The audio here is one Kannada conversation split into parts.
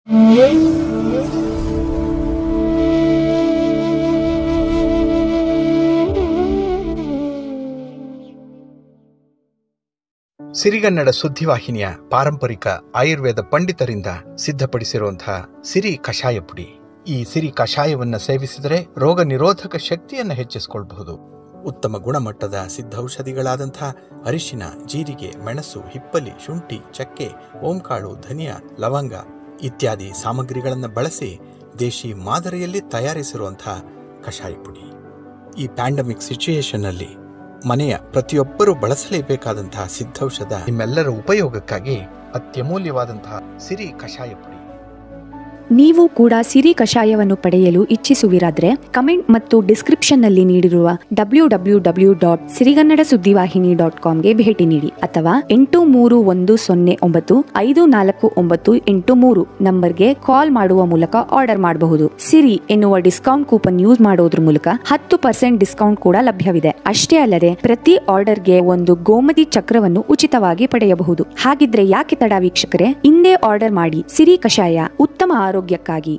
ಸಿರಿಗನ್ನಡ ಸುದ್ದಿವಾಹಿನಿಯ ಪಾರಂಪರಿಕ ಆಯುರ್ವೇದ ಪಂಡಿತರಿಂದ ಸಿದ್ಧಪಡಿಸಿರುವಂತಹ ಸಿರಿ ಕಷಾಯ ಪುಡಿ ಈ ಸಿರಿ ಕಷಾಯವನ್ನ ಸೇವಿಸಿದರೆ ರೋಗ ನಿರೋಧಕ ಶಕ್ತಿಯನ್ನು ಹೆಚ್ಚಿಸಿಕೊಳ್ಳಬಹುದು ಉತ್ತಮ ಗುಣಮಟ್ಟದ ಸಿದ್ಧೌಷಧಿಗಳಾದಂಥ ಅರಿಶಿನ ಜೀರಿಗೆ ಮೆಣಸು ಹಿಪ್ಪಲಿ ಶುಂಠಿ ಚಕ್ಕೆ ಓಂಕಾಳು ಧನಿಯಾ ಲವಂಗ ಇತ್ಯಾದಿ ಸಾಮಗ್ರಿಗಳನ್ನು ಬಳಸಿ ದೇಶಿ ಮಾದರಿಯಲ್ಲಿ ತಯಾರಿಸಿರುವಂತಹ ಕಷಾಯ ಪುಡಿ ಈ ಪ್ಯಾಂಡಮಿಕ್ ಸಿಚುಯೇಷನ್ ಅಲ್ಲಿ ಮನೆಯ ಪ್ರತಿಯೊಬ್ಬರೂ ಬಳಸಲೇಬೇಕಾದಂತಹ ಸಿದ್ಧೌಷಧ ನಿಮ್ಮೆಲ್ಲರ ಉಪಯೋಗಕ್ಕಾಗಿ ಅತ್ಯಮೂಲ್ಯವಾದಂತಹ ಸಿರಿ ಕಷಾಯ ಪುಡಿ ನೀವು ಕೂಡ ಸಿರಿ ಕಷಾಯವನ್ನು ಪಡೆಯಲು ಇಚ್ಛಿಸುವಿರಾದ್ರೆ ಕಮೆಂಟ್ ಮತ್ತು ಡಿಸ್ಕ್ರಿಪ್ಷನ್ನಲ್ಲಿ ನೀಡಿರುವ W W W dot Sirigannada Suddivahini dot ಕಾಮ್ಗೆ ಭೇಟಿ ನೀಡಿ ಅಥವಾ ಎಂಟು ಮೂರು ಒಂದು ಸೊನ್ನೆ ಒಂಬತ್ತು ಐದು ನಾಲ್ಕು ಒಂಬತ್ತು ಎಂಟು ಮೂರು ನಂಬರ್ಗೆ ಕಾಲ್ ಮಾಡುವ ಮೂಲಕ ಆರ್ಡರ್ ಮಾಡಬಹುದು ಸಿರಿ ಎನ್ನುವ ಡಿಸ್ಕೌಂಟ್ ಕೂಪನ್ ಯೂಸ್ ಮಾಡೋದ್ರ ಮೂಲಕ ಹತ್ತು ಪರ್ಸೆಂಟ್ ಡಿಸ್ಕೌಂಟ್ ಕೂಡ ಲಭ್ಯವಿದೆ ಅಷ್ಟೇ ಅಲ್ಲದೆ ಪ್ರತಿ ಆರ್ಡರ್ಗೆ ಒಂದು ಗೋಮತಿ ಚಕ್ರವನ್ನು ಉಚಿತವಾಗಿ ಪಡೆಯಬಹುದು ಹಾಗಿದ್ರೆ ಯಾಕೆ ತಡ ವೀಕ್ಷಕರೇ ಇಂದೇ ಆರ್ಡರ್ ಮಾಡಿ ಸಿರಿ ಕಷಾಯ ಉತ್ತಮ ಆರೋಗ್ಯಕ್ಕಾಗಿ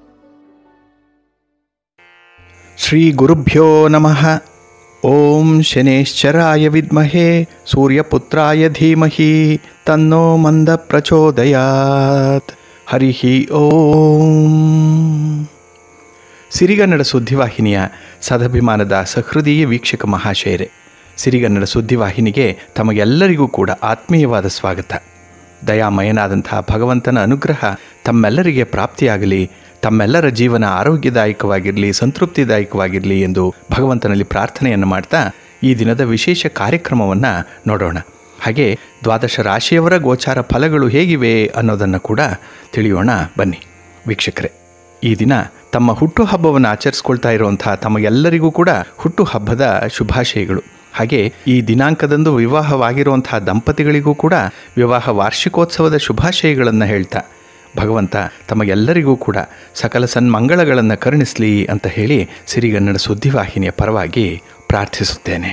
ಶ್ರೀ ಗುರುಭ್ಯೋ ನಮಃ ಓಂ ಶನೇಶ್ಚರಾಯ ವಿದ್ಮಹೇ ಸೂರ್ಯಪುತ್ರಾಯ ಧೀಮಹಿ ತನ್ನೋ ಮಂದ ಪ್ರಚೋದಯಾತ್ ಹರಿ ಓಂ ಸಿರಿಗನ್ನಡ ಸುದ್ದಿವಾಹಿನಿಯ ಸದಭಿಮಾನದ ಸಹೃದಯ ವೀಕ್ಷಕ ಮಹಾಶಯರೇ ಸಿರಿಗನ್ನಡ ಸುದ್ದಿವಾಹಿನಿಗೆ ತಮಗೆಲ್ಲರಿಗೂ ಕೂಡ ಆತ್ಮೀಯವಾದ ಸ್ವಾಗತ ದಯಾಮಯನಾದಂಥ ಭಗವಂತನ ಅನುಗ್ರಹ ತಮ್ಮೆಲ್ಲರಿಗೆ ಪ್ರಾಪ್ತಿಯಾಗಲಿ ತಮ್ಮೆಲ್ಲರ ಜೀವನ ಆರೋಗ್ಯದಾಯಕವಾಗಿರಲಿ ಸಂತೃಪ್ತಿದಾಯಕವಾಗಿರಲಿ ಎಂದು ಭಗವಂತನಲ್ಲಿ ಪ್ರಾರ್ಥನೆಯನ್ನು ಮಾಡ್ತಾ ಈ ದಿನದ ವಿಶೇಷ ಕಾರ್ಯಕ್ರಮವನ್ನು ನೋಡೋಣ ಹಾಗೆ ದ್ವಾದಶ ರಾಶಿಯವರ ಗೋಚಾರ ಫಲಗಳು ಹೇಗಿವೆ ಅನ್ನೋದನ್ನು ಕೂಡ ತಿಳಿಯೋಣ ಬನ್ನಿ ವೀಕ್ಷಕರೇ ಈ ದಿನ ತಮ್ಮ ಹುಟ್ಟುಹಬ್ಬವನ್ನು ಆಚರಿಸ್ಕೊಳ್ತಾ ಇರುವಂಥ ತಮಗೆಲ್ಲರಿಗೂ ಕೂಡ ಹುಟ್ಟುಹಬ್ಬದ ಶುಭಾಶಯಗಳು ಹಾಗೆ ಈ ದಿನಾಂಕದಂದು ವಿವಾಹವಾಗಿರುವಂತಹ ದಂಪತಿಗಳಿಗೂ ಕೂಡ ವಿವಾಹ ವಾರ್ಷಿಕೋತ್ಸವದ ಶುಭಾಶಯಗಳನ್ನು ಹೇಳ್ತಾ ಭಗವಂತ ತಮಗೆಲ್ಲರಿಗೂ ಕೂಡ ಸಕಲ ಸನ್ಮಂಗಳಗಳನ್ನು ಕರುಣಿಸಲಿ ಅಂತ ಹೇಳಿ ಸಿರಿಗನ್ನಡ ಸುದ್ದಿವಾಹಿನಿಯ ಪರವಾಗಿ ಪ್ರಾರ್ಥಿಸುತ್ತೇನೆ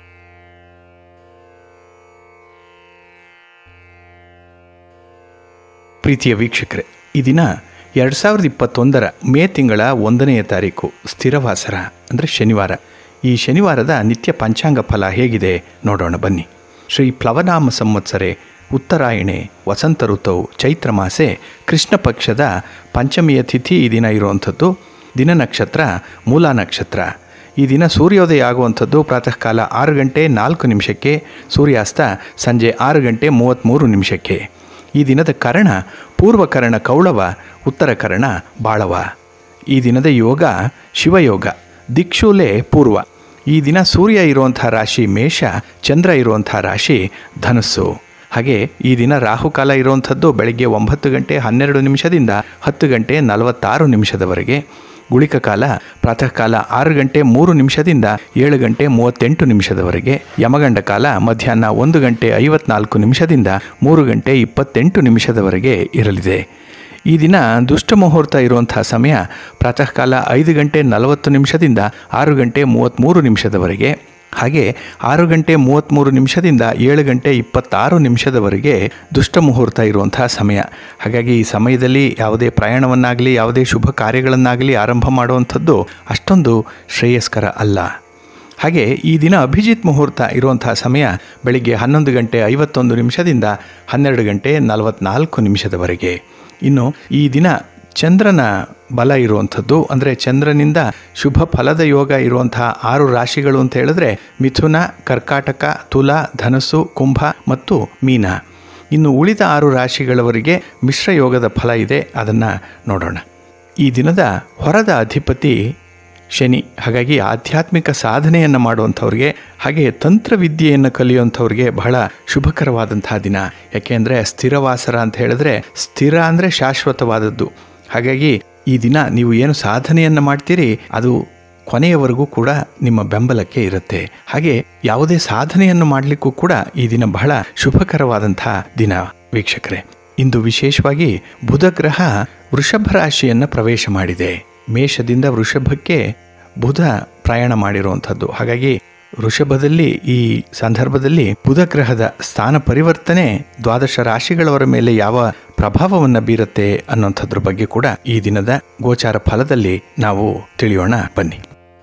ಪ್ರೀತಿಯ ವೀಕ್ಷಕರೇ ಈ ದಿನ ಎರಡು ಸಾವಿರದ ಇಪ್ಪತ್ತೊಂದರ ಮೇ ತಿಂಗಳ ಒಂದನೆಯ ತಾರೀಕು ಸ್ಥಿರವಾಸರ ಅಂದರೆ ಶನಿವಾರ ಈ ಶನಿವಾರದ ನಿತ್ಯ ಪಂಚಾಂಗ ಫಲ ಹೇಗಿದೆ ನೋಡೋಣ ಬನ್ನಿ ಶ್ರೀ ಪ್ಲವನಾಮ ಸಂವತ್ಸರೆ ಉತ್ತರಾಯಣೆ ವಸಂತ ಋತವು ಚೈತ್ರ ಮಾಸೆ ಕೃಷ್ಣ ಪಕ್ಷದ ಪಂಚಮಿಯ ತಿಥಿ ಈ ದಿನ ಇರುವಂಥದ್ದು ದಿನ ನಕ್ಷತ್ರ ಮೂಲ ನಕ್ಷತ್ರ ಈ ದಿನ ಸೂರ್ಯೋದಯ ಆಗುವಂಥದ್ದು ಪ್ರಾತಃ ಕಾಲ ಆರು ಗಂಟೆ ನಾಲ್ಕು ನಿಮಿಷಕ್ಕೆ ಸೂರ್ಯಾಸ್ತ ಸಂಜೆ ಆರು ಗಂಟೆ ಮೂವತ್ತ್ಮೂರು ನಿಮಿಷಕ್ಕೆ ಈ ದಿನದ ಕರ್ಣ ಪೂರ್ವಕರ್ಣ ಕೌಳವ ಉತ್ತರ ಕರ್ಣ ಬಾಳವ ಈ ದಿನದ ಯೋಗ ಶಿವಯೋಗ ದಿಕ್ಷೂಲೆ ಪೂರ್ವ ಈ ದಿನ ಸೂರ್ಯ ಇರುವಂಥ ರಾಶಿ ಮೇಷ ಚಂದ್ರ ಇರುವಂಥ ರಾಶಿ ಧನುಸ್ಸು ಹಾಗೆ ಈ ದಿನ ರಾಹುಕಾಲ ಇರುವಂಥದ್ದು ಬೆಳಗ್ಗೆ ಒಂಬತ್ತು ಗಂಟೆ ಹನ್ನೆರಡು ನಿಮಿಷದಿಂದ ಹತ್ತು ಗಂಟೆ ನಲವತ್ತಾರು ನಿಮಿಷದವರೆಗೆ ಗುಳಿಕ ಕಾಲ ಪ್ರಾತಃ ಕಾಲ ಆರು ಗಂಟೆ ಮೂರು ನಿಮಿಷದಿಂದ ಏಳು ಗಂಟೆ ಮೂವತ್ತೆಂಟು ನಿಮಿಷದವರೆಗೆ ಯಮಗಂಡ ಕಾಲ ಮಧ್ಯಾಹ್ನ ಒಂದು ಗಂಟೆ ಐವತ್ನಾಲ್ಕು ನಿಮಿಷದಿಂದ ಮೂರು ಗಂಟೆ ಇಪ್ಪತ್ತೆಂಟು ನಿಮಿಷದವರೆಗೆ ಇರಲಿದೆ ಈ ದಿನ ದುಷ್ಟ ಮುಹೂರ್ತ ಇರುವಂಥ ಸಮಯ ಪ್ರಾತಃ ಕಾಲ ಐದು ಗಂಟೆ ನಲವತ್ತು ನಿಮಿಷದಿಂದ ಆರು ಗಂಟೆ ಮೂವತ್ತ್ಮೂರು ನಿಮಿಷದವರೆಗೆ ಹಾಗೆ ಆರು ಗಂಟೆ ಮೂವತ್ತ್ಮೂರು ನಿಮಿಷದಿಂದ ಏಳು ಗಂಟೆ ಇಪ್ಪತ್ತಾರು ನಿಮಿಷದವರೆಗೆ ದುಷ್ಟ ಮುಹೂರ್ತ ಇರುವಂತಹ ಸಮಯ ಹಾಗಾಗಿ ಈ ಸಮಯದಲ್ಲಿ ಯಾವುದೇ ಪ್ರಯಾಣವನ್ನಾಗಲಿ ಯಾವುದೇ ಶುಭ ಕಾರ್ಯಗಳನ್ನಾಗಲಿ ಆರಂಭ ಮಾಡುವಂಥದ್ದು ಅಷ್ಟೊಂದು ಶ್ರೇಯಸ್ಕರ ಅಲ್ಲ ಹಾಗೆ ಈ ದಿನ ಅಭಿಜಿತ್ ಮುಹೂರ್ತ ಇರುವಂತಹ ಸಮಯ ಬೆಳಿಗ್ಗೆ ಹನ್ನೊಂದು ಗಂಟೆ ಐವತ್ತೊಂದು ನಿಮಿಷದಿಂದ ಹನ್ನೆರಡು ಗಂಟೆ ನಲವತ್ನಾಲ್ಕು ನಿಮಿಷದವರೆಗೆ ಇನ್ನು ಈ ದಿನ ಚಂದ್ರನ ಬಲ ಇರುವಂಥದ್ದು ಅಂದರೆ ಚಂದ್ರನಿಂದ ಶುಭ ಫಲದ ಯೋಗ ಇರುವಂತಹ ಆರು ರಾಶಿಗಳು ಅಂತ ಹೇಳಿದ್ರೆ ಮಿಥುನ ಕರ್ಕಾಟಕ ತುಲಾ ಧನಸ್ಸು ಕುಂಭ ಮತ್ತು ಮೀನ ಇನ್ನು ಉಳಿದ ಆರು ರಾಶಿಗಳವರಿಗೆ ಮಿಶ್ರ ಯೋಗದ ಫಲ ಇದೆ ಅದನ್ನು ನೋಡೋಣ ಈ ದಿನದ ಹೊರದ ಅಧಿಪತಿ ಶನಿ ಹಾಗಾಗಿ ಆಧ್ಯಾತ್ಮಿಕ ಸಾಧನೆಯನ್ನು ಮಾಡುವಂಥವ್ರಿಗೆ ಹಾಗೆ ತಂತ್ರವಿದ್ಯೆಯನ್ನು ಕಲಿಯುವಂಥವ್ರಿಗೆ ಬಹಳ ಶುಭಕರವಾದಂತಹ ದಿನ ಯಾಕೆಂದರೆ ಸ್ಥಿರವಾಸರ ಅಂತ ಹೇಳಿದ್ರೆ ಸ್ಥಿರ ಅಂದರೆ ಶಾಶ್ವತವಾದದ್ದು ಹಾಗಾಗಿ ಈ ದಿನ ನೀವು ಏನು ಸಾಧನೆಯನ್ನು ಮಾಡ್ತೀರಿ ಅದು ಕೊನೆಯವರೆಗೂ ಕೂಡ ನಿಮ್ಮ ಬೆಂಬಲಕ್ಕೆ ಇರುತ್ತೆ ಹಾಗೆ ಯಾವುದೇ ಸಾಧನೆಯನ್ನು ಮಾಡಲಿಕ್ಕೂ ಕೂಡ ಈ ದಿನ ಬಹಳ ಶುಭಕರವಾದಂತಹ ದಿನ ವೀಕ್ಷಕರೇ ಇಂದು ವಿಶೇಷವಾಗಿ ಬುಧ ಗ್ರಹ ವೃಷಭ ರಾಶಿಯನ್ನು ಪ್ರವೇಶ ಮಾಡಿದೆ ಮೇಷದಿಂದ ವೃಷಭಕ್ಕೆ ಬುಧ ಪ್ರಯಾಣ ಮಾಡಿರುವಂಥದ್ದು ಹಾಗಾಗಿ ವೃಷಭದಲ್ಲಿ ಈ ಸಂದರ್ಭದಲ್ಲಿ ಬುಧ ಗ್ರಹದ ಸ್ಥಾನ ಪರಿವರ್ತನೆ ದ್ವಾದಶ ರಾಶಿಗಳವರ ಮೇಲೆ ಯಾವ ಪ್ರಭಾವವನ್ನು ಬೀರುತ್ತೆ ಅನ್ನೋಂಥದ್ರ ಬಗ್ಗೆ ಕೂಡ ಈ ದಿನದ ಗೋಚಾರ ಫಲದಲ್ಲಿ ನಾವು ತಿಳಿಯೋಣ ಬನ್ನಿ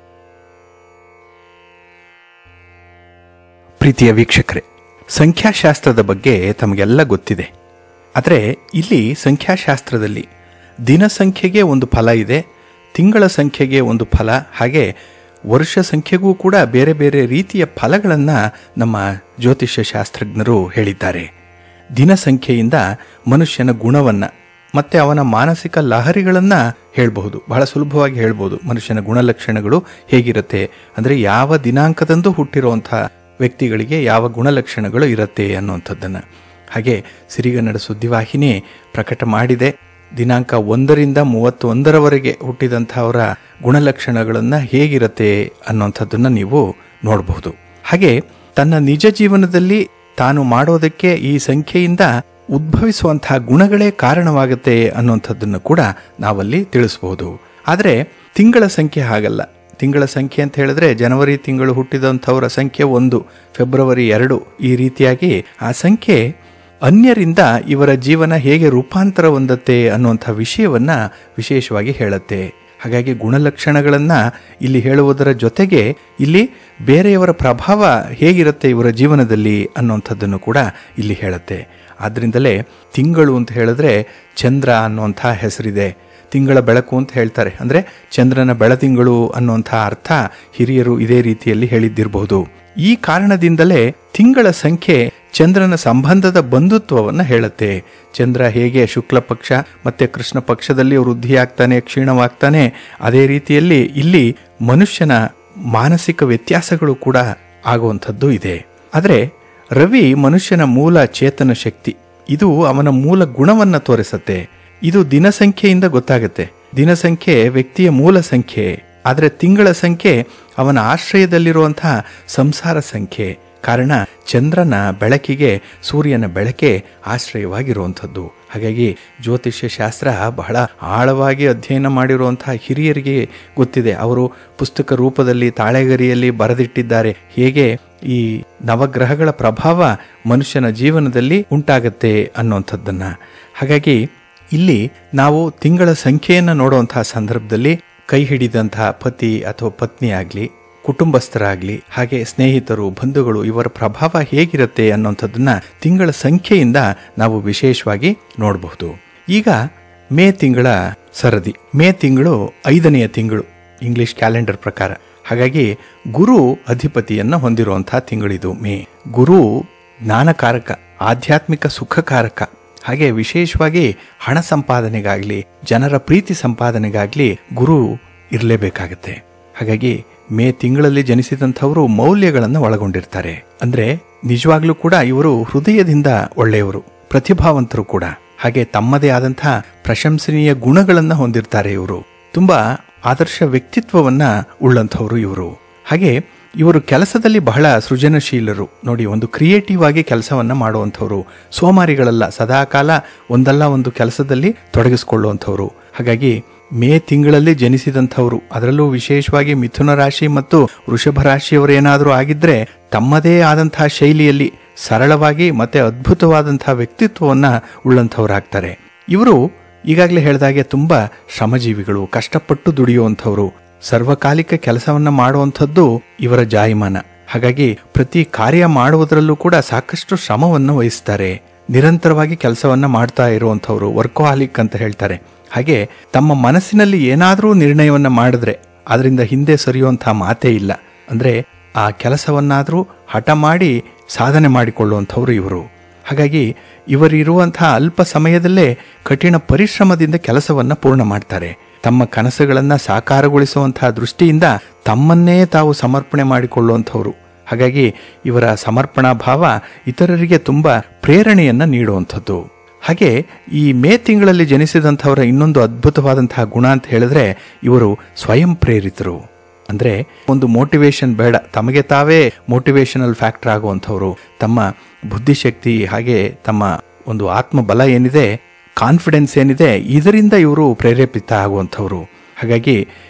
ಪ್ರೀತಿಯ ವೀಕ್ಷಕರೇ ಸಂಖ್ಯಾಶಾಸ್ತ್ರದ ಬಗ್ಗೆ ತಮಗೆಲ್ಲ ಗೊತ್ತಿದೆ ಆದರೆ ಇಲ್ಲಿ ಸಂಖ್ಯಾಶಾಸ್ತ್ರದಲ್ಲಿ ದಿನ ಸಂಖ್ಯೆಗೆ ಒಂದು ಫಲ ಇದೆ ತಿಂಗಳ ಸಂಖ್ಯೆಗೆ ಒಂದು ಫಲ ಹಾಗೆ ವರ್ಷ ಸಂಖ್ಯೆಗೂ ಕೂಡ ಬೇರೆ ಬೇರೆ ರೀತಿಯ ಫಲಗಳನ್ನು ನಮ್ಮ ಜ್ಯೋತಿಷ್ಯ ಶಾಸ್ತ್ರಜ್ಞರು ಹೇಳಿದ್ದಾರೆ ದಿನ ಸಂಖ್ಯೆಯಿಂದ ಮನುಷ್ಯನ ಗುಣವನ್ನು ಮತ್ತೆ ಅವನ ಮಾನಸಿಕ ಲಹರಿಗಳನ್ನು ಹೇಳಬಹುದು ಬಹಳ ಸುಲಭವಾಗಿ ಹೇಳ್ಬೋದು ಮನುಷ್ಯನ ಗುಣಲಕ್ಷಣಗಳು ಹೇಗಿರುತ್ತೆ ಅಂದರೆ ಯಾವ ದಿನಾಂಕದಂದು ಹುಟ್ಟಿರುವಂಥ ವ್ಯಕ್ತಿಗಳಿಗೆ ಯಾವ ಗುಣಲಕ್ಷಣಗಳು ಇರುತ್ತೆ ಅನ್ನುವಂಥದ್ದನ್ನು ಹಾಗೆ ಸಿರಿಗನ್ನಡ ಸುದ್ದಿವಾಹಿನಿ ಪ್ರಕಟ ಮಾಡಿದೆ ದಿನಾಂಕ ಒಂದರಿಂದ ಮೂವತ್ತೊಂದರವರೆಗೆ ಹುಟ್ಟಿದಂಥವರ ಗುಣಲಕ್ಷಣಗಳನ್ನು ಹೇಗಿರುತ್ತೆ ಅನ್ನುವಂಥದ್ದನ್ನು ನೀವು ನೋಡಬಹುದು ಹಾಗೆ ತನ್ನ ನಿಜ ಜೀವನದಲ್ಲಿ ತಾನು ಮಾಡೋದಕ್ಕೆ ಈ ಸಂಖ್ಯೆಯಿಂದ ಉದ್ಭವಿಸುವಂತಹ ಗುಣಗಳೇ ಕಾರಣವಾಗುತ್ತೆ ಅನ್ನುವಂಥದ್ದನ್ನು ಕೂಡ ನಾವಲ್ಲಿ ತಿಳಿಸ್ಬೋದು ಆದರೆ ತಿಂಗಳ ಸಂಖ್ಯೆ ಹಾಗಲ್ಲ ತಿಂಗಳ ಸಂಖ್ಯೆ ಅಂತ ಹೇಳಿದ್ರೆ ಜನವರಿ ತಿಂಗಳು ಹುಟ್ಟಿದಂಥವರ ಸಂಖ್ಯೆ ಒಂದು ಫೆಬ್ರವರಿ ಎರಡು ಈ ರೀತಿಯಾಗಿ ಆ ಸಂಖ್ಯೆ ಅನ್ಯರಿಂದ ಇವರ ಜೀವನ ಹೇಗೆ ರೂಪಾಂತರ ಹೊಂದತ್ತೆ ಅನ್ನುವಂಥ ವಿಷಯವನ್ನ ವಿಶೇಷವಾಗಿ ಹೇಳುತ್ತೆ ಹಾಗಾಗಿ ಗುಣಲಕ್ಷಣಗಳನ್ನು ಇಲ್ಲಿ ಹೇಳುವುದರ ಜೊತೆಗೆ ಇಲ್ಲಿ ಬೇರೆಯವರ ಪ್ರಭಾವ ಹೇಗಿರುತ್ತೆ ಇವರ ಜೀವನದಲ್ಲಿ ಅನ್ನುವಂಥದ್ದನ್ನು ಕೂಡ ಇಲ್ಲಿ ಹೇಳುತ್ತೆ ಆದ್ದರಿಂದಲೇ ತಿಂಗಳು ಅಂತ ಹೇಳಿದ್ರೆ ಚಂದ್ರ ಅನ್ನುವಂಥ ಹೆಸರಿದೆ ತಿಂಗಳ ಬೆಳಕು ಅಂತ ಹೇಳ್ತಾರೆ ಅಂದರೆ ಚಂದ್ರನ ಬೆಳತಿಂಗಳು ಅನ್ನುವಂಥ ಅರ್ಥ ಹಿರಿಯರು ಇದೇ ರೀತಿಯಲ್ಲಿ ಹೇಳಿದ್ದಿರಬಹುದು ಈ ಕಾರಣದಿಂದಲೇ ತಿಂಗಳ ಸಂಖ್ಯೆ ಚಂದ್ರನ ಸಂಬಂಧದ ಬಂಧುತ್ವವನ್ನು ಹೇಳುತ್ತೆ ಚಂದ್ರ ಹೇಗೆ ಶುಕ್ಲ ಪಕ್ಷ ಮತ್ತೆ ಕೃಷ್ಣ ಪಕ್ಷದಲ್ಲಿ ವೃದ್ಧಿಯಾಗ್ತಾನೆ ಕ್ಷೀಣವಾಗ್ತಾನೆ ಅದೇ ರೀತಿಯಲ್ಲಿ ಇಲ್ಲಿ ಮನುಷ್ಯನ ಮಾನಸಿಕ ವ್ಯತ್ಯಾಸಗಳು ಕೂಡ ಆಗುವಂಥದ್ದು ಇದೆ ಆದರೆ ರವಿ ಮನುಷ್ಯನ ಮೂಲ ಚೇತನ ಶಕ್ತಿ ಇದು ಅವನ ಮೂಲ ಗುಣವನ್ನು ತೋರಿಸುತ್ತೆ ಇದು ದಿನಸಂಖ್ಯೆಯಿಂದ ಗೊತ್ತಾಗುತ್ತೆ ದಿನಸಂಖ್ಯೆ ವ್ಯಕ್ತಿಯ ಮೂಲ ಸಂಖ್ಯೆ ಆದರೆ ತಿಂಗಳ ಸಂಖ್ಯೆ ಅವನ ಆಶ್ರಯದಲ್ಲಿರುವಂತಹ ಸಂಸಾರ ಸಂಖ್ಯೆ ಕಾರಣ ಚಂದ್ರನ ಬೆಳಕಿಗೆ ಸೂರ್ಯನ ಬೆಳಕೆ ಆಶ್ರಯವಾಗಿರುವಂಥದ್ದು ಹಾಗಾಗಿ ಜ್ಯೋತಿಷ್ಯ ಶಾಸ್ತ್ರ ಬಹಳ ಆಳವಾಗಿ ಅಧ್ಯಯನ ಮಾಡಿರುವಂತಹ ಹಿರಿಯರಿಗೆ ಗೊತ್ತಿದೆ ಅವರು ಪುಸ್ತಕ ರೂಪದಲ್ಲಿ ತಾಳೆಗರಿಯಲ್ಲಿ ಬರೆದಿಟ್ಟಿದ್ದಾರೆ ಹೇಗೆ ಈ ನವಗ್ರಹಗಳ ಪ್ರಭಾವ ಮನುಷ್ಯನ ಜೀವನದಲ್ಲಿ ಉಂಟಾಗತ್ತೆ ಅನ್ನುವಂಥದ್ದನ್ನ ಹಾಗಾಗಿ ಇಲ್ಲಿ ನಾವು ತಿಂಗಳ ಸಂಖ್ಯೆಯನ್ನು ನೋಡುವಂತಹ ಸಂದರ್ಭದಲ್ಲಿ ಕೈ ಹಿಡಿದಂತಹ ಪತಿ ಅಥವಾ ಪತ್ನಿ ಆಗಲಿ ಕುಟುಂಬಸ್ಥರಾಗಲಿ ಹಾಗೆ ಸ್ನೇಹಿತರು ಬಂಧುಗಳು ಇವರ ಪ್ರಭಾವ ಹೇಗಿರುತ್ತೆ ಅನ್ನೋಂಥದ್ದನ್ನ ತಿಂಗಳ ಸಂಖ್ಯೆಯಿಂದ ನಾವು ವಿಶೇಷವಾಗಿ ನೋಡಬಹುದು ಈಗ ಮೇ ತಿಂಗಳ ಸರದಿ ಮೇ ತಿಂಗಳು ಐದನೆಯ ತಿಂಗಳು ಇಂಗ್ಲಿಷ್ ಕ್ಯಾಲೆಂಡರ್ ಪ್ರಕಾರ ಹಾಗಾಗಿ ಗುರು ಅಧಿಪತಿಯನ್ನ ಹೊಂದಿರುವಂತಹ ತಿಂಗಳಿದು ಮೇ ಗುರು ಜ್ಞಾನಕಾರಕ ಆಧ್ಯಾತ್ಮಿಕ ಸುಖಕಾರಕ ಹಾಗೆ ವಿಶೇಷವಾಗಿ ಹಣ ಸಂಪಾದನೆಗಾಗ್ಲಿ ಜನರ ಪ್ರೀತಿ ಸಂಪಾದನೆಗಾಗ್ಲಿ ಗುರು ಇರಲೇಬೇಕಾಗತ್ತೆ ಹಾಗಾಗಿ ಮೇ ತಿಂಗಳಲ್ಲಿ ಜನಿಸಿದಂಥವರು ಮೌಲ್ಯಗಳನ್ನು ಒಳಗೊಂಡಿರ್ತಾರೆ ಅಂದ್ರೆ ನಿಜವಾಗ್ಲೂ ಕೂಡ ಇವರು ಹೃದಯದಿಂದ ಒಳ್ಳೆಯವರು ಪ್ರತಿಭಾವಂತರು ಕೂಡ ಹಾಗೆ ತಮ್ಮದೇ ಆದಂತಹ ಪ್ರಶಂಸನೀಯ ಗುಣಗಳನ್ನು ಹೊಂದಿರ್ತಾರೆ ಇವರು ತುಂಬಾ ಆದರ್ಶ ವ್ಯಕ್ತಿತ್ವವನ್ನ ಉಳ್ಳಂಥವ್ರು ಇವರು ಹಾಗೆ ಇವರು ಕೆಲಸದಲ್ಲಿ ಬಹಳ ಸೃಜನಶೀಲರು ನೋಡಿ ಒಂದು ಕ್ರಿಯೇಟಿವ್ ಆಗಿ ಕೆಲಸವನ್ನ ಮಾಡುವಂಥವ್ರು ಸೋಮಾರಿಗಳಲ್ಲ ಸದಾಕಾಲ ಒಂದಲ್ಲ ಒಂದು ಕೆಲಸದಲ್ಲಿ ತೊಡಗಿಸಿಕೊಳ್ಳುವಂಥವ್ರು ಹಾಗಾಗಿ ಮೇ ತಿಂಗಳಲ್ಲಿ ಜನಿಸಿದಂಥವ್ರು ಅದರಲ್ಲೂ ವಿಶೇಷವಾಗಿ ಮಿಥುನ ರಾಶಿ ಮತ್ತು ವೃಷಭ ರಾಶಿಯವರು ಏನಾದರೂ ಆಗಿದ್ರೆ ತಮ್ಮದೇ ಆದಂತಹ ಶೈಲಿಯಲ್ಲಿ ಸರಳವಾಗಿ ಮತ್ತೆ ಅದ್ಭುತವಾದಂತಹ ವ್ಯಕ್ತಿತ್ವವನ್ನ ಉಳ್ಳಂಥವ್ರಾಗ್ತಾರೆ ಇವರು ಈಗಾಗಲೇ ಹೇಳಿದಾಗೆ ತುಂಬಾ ಶ್ರಮಜೀವಿಗಳು ಕಷ್ಟಪಟ್ಟು ದುಡಿಯುವಂಥವ್ರು ಸರ್ವಕಾಲಿಕ ಕೆಲಸವನ್ನ ಮಾಡುವಂಥದ್ದು ಇವರ ಜಾಯಮಾನ ಹಾಗಾಗಿ ಪ್ರತಿ ಕಾರ್ಯ ಮಾಡುವುದರಲ್ಲೂ ಕೂಡ ಸಾಕಷ್ಟು ಶ್ರಮವನ್ನು ವಹಿಸ್ತಾರೆ ನಿರಂತರವಾಗಿ ಕೆಲಸವನ್ನ ಮಾಡ್ತಾ ಇರುವಂಥವ್ರು ವರ್ಕೋಹಾಲಿಕ್ ಅಂತ ಹೇಳ್ತಾರೆ ಹಾಗೆ ತಮ್ಮ ಮನಸ್ಸಿನಲ್ಲಿ ಏನಾದರೂ ನಿರ್ಣಯವನ್ನ ಮಾಡಿದ್ರೆ ಅದರಿಂದ ಹಿಂದೆ ಸರಿಯುವಂತಹ ಮಾತೇ ಇಲ್ಲ ಅಂದ್ರೆ ಆ ಕೆಲಸವನ್ನಾದರೂ ಹಠ ಮಾಡಿ ಸಾಧನೆ ಮಾಡಿಕೊಳ್ಳುವಂಥವ್ರು ಇವರು ಹಾಗಾಗಿ ಇವರಿರುವಂತಹ ಅಲ್ಪ ಸಮಯದಲ್ಲೇ ಕಠಿಣ ಪರಿಶ್ರಮದಿಂದ ಕೆಲಸವನ್ನ ಪೂರ್ಣ ಮಾಡ್ತಾರೆ ತಮ್ಮ ಕನಸುಗಳನ್ನ ಸಾಕಾರಗೊಳಿಸುವಂತಹ ದೃಷ್ಟಿಯಿಂದ ತಮ್ಮನ್ನೇ ತಾವು ಸಮರ್ಪಣೆ ಮಾಡಿಕೊಳ್ಳುವಂಥವ್ರು ಹಾಗಾಗಿ ಇವರ ಸಮರ್ಪಣಾ ಭಾವ ಇತರರಿಗೆ ತುಂಬಾ ಪ್ರೇರಣೆಯನ್ನ ನೀಡುವಂಥದ್ದು ಹಾಗೆ ಈ ಮೇ ತಿಂಗಳಲ್ಲಿ ಜನಿಸಿದಂಥವರ ಇನ್ನೊಂದು ಅದ್ಭುತವಾದಂತಹ ಗುಣ ಅಂತ ಹೇಳಿದ್ರೆ ಇವರು ಸ್ವಯಂ ಪ್ರೇರಿತರು ಅಂದ್ರೆ ಒಂದು ಮೋಟಿವೇಶನ್ ಬೇಡ ತಮಗೆ ತಾವೇ ಮೋಟಿವೇಶನಲ್ ಫ್ಯಾಕ್ಟರ್ ಆಗುವಂಥವ್ರು ತಮ್ಮ ಬುದ್ಧಿಶಕ್ತಿ ಹಾಗೆ ತಮ್ಮ ಒಂದು ಆತ್ಮಬಲ ಏನಿದೆ ಕಾನ್ಫಿಡೆನ್ಸ್ ಏನಿದೆ ಇದರಿಂದ ಇವರು ಪ್ರೇರೇಪಿತ ಆಗುವಂಥವ್ರು ಹಾಗಾಗಿ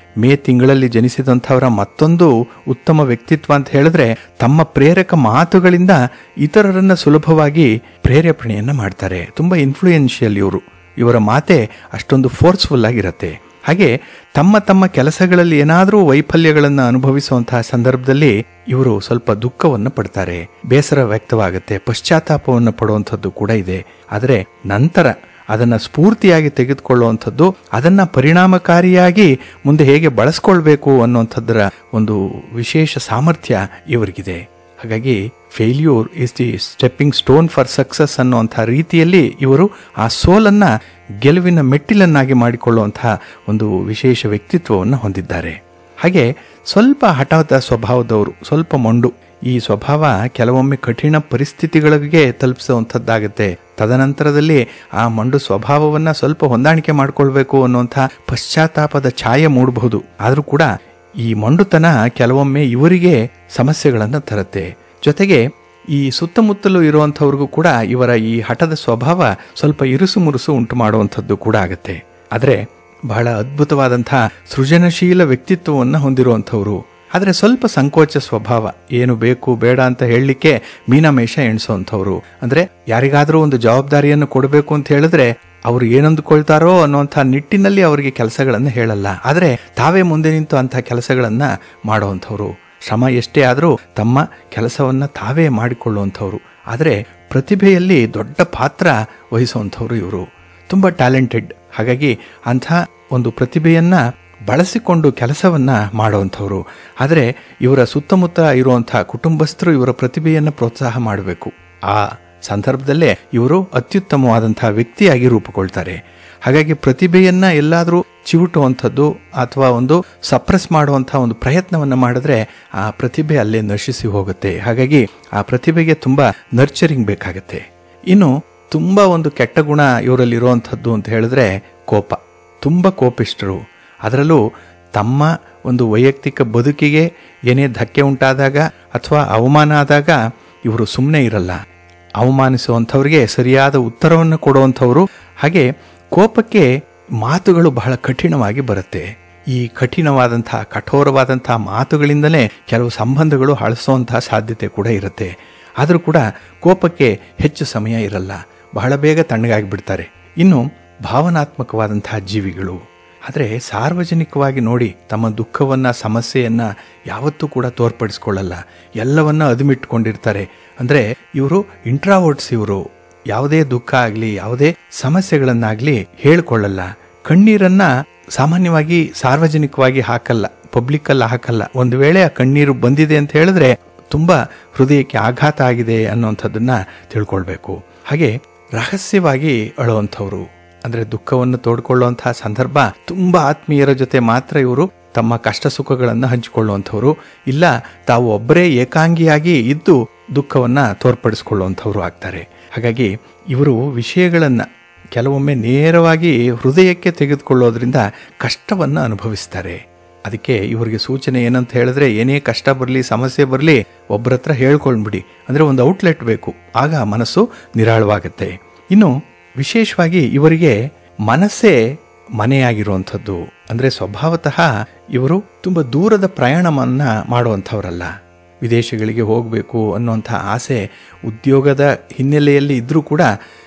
ಮೇ ತಿಂಗಳಲ್ಲಿ ಜನಿಸಿದಂಥವರ ಮತ್ತೊಂದು ಉತ್ತಮ ವ್ಯಕ್ತಿತ್ವ ಅಂತ ಹೇಳಿದ್ರೆ ತಮ್ಮ ಪ್ರೇರಕ ಮಾತುಗಳಿಂದ ಇತರರನ್ನ ಸುಲಭವಾಗಿ ಪ್ರೇರೇಪಣೆಯನ್ನ ಮಾಡ್ತಾರೆ ತುಂಬ ಇನ್ಫ್ಲೂಯೆನ್ಷಿಯಲ್ ಇವರು ಇವರ ಮಾತೆ ಅಷ್ಟೊಂದು ಫೋರ್ಸ್ಫುಲ್ ಆಗಿರುತ್ತೆ ಹಾಗೆ ತಮ್ಮ ತಮ್ಮ ಕೆಲಸಗಳಲ್ಲಿ ಏನಾದರೂ ವೈಫಲ್ಯಗಳನ್ನು ಅನುಭವಿಸುವಂತಹ ಸಂದರ್ಭದಲ್ಲಿ ಇವರು ಸ್ವಲ್ಪ ದುಃಖವನ್ನು ಪಡ್ತಾರೆ ಬೇಸರ ವ್ಯಕ್ತವಾಗುತ್ತೆ ಪಶ್ಚಾತ್ತಾಪವನ್ನು ಪಡುವಂಥದ್ದು ಕೂಡ ಇದೆ ಆದರೆ ನಂತರ ಅದನ್ನು ಸ್ಫೂರ್ತಿಯಾಗಿ ತೆಗೆದುಕೊಳ್ಳುವಂಥದ್ದು ಅದನ್ನು ಪರಿಣಾಮಕಾರಿಯಾಗಿ ಮುಂದೆ ಹೇಗೆ ಬಳಸ್ಕೊಳ್ಬೇಕು ಅನ್ನುವಂಥದ್ದರ ಒಂದು ವಿಶೇಷ ಸಾಮರ್ಥ್ಯ ಇವರಿಗಿದೆ ಹಾಗಾಗಿ failure is the stepping stone for success ಅನ್ನುವಂಥ ರೀತಿಯಲ್ಲಿ ಇವರು ಆ ಸೋಲನ್ನ ಗೆಲುವಿನ ಮೆಟ್ಟಿಲನ್ನಾಗಿ ಮಾಡಿಕೊಳ್ಳುವಂತಹ ಒಂದು ವಿಶೇಷ ವ್ಯಕ್ತಿತ್ವವನ್ನು ಹೊಂದಿದ್ದಾರೆ ಹಾಗೆ ಸ್ವಲ್ಪ ಹಠಾತ್ ಸ್ವಭಾವದವರು ಸ್ವಲ್ಪ ಮೊಂಡು ಈ ಸ್ವಭಾವ ಕೆಲವೊಮ್ಮೆ ಕಠಿಣ ಪರಿಸ್ಥಿತಿಗಳಿಗೆ ತಲುಪಿಸುವಂಥದ್ದಾಗುತ್ತೆ ತದನಂತರದಲ್ಲಿ ಆ ಮಂಡು ಸ್ವಭಾವವನ್ನ ಸ್ವಲ್ಪ ಹೊಂದಾಣಿಕೆ ಮಾಡಿಕೊಳ್ಬೇಕು ಅನ್ನುವಂಥ ಪಶ್ಚಾತ್ತಾಪದ ಛಾಯೆ ಮೂಡಬಹುದು ಆದರೂ ಕೂಡ ಈ ಮೊಂಡುತನ ಕೆಲವೊಮ್ಮೆ ಇವರಿಗೆ ಸಮಸ್ಯೆಗಳನ್ನು ತರುತ್ತೆ ಜೊತೆಗೆ ಈ ಸುತ್ತಮುತ್ತಲೂ ಇರುವಂಥವ್ರಿಗೂ ಕೂಡ ಇವರ ಈ ಹಠದ ಸ್ವಭಾವ ಸ್ವಲ್ಪ ಇರುಸು ಮುರುಸು ಉಂಟು ಮಾಡುವಂಥದ್ದು ಕೂಡ ಆಗುತ್ತೆ ಆದರೆ ಬಹಳ ಅದ್ಭುತವಾದಂಥ ಸೃಜನಶೀಲ ವ್ಯಕ್ತಿತ್ವವನ್ನು ಹೊಂದಿರುವಂಥವ್ರು ಆದರೆ ಸ್ವಲ್ಪ ಸಂಕೋಚ ಸ್ವಭಾವ ಏನು ಬೇಕು ಬೇಡ ಅಂತ ಹೇಳಲಿಕ್ಕೆ ಮೀನಮೇಷ ಎಣಿಸುವಂಥವ್ರು ಅಂದ್ರೆ ಯಾರಿಗಾದರೂ ಒಂದು ಜವಾಬ್ದಾರಿಯನ್ನು ಕೊಡಬೇಕು ಅಂತ ಹೇಳಿದ್ರೆ ಅವರು ಏನಂದುಕೊಳ್ತಾರೋ ಅನ್ನುವಂಥ ನಿಟ್ಟಿನಲ್ಲಿ ಅವರಿಗೆ ಕೆಲಸಗಳನ್ನು ಹೇಳಲ್ಲ ಆದರೆ ತಾವೇ ಮುಂದೆ ನಿಂತು ಅಂಥ ಕೆಲಸಗಳನ್ನ ಮಾಡುವಂಥವ್ರು ಶ್ರಮ ಎಷ್ಟೇ ಆದರೂ ತಮ್ಮ ಕೆಲಸವನ್ನ ತಾವೇ ಮಾಡಿಕೊಳ್ಳುವಂಥವ್ರು ಆದರೆ ಪ್ರತಿಭೆಯಲ್ಲಿ ದೊಡ್ಡ ಪಾತ್ರ ವಹಿಸುವಂಥವ್ರು ಇವರು ತುಂಬ ಟ್ಯಾಲೆಂಟೆಡ್ ಹಾಗಾಗಿ ಅಂಥ ಒಂದು ಪ್ರತಿಭೆಯನ್ನ ಬಳಸಿಕೊಂಡು ಕೆಲಸವನ್ನ ಮಾಡುವಂಥವ್ರು ಆದರೆ ಇವರ ಸುತ್ತಮುತ್ತ ಇರುವಂಥ ಕುಟುಂಬಸ್ಥರು ಇವರ ಪ್ರತಿಭೆಯನ್ನು ಪ್ರೋತ್ಸಾಹ ಮಾಡಬೇಕು ಆ ಸಂದರ್ಭದಲ್ಲೇ ಇವರು ಅತ್ಯುತ್ತಮವಾದಂತಹ ವ್ಯಕ್ತಿಯಾಗಿ ರೂಪುಗೊಳ್ತಾರೆ ಹಾಗಾಗಿ ಪ್ರತಿಭೆಯನ್ನ ಎಲ್ಲಾದರೂ ಚಿವುಟುವಂಥದ್ದು ಅಥವಾ ಒಂದು ಸಪ್ರೆಸ್ ಮಾಡುವಂಥ ಒಂದು ಪ್ರಯತ್ನವನ್ನು ಮಾಡಿದ್ರೆ ಆ ಪ್ರತಿಭೆ ಅಲ್ಲೇ ನಶಿಸಿ ಹೋಗುತ್ತೆ ಹಾಗಾಗಿ ಆ ಪ್ರತಿಭೆಗೆ ತುಂಬ ನರ್ಚರಿಂಗ್ ಬೇಕಾಗುತ್ತೆ ಇನ್ನು ತುಂಬ ಒಂದು ಕೆಟ್ಟ ಗುಣ ಇವರಲ್ಲಿ ಇರುವಂಥದ್ದು ಅಂತ ಹೇಳಿದ್ರೆ ಕೋಪ ತುಂಬ ಕೋಪಿಷ್ಟರು ಅದರಲ್ಲೂ ತಮ್ಮ ಒಂದು ವೈಯಕ್ತಿಕ ಬದುಕಿಗೆ ಏನೇ ಧಕ್ಕೆ ಉಂಟಾದಾಗ ಅಥವಾ ಅವಮಾನ ಆದಾಗ ಇವರು ಸುಮ್ಮನೆ ಇರಲ್ಲ ಅವಮಾನಿಸುವಂಥವ್ರಿಗೆ ಸರಿಯಾದ ಉತ್ತರವನ್ನು ಕೊಡುವಂಥವ್ರು ಹಾಗೆ ಕೋಪಕ್ಕೆ ಮಾತುಗಳು ಬಹಳ ಕಠಿಣವಾಗಿ ಬರುತ್ತೆ ಈ ಕಠಿಣವಾದಂತಹ ಕಠೋರವಾದಂತಹ ಮಾತುಗಳಿಂದಲೇ ಕೆಲವು ಸಂಬಂಧಗಳು ಹಳಸುವಂತಹ ಸಾಧ್ಯತೆ ಕೂಡ ಇರುತ್ತೆ ಆದರೂ ಕೂಡ ಕೋಪಕ್ಕೆ ಹೆಚ್ಚು ಸಮಯ ಇರಲ್ಲ ಬಹಳ ಬೇಗ ತಣ್ಣಗಾಗಿ ಬಿಡ್ತಾರೆ ಇನ್ನು ಭಾವನಾತ್ಮಕವಾದಂತಹ ಜೀವಿಗಳು ಆದರೆ ಸಾರ್ವಜನಿಕವಾಗಿ ನೋಡಿ ತಮ್ಮ ದುಃಖವನ್ನ ಸಮಸ್ಯೆಯನ್ನ ಯಾವತ್ತೂ ಕೂಡ ತೋರ್ಪಡಿಸ್ಕೊಳ್ಳಲ್ಲ ಎಲ್ಲವನ್ನ ಅದುಮಿಟ್ಕೊಂಡಿರ್ತಾರೆ ಅಂದರೆ ಇವರು ಇಂಟ್ರಾವರ್ಟ್ಸ್ ಇವರು ಯಾವುದೇ ದುಃಖ ಆಗಲಿ ಯಾವುದೇ ಸಮಸ್ಯೆಗಳನ್ನಾಗ್ಲಿ ಹೇಳ್ಕೊಳ್ಳಲ್ಲ ಕಣ್ಣೀರನ್ನ ಸಾಮಾನ್ಯವಾಗಿ ಸಾರ್ವಜನಿಕವಾಗಿ ಹಾಕಲ್ಲ ಪಬ್ಲಿಕ್ಕಲ್ಲಿ ಹಾಕಲ್ಲ ಒಂದು ವೇಳೆ ಆ ಕಣ್ಣೀರು ಬಂದಿದೆ ಅಂತ ಹೇಳಿದ್ರೆ ತುಂಬಾ ಹೃದಯಕ್ಕೆ ಆಘಾತ ಆಗಿದೆ ಅನ್ನುವಂಥದ್ದನ್ನ ತಿಳ್ಕೊಳ್ಬೇಕು ಹಾಗೆ ರಹಸ್ಯವಾಗಿ ಅಳುವಂಥವ್ರು ಅಂದ್ರೆ ದುಃಖವನ್ನು ತೋಡ್ಕೊಳ್ಳುವಂತಹ ಸಂದರ್ಭ ತುಂಬಾ ಆತ್ಮೀಯರ ಜೊತೆ ಮಾತ್ರ ಇವರು ತಮ್ಮ ಕಷ್ಟ ಸುಖಗಳನ್ನು ಹಂಚಿಕೊಳ್ಳುವಂಥವ್ರು ಇಲ್ಲ ತಾವು ಒಬ್ಬರೇ ಏಕಾಂಗಿಯಾಗಿ ಇದ್ದು ದುಃಖವನ್ನ ತೋರ್ಪಡಿಸ್ಕೊಳ್ಳುವಂಥವ್ರು ಆಗ್ತಾರೆ ಹಾಗಾಗಿ ಇವರು ವಿಷಯಗಳನ್ನ ಕೆಲವೊಮ್ಮೆ ನೇರವಾಗಿ ಹೃದಯಕ್ಕೆ ತೆಗೆದುಕೊಳ್ಳೋದ್ರಿಂದ ಕಷ್ಟವನ್ನ ಅನುಭವಿಸ್ತಾರೆ ಅದಕ್ಕೆ ಇವರಿಗೆ ಸೂಚನೆ ಏನಂತ ಹೇಳಿದ್ರೆ ಏನೇ ಕಷ್ಟ ಬರಲಿ ಸಮಸ್ಯೆ ಬರಲಿ ಒಬ್ಬರ ಹತ್ರ ಹೇಳ್ಕೊಂಡ್ಬಿಡಿ ಅಂದ್ರೆ ಒಂದು ಔಟ್ಲೆಟ್ ಬೇಕು ಆಗ ಮನಸ್ಸು ನಿರಾಳವಾಗುತ್ತೆ ಇನ್ನು ವಿಶೇಷವಾಗಿ ಇವರಿಗೆ ಮನಸ್ಸೇ ಮನೆಯಾಗಿರುವಂಥದ್ದು ಅಂದ್ರೆ ಸ್ವಭಾವತಃ ಇವರು ತುಂಬ ದೂರದ ಪ್ರಯಾಣವನ್ನ ಮಾಡುವಂಥವರಲ್ಲ ವಿದೇಶಗಳಿಗೆ ಹೋಗಬೇಕು ಅನ್ನುವಂಥ ಆಸೆ ಉದ್ಯೋಗದ ಹಿನ್ನೆಲೆಯಲ್ಲಿ ಇದ್ರೂ ಕೂಡ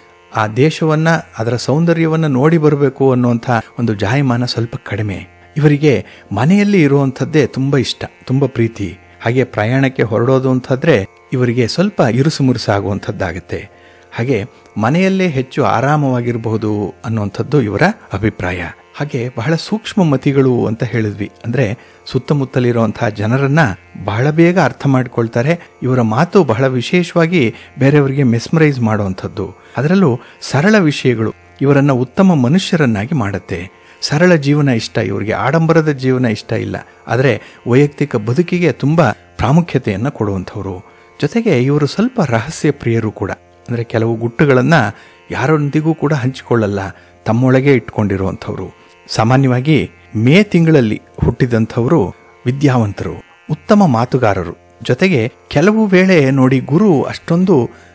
ಆ ದೇಶವನ್ನ ಅದರ ಸೌಂದರ್ಯವನ್ನು ನೋಡಿ ಬರಬೇಕು ಅನ್ನುವಂಥ ಒಂದು ಜಾಯಮಾನ ಸ್ವಲ್ಪ ಕಡಿಮೆ ಇವರಿಗೆ ಮನೆಯಲ್ಲಿ ಇರುವಂಥದ್ದೇ ತುಂಬ ಇಷ್ಟ ತುಂಬ ಪ್ರೀತಿ ಹಾಗೆ ಪ್ರಯಾಣಕ್ಕೆ ಹೊರಡೋದು ಅಂತಂದ್ರೆ ಇವರಿಗೆ ಸ್ವಲ್ಪ ಇರುಸು ಮುರುಸು ಆಗುವಂಥದ್ದಾಗುತ್ತೆ ಹಾಗೆ ಮನೆಯಲ್ಲೇ ಹೆಚ್ಚು ಆರಾಮವಾಗಿರಬಹುದು ಅನ್ನುವಂಥದ್ದು ಇವರ ಅಭಿಪ್ರಾಯ ಹಾಗೆ ಬಹಳ ಸೂಕ್ಷ್ಮ ಮತಿಗಳು ಅಂತ ಹೇಳಿದ್ವಿ ಅಂದ್ರೆ ಸುತ್ತಮುತ್ತಲಿರುವಂತಹ ಜನರನ್ನ ಬಹಳ ಬೇಗ ಅರ್ಥ ಮಾಡ್ಕೊಳ್ತಾರೆ ಇವರ ಮಾತು ಬಹಳ ವಿಶೇಷವಾಗಿ ಬೇರೆಯವರಿಗೆ ಮೆಸ್ಮರೈಸ್ ಮಾಡುವಂಥದ್ದು ಅದರಲ್ಲೂ ಸರಳ ವಿಷಯಗಳು ಇವರನ್ನ ಉತ್ತಮ ಮನುಷ್ಯರನ್ನಾಗಿ ಮಾಡುತ್ತೆ ಸರಳ ಜೀವನ ಇಷ್ಟ ಇವರಿಗೆ ಆಡಂಬರದ ಜೀವನ ಇಷ್ಟ ಇಲ್ಲ ಆದರೆ ವೈಯಕ್ತಿಕ ಬದುಕಿಗೆ ತುಂಬಾ ಪ್ರಾಮುಖ್ಯತೆಯನ್ನು ಕೊಡುವಂಥವ್ರು ಜೊತೆಗೆ ಇವರು ಸ್ವಲ್ಪ ರಹಸ್ಯ ಪ್ರಿಯರು ಕೂಡ ಅಂದರೆ ಕೆಲವು ಗುಟ್ಟುಗಳನ್ನು ಯಾರೊಂದಿಗೂ ಕೂಡ ಹಂಚಿಕೊಳ್ಳಲ್ಲ ತಮ್ಮೊಳಗೆ ಇಟ್ಕೊಂಡಿರುವಂಥವ್ರು ಸಾಮಾನ್ಯವಾಗಿ ಮೇ ತಿಂಗಳಲ್ಲಿ ಹುಟ್ಟಿದಂಥವರು ವಿದ್ಯಾವಂತರು ಉತ್ತಮ ಮಾತುಗಾರರು ಜೊತೆಗೆ ಕೆಲವು ವೇಳೆ ನೋಡಿ ಗುರು ಅಷ್ಟೊಂದು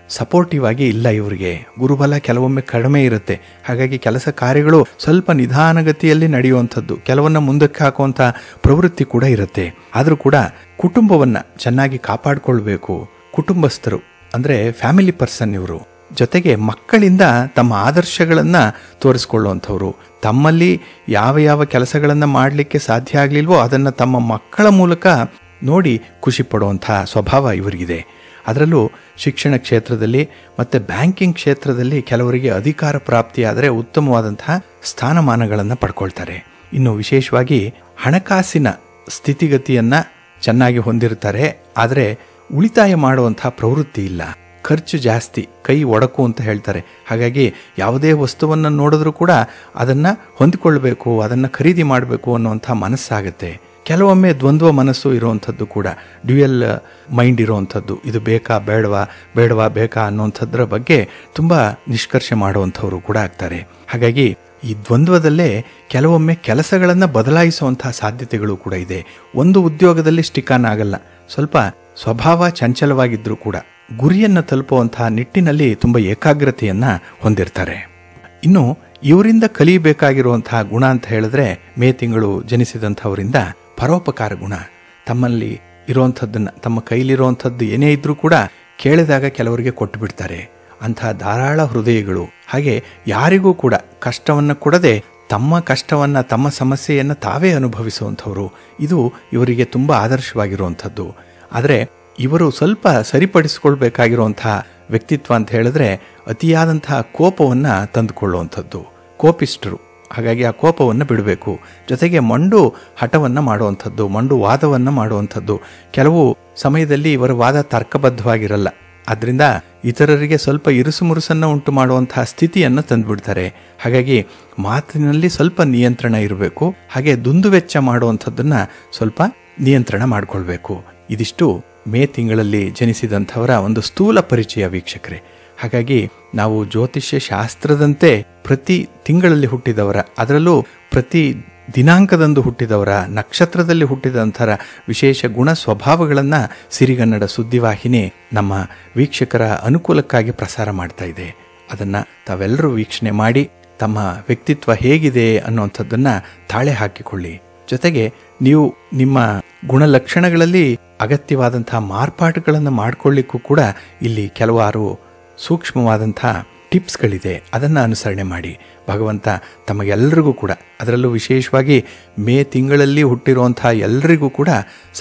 ಸಪೋರ್ಟಿವ್ ಆಗಿ ಇಲ್ಲ ಇವರಿಗೆ ಗುರುಬಲ ಕೆಲವೊಮ್ಮೆ ಕಡಿಮೆ ಇರುತ್ತೆ ಹಾಗಾಗಿ ಕೆಲಸ ಕಾರ್ಯಗಳು ಸ್ವಲ್ಪ ನಿಧಾನಗತಿಯಲ್ಲಿ ನಡೆಯುವಂಥದ್ದು ಕೆಲವನ್ನ ಮುಂದಕ್ಕೆ ಹಾಕುವಂಥ ಪ್ರವೃತ್ತಿ ಕೂಡ ಇರುತ್ತೆ ಆದರೂ ಕೂಡ ಕುಟುಂಬವನ್ನು ಚೆನ್ನಾಗಿ ಕಾಪಾಡಿಕೊಳ್ಬೇಕು ಕುಟುಂಬಸ್ಥರು ಅಂದರೆ ಫ್ಯಾಮಿಲಿ ಪರ್ಸನ್ ಇವರು ಜೊತೆಗೆ ಮಕ್ಕಳಿಂದ ತಮ್ಮ ಆದರ್ಶಗಳನ್ನು ತೋರಿಸ್ಕೊಳ್ಳುವಂಥವ್ರು ತಮ್ಮಲ್ಲಿ ಯಾವ ಯಾವ ಕೆಲಸಗಳನ್ನು ಮಾಡಲಿಕ್ಕೆ ಸಾಧ್ಯ ಆಗಲಿಲ್ವೋ ಅದನ್ನು ತಮ್ಮ ಮಕ್ಕಳ ಮೂಲಕ ನೋಡಿ ಖುಷಿ ಪಡುವಂಥ ಸ್ವಭಾವ ಇವರಿಗಿದೆ ಅದರಲ್ಲೂ ಶಿಕ್ಷಣ ಕ್ಷೇತ್ರದಲ್ಲಿ ಮತ್ತು ಬ್ಯಾಂಕಿಂಗ್ ಕ್ಷೇತ್ರದಲ್ಲಿ ಕೆಲವರಿಗೆ ಅಧಿಕಾರ ಪ್ರಾಪ್ತಿಯಾದರೆ ಉತ್ತಮವಾದಂತಹ ಸ್ಥಾನಮಾನಗಳನ್ನು ಪಡ್ಕೊಳ್ತಾರೆ ಇನ್ನು ವಿಶೇಷವಾಗಿ ಹಣಕಾಸಿನ ಸ್ಥಿತಿಗತಿಯನ್ನು ಚೆನ್ನಾಗಿ ಹೊಂದಿರ್ತಾರೆ ಆದರೆ ಉಳಿತಾಯ ಮಾಡುವಂಥ ಪ್ರವೃತ್ತಿ ಇಲ್ಲ ಖರ್ಚು ಜಾಸ್ತಿ ಕೈ ಒಡಕು ಅಂತ ಹೇಳ್ತಾರೆ ಹಾಗಾಗಿ ಯಾವುದೇ ವಸ್ತುವನ್ನು ನೋಡಿದ್ರೂ ಕೂಡ ಅದನ್ನು ಹೊಂದಿಕೊಳ್ಬೇಕು ಅದನ್ನು ಖರೀದಿ ಮಾಡಬೇಕು ಅನ್ನುವಂಥ ಮನಸ್ಸಾಗುತ್ತೆ ಕೆಲವೊಮ್ಮೆ ದ್ವಂದ್ವ ಮನಸ್ಸು ಇರುವಂಥದ್ದು ಕೂಡ ಡ್ಯುಯಲ್ ಮೈಂಡ್ ಇರುವಂಥದ್ದು ಇದು ಬೇಕಾ ಬೇಡವಾ ಬೇಡವಾ ಬೇಕಾ ಅನ್ನುವಂಥದ್ರ ಬಗ್ಗೆ ತುಂಬ ನಿಷ್ಕರ್ಷೆ ಮಾಡುವಂಥವ್ರು ಕೂಡ ಆಗ್ತಾರೆ ಹಾಗಾಗಿ ಈ ದ್ವಂದ್ವದಲ್ಲೇ ಕೆಲವೊಮ್ಮೆ ಕೆಲಸಗಳನ್ನು ಬದಲಾಯಿಸುವಂತಹ ಸಾಧ್ಯತೆಗಳು ಕೂಡ ಇದೆ ಒಂದು ಉದ್ಯೋಗದಲ್ಲಿ ಸ್ಟಿಕಾನ್ ಆಗಲ್ಲ ಸ್ವಲ್ಪ ಸ್ವಭಾವ ಚಂಚಲವಾಗಿದ್ದರೂ ಕೂಡ ಗುರಿಯನ್ನು ತಲುಪುವಂತಹ ನಿಟ್ಟಿನಲ್ಲಿ ತುಂಬ ಏಕಾಗ್ರತೆಯನ್ನು ಹೊಂದಿರ್ತಾರೆ ಇನ್ನು ಇವರಿಂದ ಕಲಿಯಬೇಕಾಗಿರುವಂತಹ ಗುಣ ಅಂತ ಹೇಳಿದ್ರೆ ಮೇ ತಿಂಗಳು ಜನಿಸಿದಂಥವರಿಂದ ಪರೋಪಕಾರ ಗುಣ ತಮ್ಮಲ್ಲಿ ಇರುವಂಥದ್ದನ್ನು ತಮ್ಮ ಕೈಲಿರುವಂಥದ್ದು ಏನೇ ಇದ್ರೂ ಕೂಡ ಕೇಳಿದಾಗ ಕೆಲವರಿಗೆ ಕೊಟ್ಟು ಬಿಡ್ತಾರೆ ಅಂಥ ಧಾರಾಳ ಹೃದಯಗಳು ಹಾಗೆ ಯಾರಿಗೂ ಕೂಡ ಕಷ್ಟವನ್ನು ಕೊಡದೆ ತಮ್ಮ ಕಷ್ಟವನ್ನು ತಮ್ಮ ಸಮಸ್ಯೆಯನ್ನು ತಾವೇ ಅನುಭವಿಸುವಂಥವ್ರು ಇದು ಇವರಿಗೆ ತುಂಬ ಆದರ್ಶವಾಗಿರುವಂಥದ್ದು ಆದರೆ ಇವರು ಸ್ವಲ್ಪ ಸರಿಪಡಿಸಿಕೊಳ್ಬೇಕಾಗಿರುವಂತಹ ವ್ಯಕ್ತಿತ್ವ ಅಂತ ಹೇಳಿದ್ರೆ ಅತಿಯಾದಂತಹ ಕೋಪವನ್ನು ತಂದುಕೊಳ್ಳುವಂಥದ್ದು ಕೋಪಿಸ್ಟರು ಹಾಗಾಗಿ ಆ ಕೋಪವನ್ನು ಬಿಡಬೇಕು ಜೊತೆಗೆ ಮಂಡು ಹಠವನ್ನು ಮಾಡುವಂಥದ್ದು ಮಂಡು ವಾದವನ್ನು ಮಾಡುವಂಥದ್ದು ಕೆಲವು ಸಮಯದಲ್ಲಿ ಇವರ ವಾದ ತರ್ಕಬದ್ಧವಾಗಿರಲ್ಲ ಆದ್ದರಿಂದ ಇತರರಿಗೆ ಸ್ವಲ್ಪ ಇರುಸು ಮುರುಸನ್ನು ಉಂಟು ಮಾಡುವಂತಹ ಸ್ಥಿತಿಯನ್ನು ತಂದುಬಿಡ್ತಾರೆ ಹಾಗಾಗಿ ಮಾತಿನಲ್ಲಿ ಸ್ವಲ್ಪ ನಿಯಂತ್ರಣ ಇರಬೇಕು ಹಾಗೆ ದುಂದುವೆಚ್ಚ ಮಾಡುವಂಥದ್ದನ್ನು ಸ್ವಲ್ಪ ನಿಯಂತ್ರಣ ಮಾಡಿಕೊಳ್ಬೇಕು ಇದಿಷ್ಟು ಮೇ ತಿಂಗಳಲ್ಲಿ ಜನಿಸಿದಂಥವರ ಒಂದು ಸ್ಥೂಲ ಪರಿಚಯ ವೀಕ್ಷಕರೇ ಹಾಗಾಗಿ ನಾವು ಜ್ಯೋತಿಷ್ಯ ಶಾಸ್ತ್ರದಂತೆ ಪ್ರತಿ ತಿಂಗಳಲ್ಲಿ ಹುಟ್ಟಿದವರ ಅದರಲ್ಲೂ ಪ್ರತಿ ದಿನಾಂಕದಂದು ಹುಟ್ಟಿದವರ ನಕ್ಷತ್ರದಲ್ಲಿ ಹುಟ್ಟಿದಂಥರ ವಿಶೇಷ ಗುಣ ಸ್ವಭಾವಗಳನ್ನು ಸಿರಿಗನ್ನಡ ಸುದ್ದಿವಾಹಿನಿ ನಮ್ಮ ವೀಕ್ಷಕರ ಅನುಕೂಲಕ್ಕಾಗಿ ಪ್ರಸಾರ ಮಾಡ್ತಾ ಇದೆ ಅದನ್ನು ತಾವೆಲ್ಲರೂ ವೀಕ್ಷಣೆ ಮಾಡಿ ತಮ್ಮ ವ್ಯಕ್ತಿತ್ವ ಹೇಗಿದೆ ಅನ್ನುವಂಥದ್ದನ್ನು ತಾಳೆ ಹಾಕಿಕೊಳ್ಳಿ ಜೊತೆಗೆ ನೀವು ನಿಮ್ಮ ಗುಣಲಕ್ಷಣಗಳಲ್ಲಿ ಅಗತ್ಯವಾದಂತಹ ಮಾರ್ಪಾಟುಗಳನ್ನು ಮಾಡಿಕೊಳ್ಳಿಕ್ಕೂ ಕೂಡ ಇಲ್ಲಿ ಕೆಲವಾರು ಸೂಕ್ಷ್ಮವಾದಂಥ ಟಿಪ್ಸ್ಗಳಿದೆ ಅದನ್ನು ಅನುಸರಣೆ ಮಾಡಿ ಭಗವಂತ ತಮಗೆಲ್ಲರಿಗೂ ಕೂಡ ಅದರಲ್ಲೂ ವಿಶೇಷವಾಗಿ ಮೇ ತಿಂಗಳಲ್ಲಿ ಹುಟ್ಟಿರುವಂಥ ಎಲ್ಲರಿಗೂ ಕೂಡ ಸ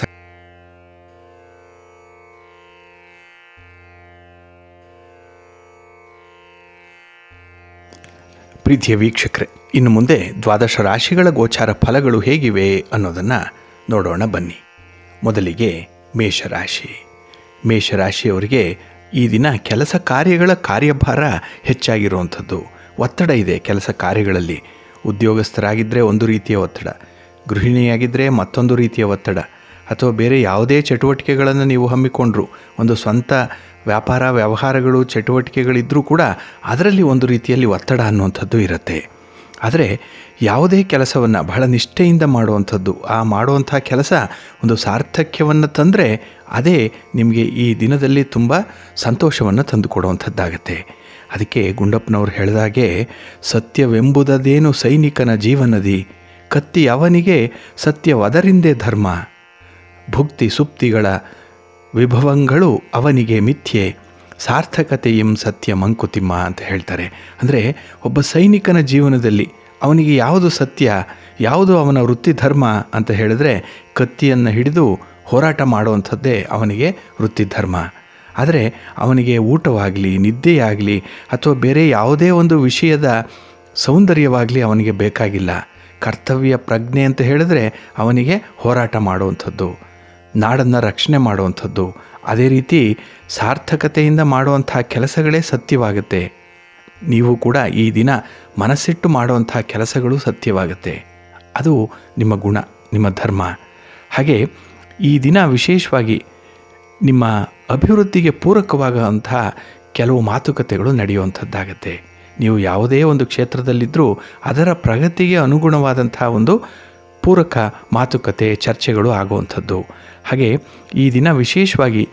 ಪ್ರೀತಿಯ ವೀಕ್ಷಕರೇ ಇನ್ನು ಮುಂದೆ ದ್ವಾದಶ ರಾಶಿಗಳ ಗೋಚಾರ ಫಲಗಳು ಹೇಗಿವೆ ಅನ್ನೋದನ್ನು ನೋಡೋಣ ಬನ್ನಿ ಮೊದಲಿಗೆ ಮೇಷರಾಶಿ ಮೇಷರಾಶಿಯವರಿಗೆ ಈ ದಿನ ಕೆಲಸ ಕಾರ್ಯಗಳ ಕಾರ್ಯಭಾರ ಹೆಚ್ಚಾಗಿರುವಂಥದ್ದು ಒತ್ತಡ ಇದೆ ಕೆಲಸ ಕಾರ್ಯಗಳಲ್ಲಿ ಉದ್ಯೋಗಸ್ಥರಾಗಿದ್ದರೆ ಒಂದು ರೀತಿಯ ಒತ್ತಡ ಗೃಹಿಣಿಯಾಗಿದ್ದರೆ ಮತ್ತೊಂದು ರೀತಿಯ ಒತ್ತಡ ಅಥವಾ ಬೇರೆ ಯಾವುದೇ ಚಟುವಟಿಕೆಗಳನ್ನು ನೀವು ಹಮ್ಮಿಕೊಂಡ್ರು ಒಂದು ಸ್ವಂತ ವ್ಯಾಪಾರ ವ್ಯವಹಾರಗಳು ಚಟುವಟಿಕೆಗಳಿದ್ದರೂ ಕೂಡ ಅದರಲ್ಲಿ ಒಂದು ರೀತಿಯಲ್ಲಿ ಒತ್ತಡ ಅನ್ನುವಂಥದ್ದು ಇರುತ್ತೆ ಆದರೆ ಯಾವುದೇ ಕೆಲಸವನ್ನು ಬಹಳ ನಿಷ್ಠೆಯಿಂದ ಮಾಡುವಂಥದ್ದು ಆ ಮಾಡುವಂಥ ಕೆಲಸ ಒಂದು ಸಾರ್ಥಕ್ಯವನ್ನು ತಂದರೆ ಅದೇ ನಿಮಗೆ ಈ ದಿನದಲ್ಲಿ ತುಂಬ ಸಂತೋಷವನ್ನು ತಂದುಕೊಡುವಂಥದ್ದಾಗತ್ತೆ ಅದಕ್ಕೆ ಗುಂಡಪ್ಪನವ್ರು ಹೇಳಿದಾಗೆ ಸತ್ಯವೆಂಬುದದೇನು ಸೈನಿಕನ ಜೀವನದಿ ಕತ್ತಿ ಅವನಿಗೆ ಸತ್ಯವದರಿಂದೇ ಧರ್ಮ ಭುಕ್ತಿ ಸುಪ್ತಿಗಳ ವಿಭವಂಗಳು ಅವನಿಗೆ ಮಿಥ್ಯೆ ಸಾರ್ಥಕತೆಯಂ ಸತ್ಯ ಮಂಕುತಿಮ್ಮ ಅಂತ ಹೇಳ್ತಾರೆ ಅಂದರೆ ಒಬ್ಬ ಸೈನಿಕನ ಜೀವನದಲ್ಲಿ ಅವನಿಗೆ ಯಾವುದು ಸತ್ಯ ಯಾವುದು ಅವನ ವೃತ್ತಿ ಧರ್ಮ ಅಂತ ಹೇಳಿದ್ರೆ ಕತ್ತಿಯನ್ನು ಹಿಡಿದು ಹೋರಾಟ ಮಾಡುವಂಥದ್ದೇ ಅವನಿಗೆ ವೃತ್ತಿ ಧರ್ಮ ಆದರೆ ಅವನಿಗೆ ಊಟವಾಗಲಿ ನಿದ್ದೆಯಾಗಲಿ ಅಥವಾ ಬೇರೆ ಯಾವುದೇ ಒಂದು ವಿಷಯದ ಸೌಂದರ್ಯವಾಗಲಿ ಅವನಿಗೆ ಬೇಕಾಗಿಲ್ಲ ಕರ್ತವ್ಯ ಪ್ರಜ್ಞೆ ಅಂತ ಹೇಳಿದ್ರೆ ಅವನಿಗೆ ಹೋರಾಟ ಮಾಡುವಂಥದ್ದು ನಾಡನ್ನು ರಕ್ಷಣೆ ಮಾಡುವಂಥದ್ದು ಅದೇ ರೀತಿ ಸಾರ್ಥಕತೆಯಿಂದ ಮಾಡುವಂಥ ಕೆಲಸಗಳೇ ಸತ್ಯವಾಗುತ್ತೆ ನೀವು ಕೂಡ ಈ ದಿನ ಮನಸ್ಸಿಟ್ಟು ಮಾಡುವಂಥ ಕೆಲಸಗಳು ಸತ್ಯವಾಗುತ್ತೆ ಅದು ನಿಮ್ಮ ಗುಣ ನಿಮ್ಮ ಧರ್ಮ ಹಾಗೆ ಈ ದಿನ ವಿಶೇಷವಾಗಿ ನಿಮ್ಮ ಅಭಿವೃದ್ಧಿಗೆ ಪೂರಕವಾಗುವಂಥ ಕೆಲವು ಮಾತುಕತೆಗಳು ನಡೆಯುವಂಥದ್ದಾಗತ್ತೆ ನೀವು ಯಾವುದೇ ಒಂದು ಕ್ಷೇತ್ರದಲ್ಲಿದ್ದರೂ ಅದರ ಪ್ರಗತಿಗೆ ಅನುಗುಣವಾದಂಥ ಒಂದು ಪೂರಕ ಮಾತುಕತೆ ಚರ್ಚೆಗಳು ಆಗುವಂಥದ್ದು ಹಾಗೆ ಈ ದಿನ ವಿಶೇಷವಾಗಿ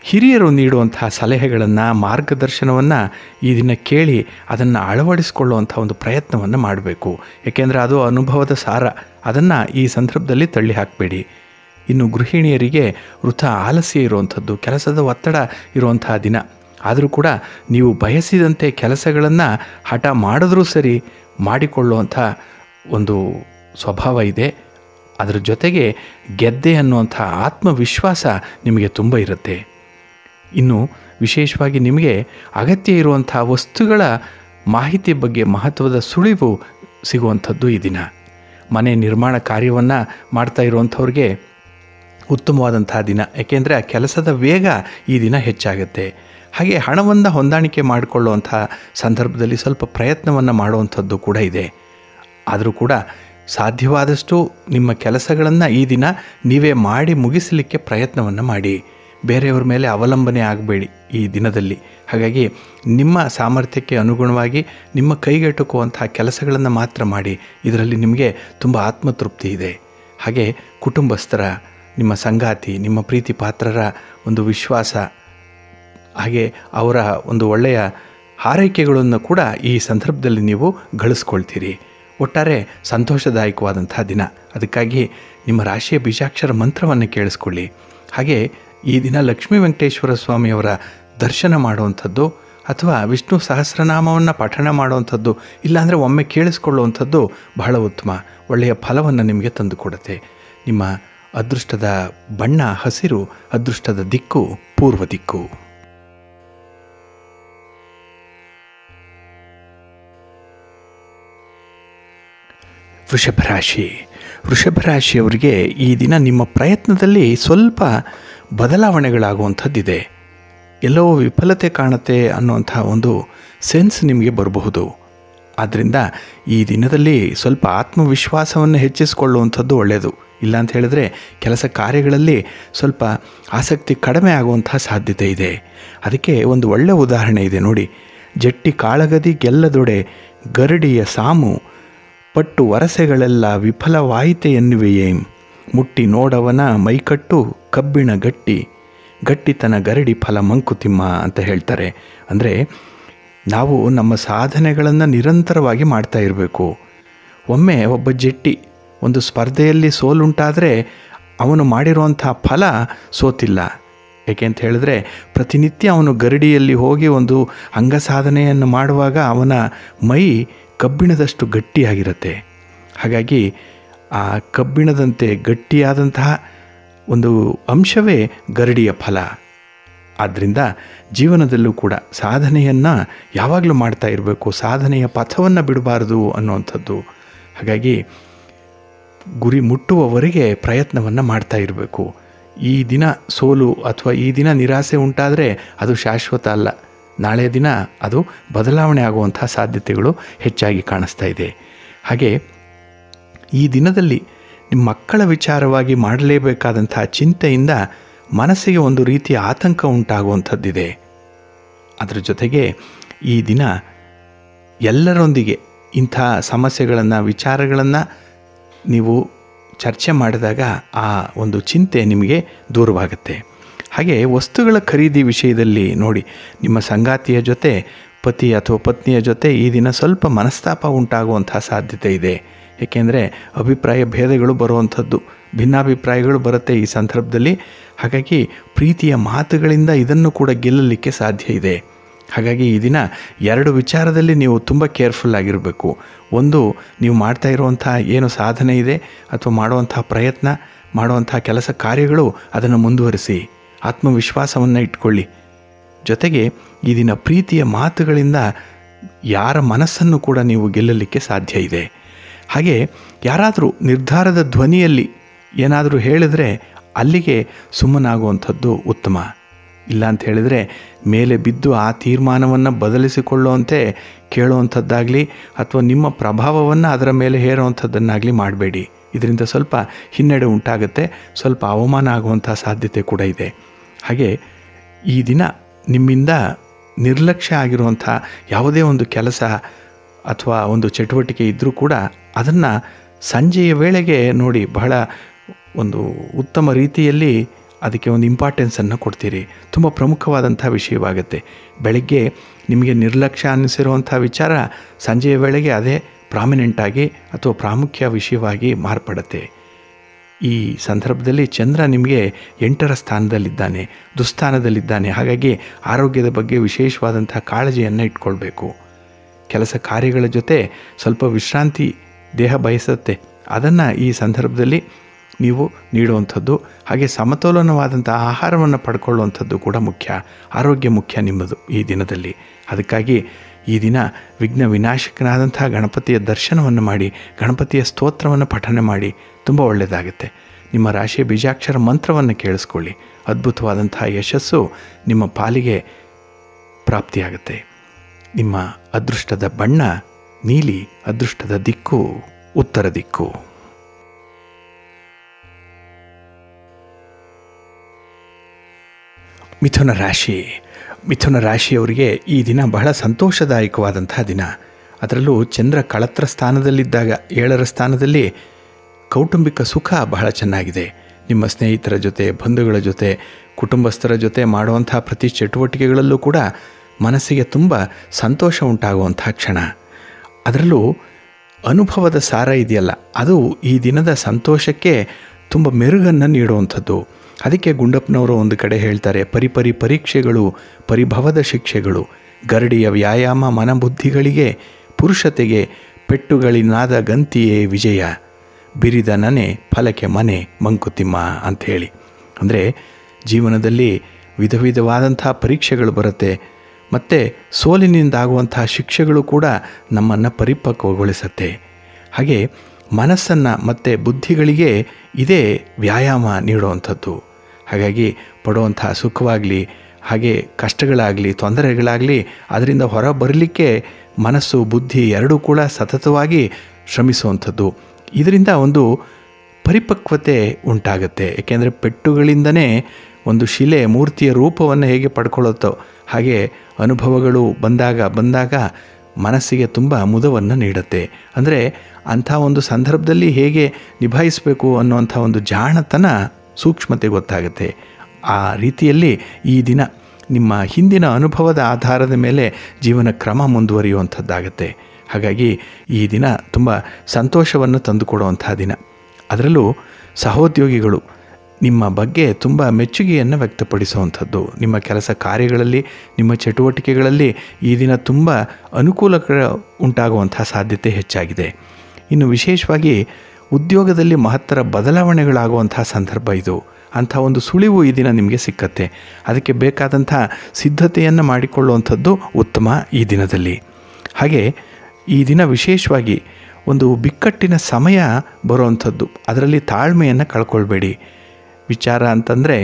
ಹಿರಿಯರು ನೀಡುವಂತಹ ಸಲಹೆಗಳನ್ನು ಮಾರ್ಗದರ್ಶನವನ್ನು ಈ ದಿನ ಕೇಳಿ ಅದನ್ನು ಅಳವಡಿಸಿಕೊಳ್ಳುವಂಥ ಒಂದು ಪ್ರಯತ್ನವನ್ನು ಮಾಡಬೇಕು ಏಕೆಂದರೆ ಅದು ಅನುಭವದ ಸಾರ ಅದನ್ನು ಈ ಸಂದರ್ಭದಲ್ಲಿ ತಳ್ಳಿ ಹಾಕಬೇಡಿ ಇನ್ನು ಗೃಹಿಣಿಯರಿಗೆ ವೃಥ ಆಲಸ್ಯ ಇರುವಂಥದ್ದು ಕೆಲಸದ ಒತ್ತಡ ಇರುವಂತಹ ದಿನ ಆದರೂ ಕೂಡ ನೀವು ಬಯಸಿದಂತೆ ಕೆಲಸಗಳನ್ನು ಹಠ ಮಾಡಿದ್ರೂ ಸರಿ ಮಾಡಿಕೊಳ್ಳುವಂಥ ಒಂದು ಸ್ವಭಾವ ಇದೆ ಅದರ ಜೊತೆಗೆ ಗೆದ್ದೆ ಅನ್ನುವಂಥ ಆತ್ಮವಿಶ್ವಾಸ ನಿಮಗೆ ತುಂಬ ಇರುತ್ತೆ ಇನ್ನು ವಿಶೇಷವಾಗಿ ನಿಮಗೆ ಅಗತ್ಯ ಇರುವಂಥ ವಸ್ತುಗಳ ಮಾಹಿತಿ ಬಗ್ಗೆ ಮಹತ್ವದ ಸುಳಿವು ಸಿಗುವಂಥದ್ದು ಈ ದಿನ ಮನೆ ನಿರ್ಮಾಣ ಕಾರ್ಯವನ್ನು ಮಾಡ್ತಾ ಇರುವಂಥವ್ರಿಗೆ ಉತ್ತಮವಾದಂತಹ ದಿನ ಏಕೆಂದರೆ ಆ ಕೆಲಸದ ವೇಗ ಈ ದಿನ ಹೆಚ್ಚಾಗುತ್ತೆ ಹಾಗೆ ಹಣವನ್ನು ಹೊಂದಾಣಿಕೆ ಮಾಡಿಕೊಳ್ಳುವಂಥ ಸಂದರ್ಭದಲ್ಲಿ ಸ್ವಲ್ಪ ಪ್ರಯತ್ನವನ್ನು ಮಾಡುವಂಥದ್ದು ಕೂಡ ಇದೆ ಆದರೂ ಕೂಡ ಸಾಧ್ಯವಾದಷ್ಟು ನಿಮ್ಮ ಕೆಲಸಗಳನ್ನು ಈ ದಿನ ನೀವೇ ಮಾಡಿ ಮುಗಿಸಲಿಕ್ಕೆ ಪ್ರಯತ್ನವನ್ನು ಮಾಡಿ ಬೇರೆಯವ್ರ ಮೇಲೆ ಅವಲಂಬನೆ ಆಗಬೇಡಿ ಈ ದಿನದಲ್ಲಿ ಹಾಗಾಗಿ ನಿಮ್ಮ ಸಾಮರ್ಥ್ಯಕ್ಕೆ ಅನುಗುಣವಾಗಿ ನಿಮ್ಮ ಕೈಗೆಟುಕುವಂತಹ ಕೆಲಸಗಳನ್ನು ಮಾತ್ರ ಮಾಡಿ ಇದರಲ್ಲಿ ನಿಮಗೆ ತುಂಬ ಆತ್ಮತೃಪ್ತಿ ಇದೆ ಹಾಗೆ ಕುಟುಂಬಸ್ಥರ ನಿಮ್ಮ ಸಂಗಾತಿ ನಿಮ್ಮ ಪ್ರೀತಿ ಪಾತ್ರರ ಒಂದು ವಿಶ್ವಾಸ ಹಾಗೆ ಅವರ ಒಂದು ಒಳ್ಳೆಯ ಹಾರೈಕೆಗಳನ್ನು ಕೂಡ ಈ ಸಂದರ್ಭದಲ್ಲಿ ನೀವು ಗಳಿಸ್ಕೊಳ್ತೀರಿ ಒಟ್ಟಾರೆ ಸಂತೋಷದಾಯಕವಾದಂಥ ದಿನ ಅದಕ್ಕಾಗಿ ನಿಮ್ಮ ರಾಶಿಯ ಬೀಜಾಕ್ಷರ ಮಂತ್ರವನ್ನು ಕೇಳಿಸ್ಕೊಳ್ಳಿ ಹಾಗೆ ಈ ದಿನ ಲಕ್ಷ್ಮೀ ವೆಂಕಟೇಶ್ವರ ಸ್ವಾಮಿಯವರ ದರ್ಶನ ಮಾಡುವಂಥದ್ದು ಅಥವಾ ವಿಷ್ಣು ಸಹಸ್ರನಾಮವನ್ನು ಪಠಣ ಮಾಡುವಂಥದ್ದು ಇಲ್ಲಾಂದರೆ ಒಮ್ಮೆ ಕೇಳಿಸ್ಕೊಳ್ಳುವಂಥದ್ದು ಬಹಳ ಉತ್ತಮ ಒಳ್ಳೆಯ ಫಲವನ್ನು ನಿಮಗೆ ತಂದುಕೊಡುತ್ತೆ ನಿಮ್ಮ ಅದೃಷ್ಟದ ಬಣ್ಣ ಹಸಿರು ಅದೃಷ್ಟದ ದಿಕ್ಕು ಪೂರ್ವ ದಿಕ್ಕು ವೃಷಭ ರಾಶಿ ವೃಷಭ ರಾಶಿಯವರಿಗೆ ಈ ದಿನ ನಿಮ್ಮ ಪ್ರಯತ್ನದಲ್ಲಿ ಸ್ವಲ್ಪ ಬದಲಾವಣೆಗಳಾಗುವಂಥದ್ದಿದೆ ಎಲ್ಲೋ ವಿಫಲತೆ ಕಾಣುತ್ತೆ ಅನ್ನುವಂಥ ಒಂದು ಸೆನ್ಸ್ ನಿಮಗೆ ಬರಬಹುದು ಆದ್ದರಿಂದ ಈ ದಿನದಲ್ಲಿ ಸ್ವಲ್ಪ ಆತ್ಮವಿಶ್ವಾಸವನ್ನು ಹೆಚ್ಚಿಸಿಕೊಳ್ಳುವಂಥದ್ದು ಒಳ್ಳೆಯದು ಇಲ್ಲ ಅಂತ ಹೇಳಿದ್ರೆ ಕೆಲಸ ಕಾರ್ಯಗಳಲ್ಲಿ ಸ್ವಲ್ಪ ಆಸಕ್ತಿ ಕಡಿಮೆ ಆಗುವಂಥ ಸಾಧ್ಯತೆ ಇದೆ ಅದಕ್ಕೆ ಒಂದು ಒಳ್ಳೆಯ ಉದಾಹರಣೆ ಇದೆ ನೋಡಿ ಜಟ್ಟಿ ಕಾಳಗದಿ ಗೆಲ್ಲದೊಡೆ ಗರಡಿಯ ಸಾಮು ಪಟ್ಟು ವರಸೆಗಳೆಲ್ಲ ವಿಫಲವಾಯಿತೆ ಎನ್ನುವೆಯೇ ಮುಟ್ಟಿ ನೋಡವನ ಮೈಕಟ್ಟು ಕಬ್ಬಿಣ ಗಟ್ಟಿ ಗಟ್ಟಿತನ ಗರಡಿ ಫಲ ಮಂಕುತಿಮ್ಮ ಅಂತ ಹೇಳ್ತಾರೆ ಅಂದರೆ ನಾವು ನಮ್ಮ ಸಾಧನೆಗಳನ್ನು ನಿರಂತರವಾಗಿ ಮಾಡ್ತಾ ಇರಬೇಕು ಒಮ್ಮೆ ಒಬ್ಬ ಜಟ್ಟಿ ಒಂದು ಸ್ಪರ್ಧೆಯಲ್ಲಿ ಸೋಲುಂಟಾದರೆ ಅವನು ಮಾಡಿರುವಂಥ ಫಲ ಸೋತಿಲ್ಲ ಏಕೆ ಅಂತ ಹೇಳಿದ್ರೆ ಪ್ರತಿನಿತ್ಯ ಅವನು ಗರಡಿಯಲ್ಲಿ ಹೋಗಿ ಒಂದು ಅಂಗ ಸಾಧನೆಯನ್ನು ಮಾಡುವಾಗ ಅವನ ಮೈ ಕಬ್ಬಿಣದಷ್ಟು ಗಟ್ಟಿಯಾಗಿರುತ್ತೆ ಹಾಗಾಗಿ ಆ ಕಬ್ಬಿಣದಂತೆ ಗಟ್ಟಿಯಾದಂತಹ ಒಂದು ಅಂಶವೇ ಗರಡಿಯ ಫಲ ಆದ್ದರಿಂದ ಜೀವನದಲ್ಲೂ ಕೂಡ ಸಾಧನೆಯನ್ನು ಯಾವಾಗಲೂ ಮಾಡ್ತಾ ಇರಬೇಕು ಸಾಧನೆಯ ಪಥವನ್ನು ಬಿಡಬಾರ್ದು ಅನ್ನುವಂಥದ್ದು ಹಾಗಾಗಿ ಗುರಿ ಮುಟ್ಟುವವರೆಗೆ ಪ್ರಯತ್ನವನ್ನು ಮಾಡ್ತಾ ಇರಬೇಕು ಈ ದಿನ ಸೋಲು ಅಥವಾ ಈ ದಿನ ನಿರಾಸೆ ಉಂಟಾದರೆ ಅದು ಶಾಶ್ವತ ಅಲ್ಲ ನಾಳೆಯ ದಿನ ಅದು ಬದಲಾವಣೆ ಆಗುವಂಥ ಸಾಧ್ಯತೆಗಳು ಹೆಚ್ಚಾಗಿ ಕಾಣಿಸ್ತಾ ಇದೆ ಹಾಗೆ ಈ ದಿನದಲ್ಲಿ ನಿಮ್ಮ ಮಕ್ಕಳ ವಿಚಾರವಾಗಿ ಮಾಡಲೇಬೇಕಾದಂಥ ಚಿಂತೆಯಿಂದ ಮನಸ್ಸಿಗೆ ಒಂದು ರೀತಿಯ ಆತಂಕ ಉಂಟಾಗುವಂಥದ್ದಿದೆ ಅದರ ಜೊತೆಗೆ ಈ ದಿನ ಎಲ್ಲರೊಂದಿಗೆ ಇಂಥ ಸಮಸ್ಯೆಗಳನ್ನು ವಿಚಾರಗಳನ್ನು ನೀವು ಚರ್ಚೆ ಮಾಡಿದಾಗ ಆ ಒಂದು ಚಿಂತೆ ನಿಮಗೆ ದೂರವಾಗುತ್ತೆ ಹಾಗೆ ವಸ್ತುಗಳ ಖರೀದಿ ವಿಷಯದಲ್ಲಿ ನೋಡಿ ನಿಮ್ಮ ಸಂಗಾತಿಯ ಜೊತೆ ಪತಿ ಅಥವಾ ಪತ್ನಿಯ ಜೊತೆ ಈ ದಿನ ಸ್ವಲ್ಪ ಮನಸ್ತಾಪ ಉಂಟಾಗುವಂಥ ಸಾಧ್ಯತೆ ಇದೆ ಏಕೆಂದರೆ ಅಭಿಪ್ರಾಯ ಭೇದಗಳು ಬರುವಂಥದ್ದು ಭಿನ್ನಾಭಿಪ್ರಾಯಗಳು ಬರುತ್ತೆ ಈ ಸಂದರ್ಭದಲ್ಲಿ ಹಾಗಾಗಿ ಪ್ರೀತಿಯ ಮಾತುಗಳಿಂದ ಇದನ್ನು ಕೂಡ ಗೆಲ್ಲಲಿಕ್ಕೆ ಸಾಧ್ಯ ಇದೆ ಹಾಗಾಗಿ ಈ ದಿನ ಎರಡು ವಿಚಾರದಲ್ಲಿ ನೀವು ತುಂಬ ಕೇರ್ಫುಲ್ ಆಗಿರಬೇಕು ಒಂದು ನೀವು ಮಾಡ್ತಾ ಇರುವಂಥ ಏನು ಸಾಧನೆ ಇದೆ ಅಥವಾ ಮಾಡುವಂಥ ಪ್ರಯತ್ನ ಮಾಡುವಂಥ ಕೆಲಸ ಕಾರ್ಯಗಳು ಅದನ್ನು ಮುಂದುವರಿಸಿ ಆತ್ಮವಿಶ್ವಾಸವನ್ನು ಇಟ್ಕೊಳ್ಳಿ ಜೊತೆಗೆ ಈ ದಿನ ಪ್ರೀತಿಯ ಮಾತುಗಳಿಂದ ಯಾರ ಮನಸ್ಸನ್ನು ಕೂಡ ನೀವು ಗೆಲ್ಲಲಿಕ್ಕೆ ಸಾಧ್ಯ ಇದೆ ಹಾಗೆ ಯಾರಾದರೂ ನಿರ್ಧಾರದ ಧ್ವನಿಯಲ್ಲಿ ಏನಾದರೂ ಹೇಳಿದರೆ ಅಲ್ಲಿಗೆ ಸುಮ್ಮನಾಗುವಂಥದ್ದು ಉತ್ತಮ ಇಲ್ಲ ಅಂತ ಹೇಳಿದರೆ ಮೇಲೆ ಬಿದ್ದು ಆ ತೀರ್ಮಾನವನ್ನು ಬದಲಿಸಿಕೊಳ್ಳುವಂತೆ ಕೇಳುವಂಥದ್ದಾಗಲಿ ಅಥವಾ ನಿಮ್ಮ ಪ್ರಭಾವವನ್ನು ಅದರ ಮೇಲೆ ಹೇರುವಂಥದ್ದನ್ನಾಗಲಿ ಮಾಡಬೇಡಿ ಇದರಿಂದ ಸ್ವಲ್ಪ ಹಿನ್ನಡೆ ಉಂಟಾಗುತ್ತೆ ಸ್ವಲ್ಪ ಅವಮಾನ ಆಗುವಂಥ ಸಾಧ್ಯತೆ ಕೂಡ ಇದೆ ಹಾಗೆ ಈ ದಿನ ನಿಮ್ಮಿಂದ ನಿರ್ಲಕ್ಷ್ಯ ಆಗಿರುವಂಥ ಯಾವುದೇ ಒಂದು ಕೆಲಸ ಅಥವಾ ಒಂದು ಚಟುವಟಿಕೆ ಇದ್ದರೂ ಕೂಡ ಅದನ್ನು ಸಂಜೆಯ ವೇಳೆಗೆ ನೋಡಿ ಬಹಳ ಒಂದು ಉತ್ತಮ ರೀತಿಯಲ್ಲಿ ಅದಕ್ಕೆ ಒಂದು ಇಂಪಾರ್ಟೆನ್ಸನ್ನು ಕೊಡ್ತೀರಿ ತುಂಬ ಪ್ರಮುಖವಾದಂಥ ವಿಷಯವಾಗುತ್ತೆ ಬೆಳಗ್ಗೆ ನಿಮಗೆ ನಿರ್ಲಕ್ಷ್ಯ ಅನ್ನಿಸಿರುವಂಥ ವಿಚಾರ ಸಂಜೆಯ ವೇಳೆಗೆ ಅದೇ ಪ್ರಾಮಿನೆಂಟಾಗಿ ಅಥವಾ ಪ್ರಾಮುಖ್ಯ ವಿಷಯವಾಗಿ ಮಾರ್ಪಡುತ್ತೆ ಈ ಸಂದರ್ಭದಲ್ಲಿ ಚಂದ್ರ ನಿಮಗೆ ಎಂಟರ ಸ್ಥಾನದಲ್ಲಿದ್ದಾನೆ ದುಸ್ಥಾನದಲ್ಲಿದ್ದಾನೆ ಹಾಗಾಗಿ ಆರೋಗ್ಯದ ಬಗ್ಗೆ ವಿಶೇಷವಾದಂಥ ಕಾಳಜಿಯನ್ನು ಇಟ್ಕೊಳ್ಬೇಕು ಕೆಲಸ ಕಾರ್ಯಗಳ ಜೊತೆ ಸ್ವಲ್ಪ ವಿಶ್ರಾಂತಿ ದೇಹ ಬಯಸುತ್ತೆ ಅದನ್ನು ಈ ಸಂದರ್ಭದಲ್ಲಿ ನೀವು ನೀಡುವಂಥದ್ದು ಹಾಗೆ ಸಮತೋಲನವಾದಂಥ ಆಹಾರವನ್ನು ಪಡ್ಕೊಳ್ಳುವಂಥದ್ದು ಕೂಡ ಮುಖ್ಯ ಆರೋಗ್ಯ ಮುಖ್ಯ ನಿಮ್ಮದು ಈ ದಿನದಲ್ಲಿ ಅದಕ್ಕಾಗಿ ಈ ದಿನ ವಿಘ್ನ ವಿನಾಶಕನಾದಂಥ ಗಣಪತಿಯ ದರ್ಶನವನ್ನು ಮಾಡಿ ಗಣಪತಿಯ ಸ್ತೋತ್ರವನ್ನು ಪಠನೆ ಮಾಡಿ ತುಂಬ ಒಳ್ಳೆಯದಾಗುತ್ತೆ ನಿಮ್ಮ ರಾಶಿಯ ಬೀಜಾಕ್ಷರ ಮಂತ್ರವನ್ನು ಕೇಳಿಸ್ಕೊಳ್ಳಿ ಅದ್ಭುತವಾದಂಥ ಯಶಸ್ಸು ನಿಮ್ಮ ಪಾಲಿಗೆ ಪ್ರಾಪ್ತಿಯಾಗುತ್ತೆ ನಿಮ್ಮ ಅದೃಷ್ಟದ ಬಣ್ಣ ನೀಲಿ ಅದೃಷ್ಟದ ದಿಕ್ಕು ಉತ್ತರ ದಿಕ್ಕು ಮಿಥುನ ರಾಶಿ ಮಿಥುನ ರಾಶಿಯವರಿಗೆ ಈ ದಿನ ಬಹಳ ಸಂತೋಷದಾಯಕವಾದಂಥ ದಿನ ಅದರಲ್ಲೂ ಚಂದ್ರ ಕಳತ್ರ ಸ್ಥಾನದಲ್ಲಿದ್ದಾಗ ಏಳರ ಸ್ಥಾನದಲ್ಲಿ ಕೌಟುಂಬಿಕ ಸುಖ ಬಹಳ ಚೆನ್ನಾಗಿದೆ ನಿಮ್ಮ ಸ್ನೇಹಿತರ ಜೊತೆ ಬಂಧುಗಳ ಜೊತೆ ಕುಟುಂಬಸ್ಥರ ಜೊತೆ ಮಾಡುವಂಥ ಪ್ರತಿ ಚಟುವಟಿಕೆಗಳಲ್ಲೂ ಕೂಡ ಮನಸ್ಸಿಗೆ ತುಂಬ ಸಂತೋಷ ಉಂಟಾಗುವಂಥ ಕ್ಷಣ ಅದರಲ್ಲೂ ಅನುಭವದ ಸಾರ ಇದೆಯಲ್ಲ ಅದು ಈ ದಿನದ ಸಂತೋಷಕ್ಕೆ ತುಂಬ ಮೆರುಗನ್ನು ನೀಡುವಂಥದ್ದು ಅದಕ್ಕೆ ಗುಂಡಪ್ಪನವರು ಒಂದು ಕಡೆ ಹೇಳ್ತಾರೆ ಪರಿಪರಿ ಪರೀಕ್ಷೆಗಳು ಪರಿಭವದ ಶಿಕ್ಷೆಗಳು ಗರಡಿಯ ವ್ಯಾಯಾಮ ಮನಬುದ್ಧಿಗಳಿಗೆ ಪುರುಷತೆಗೆ ಪೆಟ್ಟುಗಳಿನಾದ ಗಂತಿಯೇ ವಿಜಯ ಬಿರಿದ ನನೆ ಫಲಕ್ಕೆ ಮನೆ ಮಂಕುತಿಮ್ಮ ಅಂಥೇಳಿ ಅಂದರೆ ಜೀವನದಲ್ಲಿ ವಿಧ ವಿಧವಾದಂಥ ಪರೀಕ್ಷೆಗಳು ಬರುತ್ತೆ ಮತ್ತು ಸೋಲಿನಿಂದಾಗುವಂಥ ಶಿಕ್ಷೆಗಳು ಕೂಡ ನಮ್ಮನ್ನು ಪರಿಪಕ್ವಗೊಳಿಸುತ್ತೆ ಹಾಗೆ ಮನಸ್ಸನ್ನು ಮತ್ತು ಬುದ್ಧಿಗಳಿಗೆ ಇದೇ ವ್ಯಾಯಾಮ ನೀಡುವಂಥದ್ದು ಹಾಗಾಗಿ ಪಡುವಂಥ ಸುಖವಾಗಲಿ ಹಾಗೆ ಕಷ್ಟಗಳಾಗಲಿ ತೊಂದರೆಗಳಾಗಲಿ ಅದರಿಂದ ಹೊರ ಬರಲಿಕ್ಕೆ ಮನಸ್ಸು ಬುದ್ಧಿ ಎರಡೂ ಕೂಡ ಸತತವಾಗಿ ಶ್ರಮಿಸುವಂಥದ್ದು ಇದರಿಂದ ಒಂದು ಪರಿಪಕ್ವತೆ ಉಂಟಾಗುತ್ತೆ ಏಕೆಂದರೆ ಪೆಟ್ಟುಗಳಿಂದನೇ ಒಂದು ಶಿಲೆ ಮೂರ್ತಿಯ ರೂಪವನ್ನು ಹೇಗೆ ಪಡ್ಕೊಳ್ಳುತ್ತೋ ಹಾಗೆ ಅನುಭವಗಳು ಬಂದಾಗ ಬಂದಾಗ ಮನಸ್ಸಿಗೆ ತುಂಬ ಮುದವನ್ನು ನೀಡುತ್ತೆ ಅಂದರೆ ಅಂಥ ಒಂದು ಸಂದರ್ಭದಲ್ಲಿ ಹೇಗೆ ನಿಭಾಯಿಸಬೇಕು ಅನ್ನುವಂಥ ಒಂದು ಜಾಣತನ ಸೂಕ್ಷ್ಮತೆ ಗೊತ್ತಾಗುತ್ತೆ ಆ ರೀತಿಯಲ್ಲಿ ಈ ದಿನ ನಿಮ್ಮ ಹಿಂದಿನ ಅನುಭವದ ಆಧಾರದ ಮೇಲೆ ಜೀವನ ಕ್ರಮ ಮುಂದುವರಿಯುವಂಥದ್ದಾಗತ್ತೆ ಹಾಗಾಗಿ ಈ ದಿನ ತುಂಬ ಸಂತೋಷವನ್ನು ತಂದುಕೊಡುವಂಥ ದಿನ ಅದರಲ್ಲೂ ಸಹೋದ್ಯೋಗಿಗಳು ನಿಮ್ಮ ಬಗ್ಗೆ ತುಂಬ ಮೆಚ್ಚುಗೆಯನ್ನು ವ್ಯಕ್ತಪಡಿಸುವಂಥದ್ದು ನಿಮ್ಮ ಕೆಲಸ ಕಾರ್ಯಗಳಲ್ಲಿ ನಿಮ್ಮ ಚಟುವಟಿಕೆಗಳಲ್ಲಿ ಈ ದಿನ ತುಂಬ ಅನುಕೂಲಕರ ಉಂಟಾಗುವಂಥ ಸಾಧ್ಯತೆ ಹೆಚ್ಚಾಗಿದೆ ಇನ್ನು ವಿಶೇಷವಾಗಿ ಉದ್ಯೋಗದಲ್ಲಿ ಮಹತ್ತರ ಬದಲಾವಣೆಗಳಾಗುವಂಥ ಸಂದರ್ಭ ಇದು ಅಂಥ ಒಂದು ಸುಳಿವು ಈ ದಿನ ನಿಮಗೆ ಸಿಕ್ಕತ್ತೆ ಅದಕ್ಕೆ ಬೇಕಾದಂಥ ಸಿದ್ಧತೆಯನ್ನು ಮಾಡಿಕೊಳ್ಳುವಂಥದ್ದು ಉತ್ತಮ ಈ ದಿನದಲ್ಲಿ ಹಾಗೆ ಈ ದಿನ ವಿಶೇಷವಾಗಿ ಒಂದು ಬಿಕ್ಕಟ್ಟಿನ ಸಮಯ ಬರುವಂಥದ್ದು ಅದರಲ್ಲಿ ತಾಳ್ಮೆಯನ್ನು ಕಳ್ಕೊಳ್ಬೇಡಿ ವಿಚಾರ ಅಂತಂದರೆ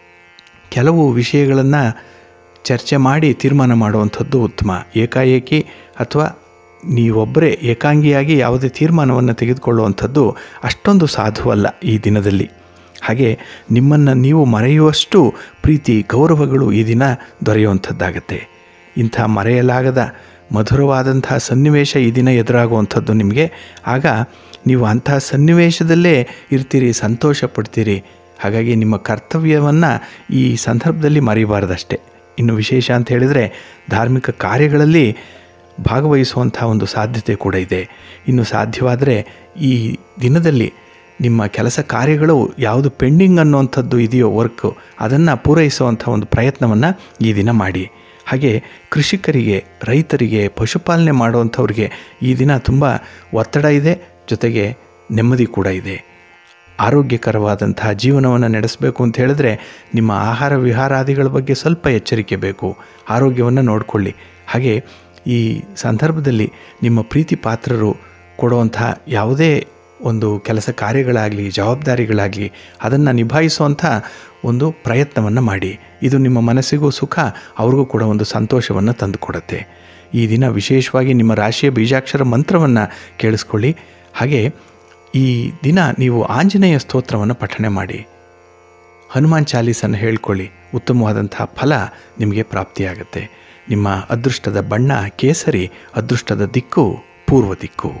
ಕೆಲವು ವಿಷಯಗಳನ್ನು ಚರ್ಚೆ ಮಾಡಿ ತೀರ್ಮಾನ ಮಾಡುವಂಥದ್ದು ಉತ್ತಮ ಏಕಾಏಕಿ ಅಥವಾ ನೀವೊಬ್ಬರೇ ಏಕಾಂಗಿಯಾಗಿ ಯಾವುದೇ ತೀರ್ಮಾನವನ್ನು ತೆಗೆದುಕೊಳ್ಳುವಂಥದ್ದು ಅಷ್ಟೊಂದು ಸಾಧುವಲ್ಲ ಈ ದಿನದಲ್ಲಿ ಹಾಗೆ ನಿಮ್ಮನ್ನು ನೀವು ಮರೆಯುವಷ್ಟು ಪ್ರೀತಿ ಗೌರವಗಳು ಈ ದಿನ ದೊರೆಯುವಂಥದ್ದಾಗತ್ತೆ ಇಂಥ ಮರೆಯಲಾಗದ ಮಧುರವಾದಂಥ ಸನ್ನಿವೇಶ ಈ ದಿನ ಎದುರಾಗುವಂಥದ್ದು ನಿಮಗೆ ಆಗ ನೀವು ಅಂಥ ಸನ್ನಿವೇಶದಲ್ಲೇ ಇರ್ತೀರಿ ಸಂತೋಷ ಪಡ್ತೀರಿ ಹಾಗಾಗಿ ನಿಮ್ಮ ಕರ್ತವ್ಯವನ್ನು ಈ ಸಂದರ್ಭದಲ್ಲಿ ಮರಿಬಾರ್ದಷ್ಟೆ ಇನ್ನು ವಿಶೇಷ ಅಂತ ಹೇಳಿದರೆ ಧಾರ್ಮಿಕ ಕಾರ್ಯಗಳಲ್ಲಿ ಭಾಗವಹಿಸುವಂಥ ಒಂದು ಸಾಧ್ಯತೆ ಕೂಡ ಇದೆ ಇನ್ನು ಸಾಧ್ಯವಾದರೆ ಈ ದಿನದಲ್ಲಿ ನಿಮ್ಮ ಕೆಲಸ ಕಾರ್ಯಗಳು ಯಾವುದು ಪೆಂಡಿಂಗ್ ಅನ್ನುವಂಥದ್ದು ಇದೆಯೋ ವರ್ಕು ಅದನ್ನು ಪೂರೈಸುವಂಥ ಒಂದು ಪ್ರಯತ್ನವನ್ನು ಈ ದಿನ ಮಾಡಿ ಹಾಗೆ ಕೃಷಿಕರಿಗೆ ರೈತರಿಗೆ ಪಶುಪಾಲನೆ ಮಾಡುವಂಥವ್ರಿಗೆ ಈ ದಿನ ತುಂಬ ಒತ್ತಡ ಇದೆ ಜೊತೆಗೆ ನೆಮ್ಮದಿ ಕೂಡ ಇದೆ ಆರೋಗ್ಯಕರವಾದಂತಹ ಜೀವನವನ್ನು ನಡೆಸಬೇಕು ಅಂತ ಹೇಳಿದ್ರೆ ನಿಮ್ಮ ಆಹಾರ ವಿಹಾರಾದಿಗಳ ಬಗ್ಗೆ ಸ್ವಲ್ಪ ಎಚ್ಚರಿಕೆ ಬೇಕು ಆರೋಗ್ಯವನ್ನು ನೋಡಿಕೊಳ್ಳಿ ಹಾಗೆ ಈ ಸಂದರ್ಭದಲ್ಲಿ ನಿಮ್ಮ ಪ್ರೀತಿ ಪಾತ್ರರು ಕೊಡುವಂಥ ಯಾವುದೇ ಒಂದು ಕೆಲಸ ಕಾರ್ಯಗಳಾಗಲಿ ಜವಾಬ್ದಾರಿಗಳಾಗಲಿ ಅದನ್ನು ನಿಭಾಯಿಸುವಂಥ ಒಂದು ಪ್ರಯತ್ನವನ್ನು ಮಾಡಿ ಇದು ನಿಮ್ಮ ಮನಸ್ಸಿಗೂ ಸುಖ ಅವ್ರಿಗೂ ಕೂಡ ಒಂದು ಸಂತೋಷವನ್ನು ತಂದುಕೊಡುತ್ತೆ ಈ ದಿನ ವಿಶೇಷವಾಗಿ ನಿಮ್ಮ ರಾಶಿಯ ಬೀಜಾಕ್ಷರ ಮಂತ್ರವನ್ನು ಕೇಳಿಸ್ಕೊಳ್ಳಿ ಹಾಗೆ ಈ ದಿನ ನೀವು ಆಂಜನೇಯ ಸ್ತೋತ್ರವನ್ನು ಪಠನೆ ಮಾಡಿ ಹನುಮಾನ್ ಚಾಲೀಸನ್ನು ಹೇಳ್ಕೊಳ್ಳಿ ಉತ್ತಮವಾದಂಥ ಫಲ ನಿಮಗೆ ಪ್ರಾಪ್ತಿಯಾಗುತ್ತೆ ನಿಮ್ಮ ಅದೃಷ್ಟದ ಬಣ್ಣ ಕೇಸರಿ ಅದೃಷ್ಟದ ದಿಕ್ಕು ಪೂರ್ವ ದಿಕ್ಕು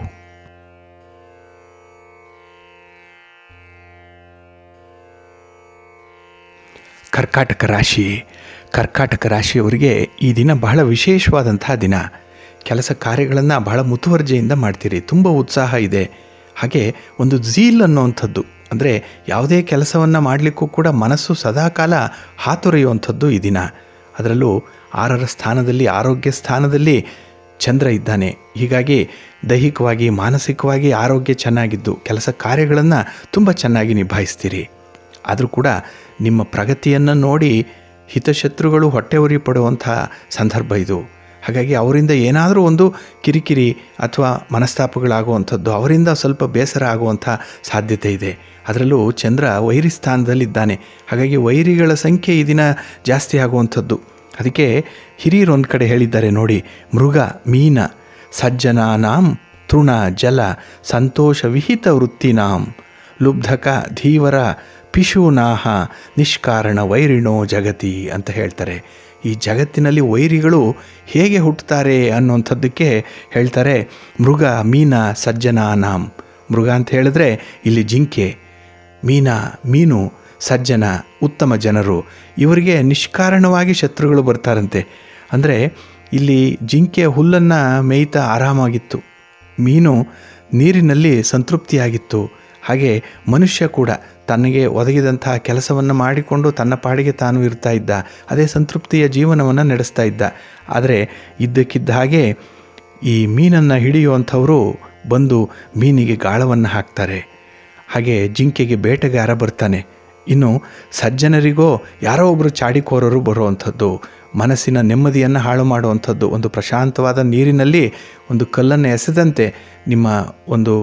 ಕರ್ಕಾಟಕ ರಾಶಿ ಕರ್ಕಾಟಕ ರಾಶಿಯವರಿಗೆ ಈ ದಿನ ಬಹಳ ವಿಶೇಷವಾದಂತಹ ದಿನ ಕೆಲಸ ಕಾರ್ಯಗಳನ್ನು ಬಹಳ ಮುತುವರ್ಜೆಯಿಂದ ಮಾಡ್ತೀರಿ ತುಂಬ ಉತ್ಸಾಹ ಇದೆ ಹಾಗೆ ಒಂದು ಝೀಲ್ ಅನ್ನುವಂಥದ್ದು ಅಂದರೆ ಯಾವುದೇ ಕೆಲಸವನ್ನು ಮಾಡಲಿಕ್ಕೂ ಕೂಡ ಮನಸ್ಸು ಸದಾಕಾಲ ಹಾತೊರೆಯುವಂಥದ್ದು ಈ ದಿನ ಅದರಲ್ಲೂ ಆರರ ಸ್ಥಾನದಲ್ಲಿ ಆರೋಗ್ಯ ಸ್ಥಾನದಲ್ಲಿ ಚಂದ್ರ ಇದ್ದಾನೆ ಹೀಗಾಗಿ ದೈಹಿಕವಾಗಿ ಮಾನಸಿಕವಾಗಿ ಆರೋಗ್ಯ ಚೆನ್ನಾಗಿದ್ದು ಕೆಲಸ ಕಾರ್ಯಗಳನ್ನು ತುಂಬ ಚೆನ್ನಾಗಿ ನಿಭಾಯಿಸ್ತೀರಿ ಆದರೂ ಕೂಡ ನಿಮ್ಮ ಪ್ರಗತಿಯನ್ನು ನೋಡಿ ಹಿತಶತ್ರುಗಳು ಹೊಟ್ಟೆ ಉರಿ ಪಡುವಂಥ ಸಂದರ್ಭ ಇದು ಹಾಗಾಗಿ ಅವರಿಂದ ಏನಾದರೂ ಒಂದು ಕಿರಿಕಿರಿ ಅಥವಾ ಮನಸ್ತಾಪಗಳಾಗುವಂಥದ್ದು ಅವರಿಂದ ಸ್ವಲ್ಪ ಬೇಸರ ಆಗುವಂಥ ಸಾಧ್ಯತೆ ಇದೆ ಅದರಲ್ಲೂ ಚಂದ್ರ ವೈರಿ ಸ್ಥಾನದಲ್ಲಿದ್ದಾನೆ ಹಾಗಾಗಿ ವೈರಿಗಳ ಸಂಖ್ಯೆ ಈ ದಿನ ಜಾಸ್ತಿ ಆಗುವಂಥದ್ದು ಅದಕ್ಕೆ ಹಿರಿಯರು ಒಂದು ಕಡೆ ಹೇಳಿದ್ದಾರೆ ನೋಡಿ ಮೃಗ ಮೀನ ಸಜ್ಜನಾನಾಂ ತೃಣ ಜಲ ಸಂತೋಷ ವಿಹಿತ ವೃತ್ತಿನಾಂ ಲುಬ್ಧಕ ಧೀವರ ಪಿಶೂನಾಹ ನಿಷ್ಕಾರಣ ವೈರಿಣೋ ಜಗತಿ ಅಂತ ಹೇಳ್ತಾರೆ ಈ ಜಗತ್ತಿನಲ್ಲಿ ವೈರಿಗಳು ಹೇಗೆ ಹುಟ್ಟುತ್ತಾರೆ ಅನ್ನುವಂಥದ್ದಕ್ಕೆ ಹೇಳ್ತಾರೆ ಮೃಗ ಮೀನ ಸಜ್ಜನಾನಾಂ ಮೃಗ ಅಂತ ಹೇಳಿದ್ರೆ ಇಲ್ಲಿ ಜಿಂಕೆ ಮೀನ ಮೀನು ಸಜ್ಜನ ಉತ್ತಮ ಜನರು ಇವರಿಗೆ ನಿಷ್ಕಾರಣವಾಗಿ ಶತ್ರುಗಳು ಬರ್ತಾರಂತೆ ಅಂದರೆ ಇಲ್ಲಿ ಜಿಂಕೆ ಹುಲ್ಲನ್ನು ಮೇಯ್ತಾ ಆರಾಮಾಗಿತ್ತು ಮೀನು ನೀರಿನಲ್ಲಿ ಸಂತೃಪ್ತಿಯಾಗಿತ್ತು ಹಾಗೆ ಮನುಷ್ಯ ಕೂಡ ತನಗೆ ಒದಗಿದಂತಹ ಕೆಲಸವನ್ನು ಮಾಡಿಕೊಂಡು ತನ್ನ ಪಾಡಿಗೆ ತಾನು ಇರ್ತಾ ಇದ್ದ ಅದೇ ಸಂತೃಪ್ತಿಯ ಜೀವನವನ್ನು ನಡೆಸ್ತಾ ಇದ್ದ ಆದರೆ ಇದ್ದಕ್ಕಿದ್ದ ಹಾಗೆ ಈ ಮೀನನ್ನು ಹಿಡಿಯುವಂಥವರು ಬಂದು ಮೀನಿಗೆ ಗಾಳವನ್ನು ಹಾಕ್ತಾರೆ ಹಾಗೆ ಜಿಂಕೆಗೆ ಬೇಟೆಗಾರ ಬರ್ತಾನೆ ಇನ್ನು ಸಜ್ಜನರಿಗೋ ಯಾರೋ ಒಬ್ಬರು ಚಾಡಿಕೋರರು ಬರುವಂಥದ್ದು ಮನಸ್ಸಿನ ನೆಮ್ಮದಿಯನ್ನು ಹಾಳು ಮಾಡುವಂಥದ್ದು ಒಂದು ಪ್ರಶಾಂತವಾದ ನೀರಿನಲ್ಲಿ ಒಂದು ಕಲ್ಲನ್ನು ಎಸೆದಂತೆ ನಿಮ್ಮ ಒಂದು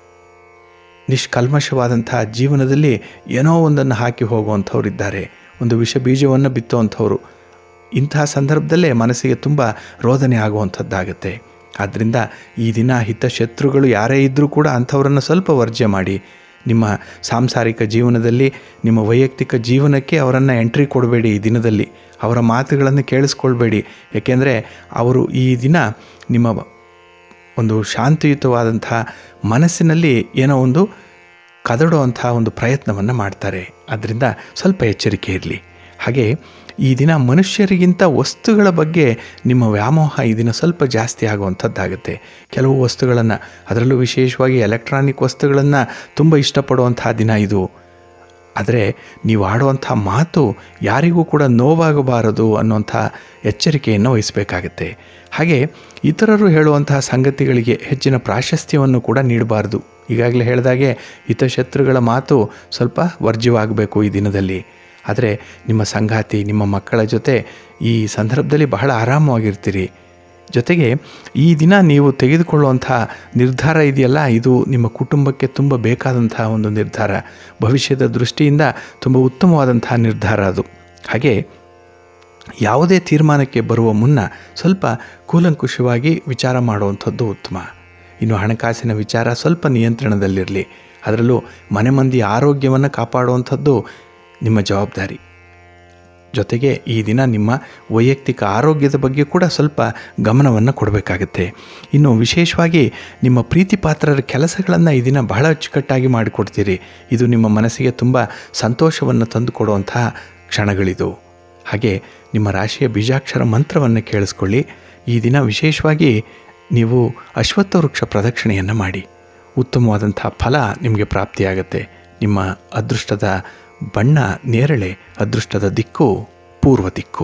ನಿಷ್ಕಲ್ಮಶವಾದಂತಹ ಜೀವನದಲ್ಲಿ ಏನೋ ಒಂದನ್ನು ಹಾಕಿ ಹೋಗುವಂಥವ್ರು ಒಂದು ವಿಷ ಬೀಜವನ್ನು ಬಿತ್ತುವಂಥವ್ರು ಇಂತಹ ಸಂದರ್ಭದಲ್ಲೇ ಮನಸ್ಸಿಗೆ ತುಂಬ ರೋದನೆ ಆಗುವಂಥದ್ದಾಗತ್ತೆ ಆದ್ದರಿಂದ ಈ ದಿನ ಹಿತಶತ್ರುಗಳು ಯಾರೇ ಇದ್ದರೂ ಕೂಡ ಅಂಥವರನ್ನು ಸ್ವಲ್ಪ ವರ್ಜ್ಯ ಮಾಡಿ ನಿಮ್ಮ ಸಾಂಸಾರಿಕ ಜೀವನದಲ್ಲಿ ನಿಮ್ಮ ವೈಯಕ್ತಿಕ ಜೀವನಕ್ಕೆ ಅವರನ್ನು ಎಂಟ್ರಿ ಕೊಡಬೇಡಿ ಈ ದಿನದಲ್ಲಿ ಅವರ ಮಾತುಗಳನ್ನು ಕೇಳಿಸ್ಕೊಳ್ಬೇಡಿ ಏಕೆಂದರೆ ಅವರು ಈ ದಿನ ನಿಮ್ಮ ಒಂದು ಶಾಂತಿಯುತವಾದಂಥ ಮನಸ್ಸಿನಲ್ಲಿ ಏನೋ ಒಂದು ಕದಡುವಂಥ ಒಂದು ಪ್ರಯತ್ನವನ್ನು ಮಾಡ್ತಾರೆ ಅದರಿಂದ ಸ್ವಲ್ಪ ಎಚ್ಚರಿಕೆ ಇರಲಿ ಹಾಗೆ ಈ ದಿನ ಮನುಷ್ಯರಿಗಿಂತ ವಸ್ತುಗಳ ಬಗ್ಗೆ ನಿಮ್ಮ ವ್ಯಾಮೋಹ ಈ ದಿನ ಸ್ವಲ್ಪ ಜಾಸ್ತಿ ಆಗುವಂಥದ್ದಾಗುತ್ತೆ ಕೆಲವು ವಸ್ತುಗಳನ್ನು ಅದರಲ್ಲೂ ವಿಶೇಷವಾಗಿ ಎಲೆಕ್ಟ್ರಾನಿಕ್ ವಸ್ತುಗಳನ್ನು ತುಂಬ ಇಷ್ಟಪಡುವಂಥ ದಿನ ಇದು ಆದರೆ ನೀವು ಆಡುವಂಥ ಮಾತು ಯಾರಿಗೂ ಕೂಡ ನೋವಾಗಬಾರದು ಅನ್ನುವಂಥ ಎಚ್ಚರಿಕೆಯನ್ನು ವಹಿಸಬೇಕಾಗತ್ತೆ ಹಾಗೆ ಇತರರು ಹೇಳುವಂತಹ ಸಂಗತಿಗಳಿಗೆ ಹೆಚ್ಚಿನ ಪ್ರಾಶಸ್ತ್ಯವನ್ನು ಕೂಡ ನೀಡಬಾರ್ದು ಈಗಾಗಲೇ ಹೇಳಿದಾಗೆ ಹಿತಶತ್ರುಗಳ ಮಾತು ಸ್ವಲ್ಪ ವರ್ಜ್ಯವಾಗಬೇಕು ಈ ದಿನದಲ್ಲಿ ಆದರೆ ನಿಮ್ಮ ಸಂಗಾತಿ ನಿಮ್ಮ ಮಕ್ಕಳ ಜೊತೆ ಈ ಸಂದರ್ಭದಲ್ಲಿ ಬಹಳ ಆರಾಮವಾಗಿರ್ತೀರಿ ಜೊತೆಗೆ ಈ ದಿನ ನೀವು ತೆಗೆದುಕೊಳ್ಳುವಂಥ ನಿರ್ಧಾರ ಇದೆಯಲ್ಲ ಇದು ನಿಮ್ಮ ಕುಟುಂಬಕ್ಕೆ ತುಂಬ ಬೇಕಾದಂಥ ಒಂದು ನಿರ್ಧಾರ ಭವಿಷ್ಯದ ದೃಷ್ಟಿಯಿಂದ ತುಂಬ ಉತ್ತಮವಾದಂತಹ ನಿರ್ಧಾರ ಅದು ಹಾಗೆ ಯಾವುದೇ ತೀರ್ಮಾನಕ್ಕೆ ಬರುವ ಮುನ್ನ ಸ್ವಲ್ಪ ಕೂಲಂಕುಷವಾಗಿ ವಿಚಾರ ಮಾಡುವಂಥದ್ದು ಉತ್ತಮ ಇನ್ನು ಹಣಕಾಸಿನ ವಿಚಾರ ಸ್ವಲ್ಪ ನಿಯಂತ್ರಣದಲ್ಲಿರಲಿ ಅದರಲ್ಲೂ ಮನೆ ಮಂದಿ ಆರೋಗ್ಯವನ್ನು ಕಾಪಾಡುವಂಥದ್ದು ನಿಮ್ಮ ಜವಾಬ್ದಾರಿ ಜೊತೆಗೆ ಈ ದಿನ ನಿಮ್ಮ ವೈಯಕ್ತಿಕ ಆರೋಗ್ಯದ ಬಗ್ಗೆ ಕೂಡ ಸ್ವಲ್ಪ ಗಮನವನ್ನು ಕೊಡಬೇಕಾಗತ್ತೆ ಇನ್ನು ವಿಶೇಷವಾಗಿ ನಿಮ್ಮ ಪ್ರೀತಿ ಪಾತ್ರರ ಕೆಲಸಗಳನ್ನು ಈ ದಿನ ಬಹಳ ಅಚ್ಚುಕಟ್ಟಾಗಿ ಮಾಡಿಕೊಡ್ತೀರಿ ಇದು ನಿಮ್ಮ ಮನಸ್ಸಿಗೆ ತುಂಬ ಸಂತೋಷವನ್ನು ತಂದುಕೊಡುವಂತಹ ಕ್ಷಣಗಳಿದು ಹಾಗೆ ನಿಮ್ಮ ರಾಶಿಯ ಬೀಜಾಕ್ಷರ ಮಂತ್ರವನ್ನು ಕೇಳಿಸ್ಕೊಳ್ಳಿ ಈ ದಿನ ವಿಶೇಷವಾಗಿ ನೀವು ಅಶ್ವತ್ಥ ವೃಕ್ಷ ಪ್ರದಕ್ಷಿಣೆಯನ್ನು ಮಾಡಿ ಉತ್ತಮವಾದಂಥ ಫಲ ನಿಮಗೆ ಪ್ರಾಪ್ತಿಯಾಗತ್ತೆ ನಿಮ್ಮ ಅದೃಷ್ಟದ ಬಣ್ಣ ನೇರಳೆ ಅದೃಷ್ಟದ ದಿಕ್ಕು ಪೂರ್ವ ದಿಕ್ಕು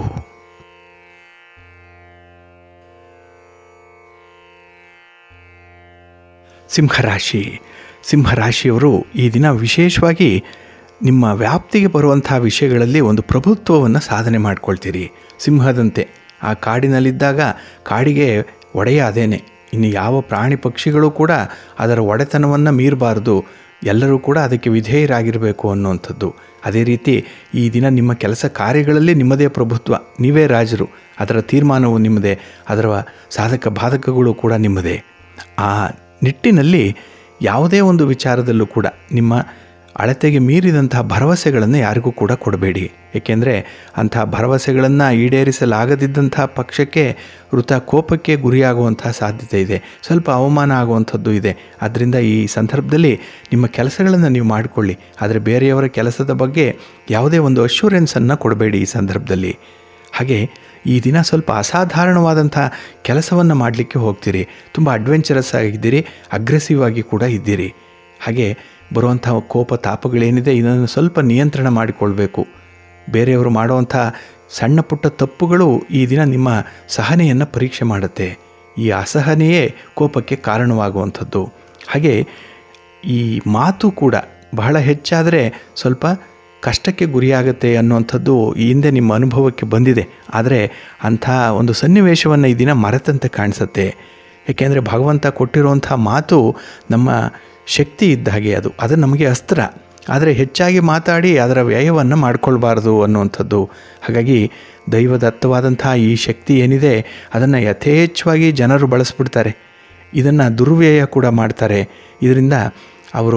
ಸಿಂಹರಾಶಿ ಸಿಂಹರಾಶಿಯವರು ಈ ದಿನ ವಿಶೇಷವಾಗಿ ನಿಮ್ಮ ವ್ಯಾಪ್ತಿಗೆ ಬರುವಂಥ ವಿಷಯಗಳಲ್ಲಿ ಒಂದು ಪ್ರಭುತ್ವವನ್ನು ಸಾಧನೆ ಮಾಡ್ಕೊಳ್ತೀರಿ ಸಿಂಹದಂತೆ ಆ ಕಾಡಿನಲ್ಲಿದ್ದಾಗ ಕಾಡಿಗೆ ಒಡೆಯ ಅದೇನೆ ಇನ್ನು ಯಾವ ಪ್ರಾಣಿ ಪಕ್ಷಿಗಳು ಕೂಡ ಅದರ ಒಡೆತನವನ್ನು ಮೀರಬಾರ್ದು ಎಲ್ಲರೂ ಕೂಡ ಅದಕ್ಕೆ ವಿಧೇಯರಾಗಿರಬೇಕು ಅನ್ನುವಂಥದ್ದು ಅದೇ ರೀತಿ ಈ ದಿನ ನಿಮ್ಮ ಕೆಲಸ ಕಾರ್ಯಗಳಲ್ಲಿ ನಿಮ್ಮದೇ ಪ್ರಭುತ್ವ ನೀವೇ ರಾಜರು ಅದರ ತೀರ್ಮಾನವು ನಿಮ್ಮದೇ ಅದರ ಸಾಧಕ ಬಾಧಕಗಳು ಕೂಡ ನಿಮ್ಮದೇ ಆ ನಿಟ್ಟಿನಲ್ಲಿ ಯಾವುದೇ ಒಂದು ವಿಚಾರದಲ್ಲೂ ಕೂಡ ನಿಮ್ಮ ಅಳತೆಗೆ ಮೀರಿದಂತಹ ಭರವಸೆಗಳನ್ನು ಯಾರಿಗೂ ಕೂಡ ಕೊಡಬೇಡಿ ಏಕೆಂದರೆ ಅಂಥ ಭರವಸೆಗಳನ್ನು ಈಡೇರಿಸಲಾಗದಿದ್ದಂಥ ಪಕ್ಷಕ್ಕೆ ವೃತ ಕೋಪಕ್ಕೆ ಗುರಿಯಾಗುವಂತಹ ಸಾಧ್ಯತೆ ಇದೆ ಸ್ವಲ್ಪ ಅವಮಾನ ಆಗುವಂಥದ್ದು ಇದೆ ಆದ್ದರಿಂದ ಈ ಸಂದರ್ಭದಲ್ಲಿ ನಿಮ್ಮ ಕೆಲಸಗಳನ್ನು ನೀವು ಮಾಡಿಕೊಳ್ಳಿ ಆದರೆ ಬೇರೆಯವರ ಕೆಲಸದ ಬಗ್ಗೆ ಯಾವುದೇ ಒಂದು ಅಶ್ಯೂರೆನ್ಸನ್ನು ಕೊಡಬೇಡಿ ಈ ಸಂದರ್ಭದಲ್ಲಿ ಹಾಗೆ ಈ ದಿನ ಸ್ವಲ್ಪ ಅಸಾಧಾರಣವಾದಂಥ ಕೆಲಸವನ್ನು ಮಾಡಲಿಕ್ಕೆ ಹೋಗ್ತೀರಿ ತುಂಬ ಅಡ್ವೆಂಚರಸ್ ಆಗಿದ್ದೀರಿ ಅಗ್ರೆಸಿವ್ ಆಗಿ ಕೂಡ ಇದ್ದೀರಿ ಹಾಗೆ ಬರುವಂಥ ಕೋಪ ತಾಪಗಳೇನಿದೆ ಇದನ್ನು ಸ್ವಲ್ಪ ನಿಯಂತ್ರಣ ಮಾಡಿಕೊಳ್ಬೇಕು ಬೇರೆಯವರು ಮಾಡುವಂಥ ಸಣ್ಣ ಪುಟ್ಟ ತಪ್ಪುಗಳು ಈ ದಿನ ನಿಮ್ಮ ಸಹನೆಯನ್ನು ಪರೀಕ್ಷೆ ಮಾಡುತ್ತೆ ಈ ಅಸಹನೆಯೇ ಕೋಪಕ್ಕೆ ಕಾರಣವಾಗುವಂಥದ್ದು ಹಾಗೆ ಈ ಮಾತು ಕೂಡ ಬಹಳ ಹೆಚ್ಚಾದರೆ ಸ್ವಲ್ಪ ಕಷ್ಟಕ್ಕೆ ಗುರಿಯಾಗುತ್ತೆ ಅನ್ನುವಂಥದ್ದು ಈ ಹಿಂದೆ ನಿಮ್ಮ ಅನುಭವಕ್ಕೆ ಬಂದಿದೆ ಆದರೆ ಅಂಥ ಒಂದು ಸನ್ನಿವೇಶವನ್ನು ಈ ದಿನ ಮರೆತಂತೆ ಕಾಣಿಸುತ್ತೆ ಏಕೆಂದರೆ ಭಗವಂತ ಕೊಟ್ಟಿರುವಂಥ ಮಾತು ನಮ್ಮ ಶಕ್ತಿ ಇದ್ದ ಹಾಗೆ ಅದು ಅದು ನಮಗೆ ಅಸ್ತ್ರ ಆದರೆ ಹೆಚ್ಚಾಗಿ ಮಾತಾಡಿ ಅದರ ವ್ಯಯವನ್ನು ಮಾಡಿಕೊಳ್ಬಾರ್ದು ಅನ್ನುವಂಥದ್ದು ಹಾಗಾಗಿ ದೈವದತ್ತವಾದಂಥ ಈ ಶಕ್ತಿ ಏನಿದೆ ಅದನ್ನು ಯಥೇಚ್ಛವಾಗಿ ಜನರು ಬಳಸ್ಬಿಡ್ತಾರೆ ಇದನ್ನು ದುರ್ವ್ಯಯ ಕೂಡ ಮಾಡ್ತಾರೆ ಇದರಿಂದ ಅವರು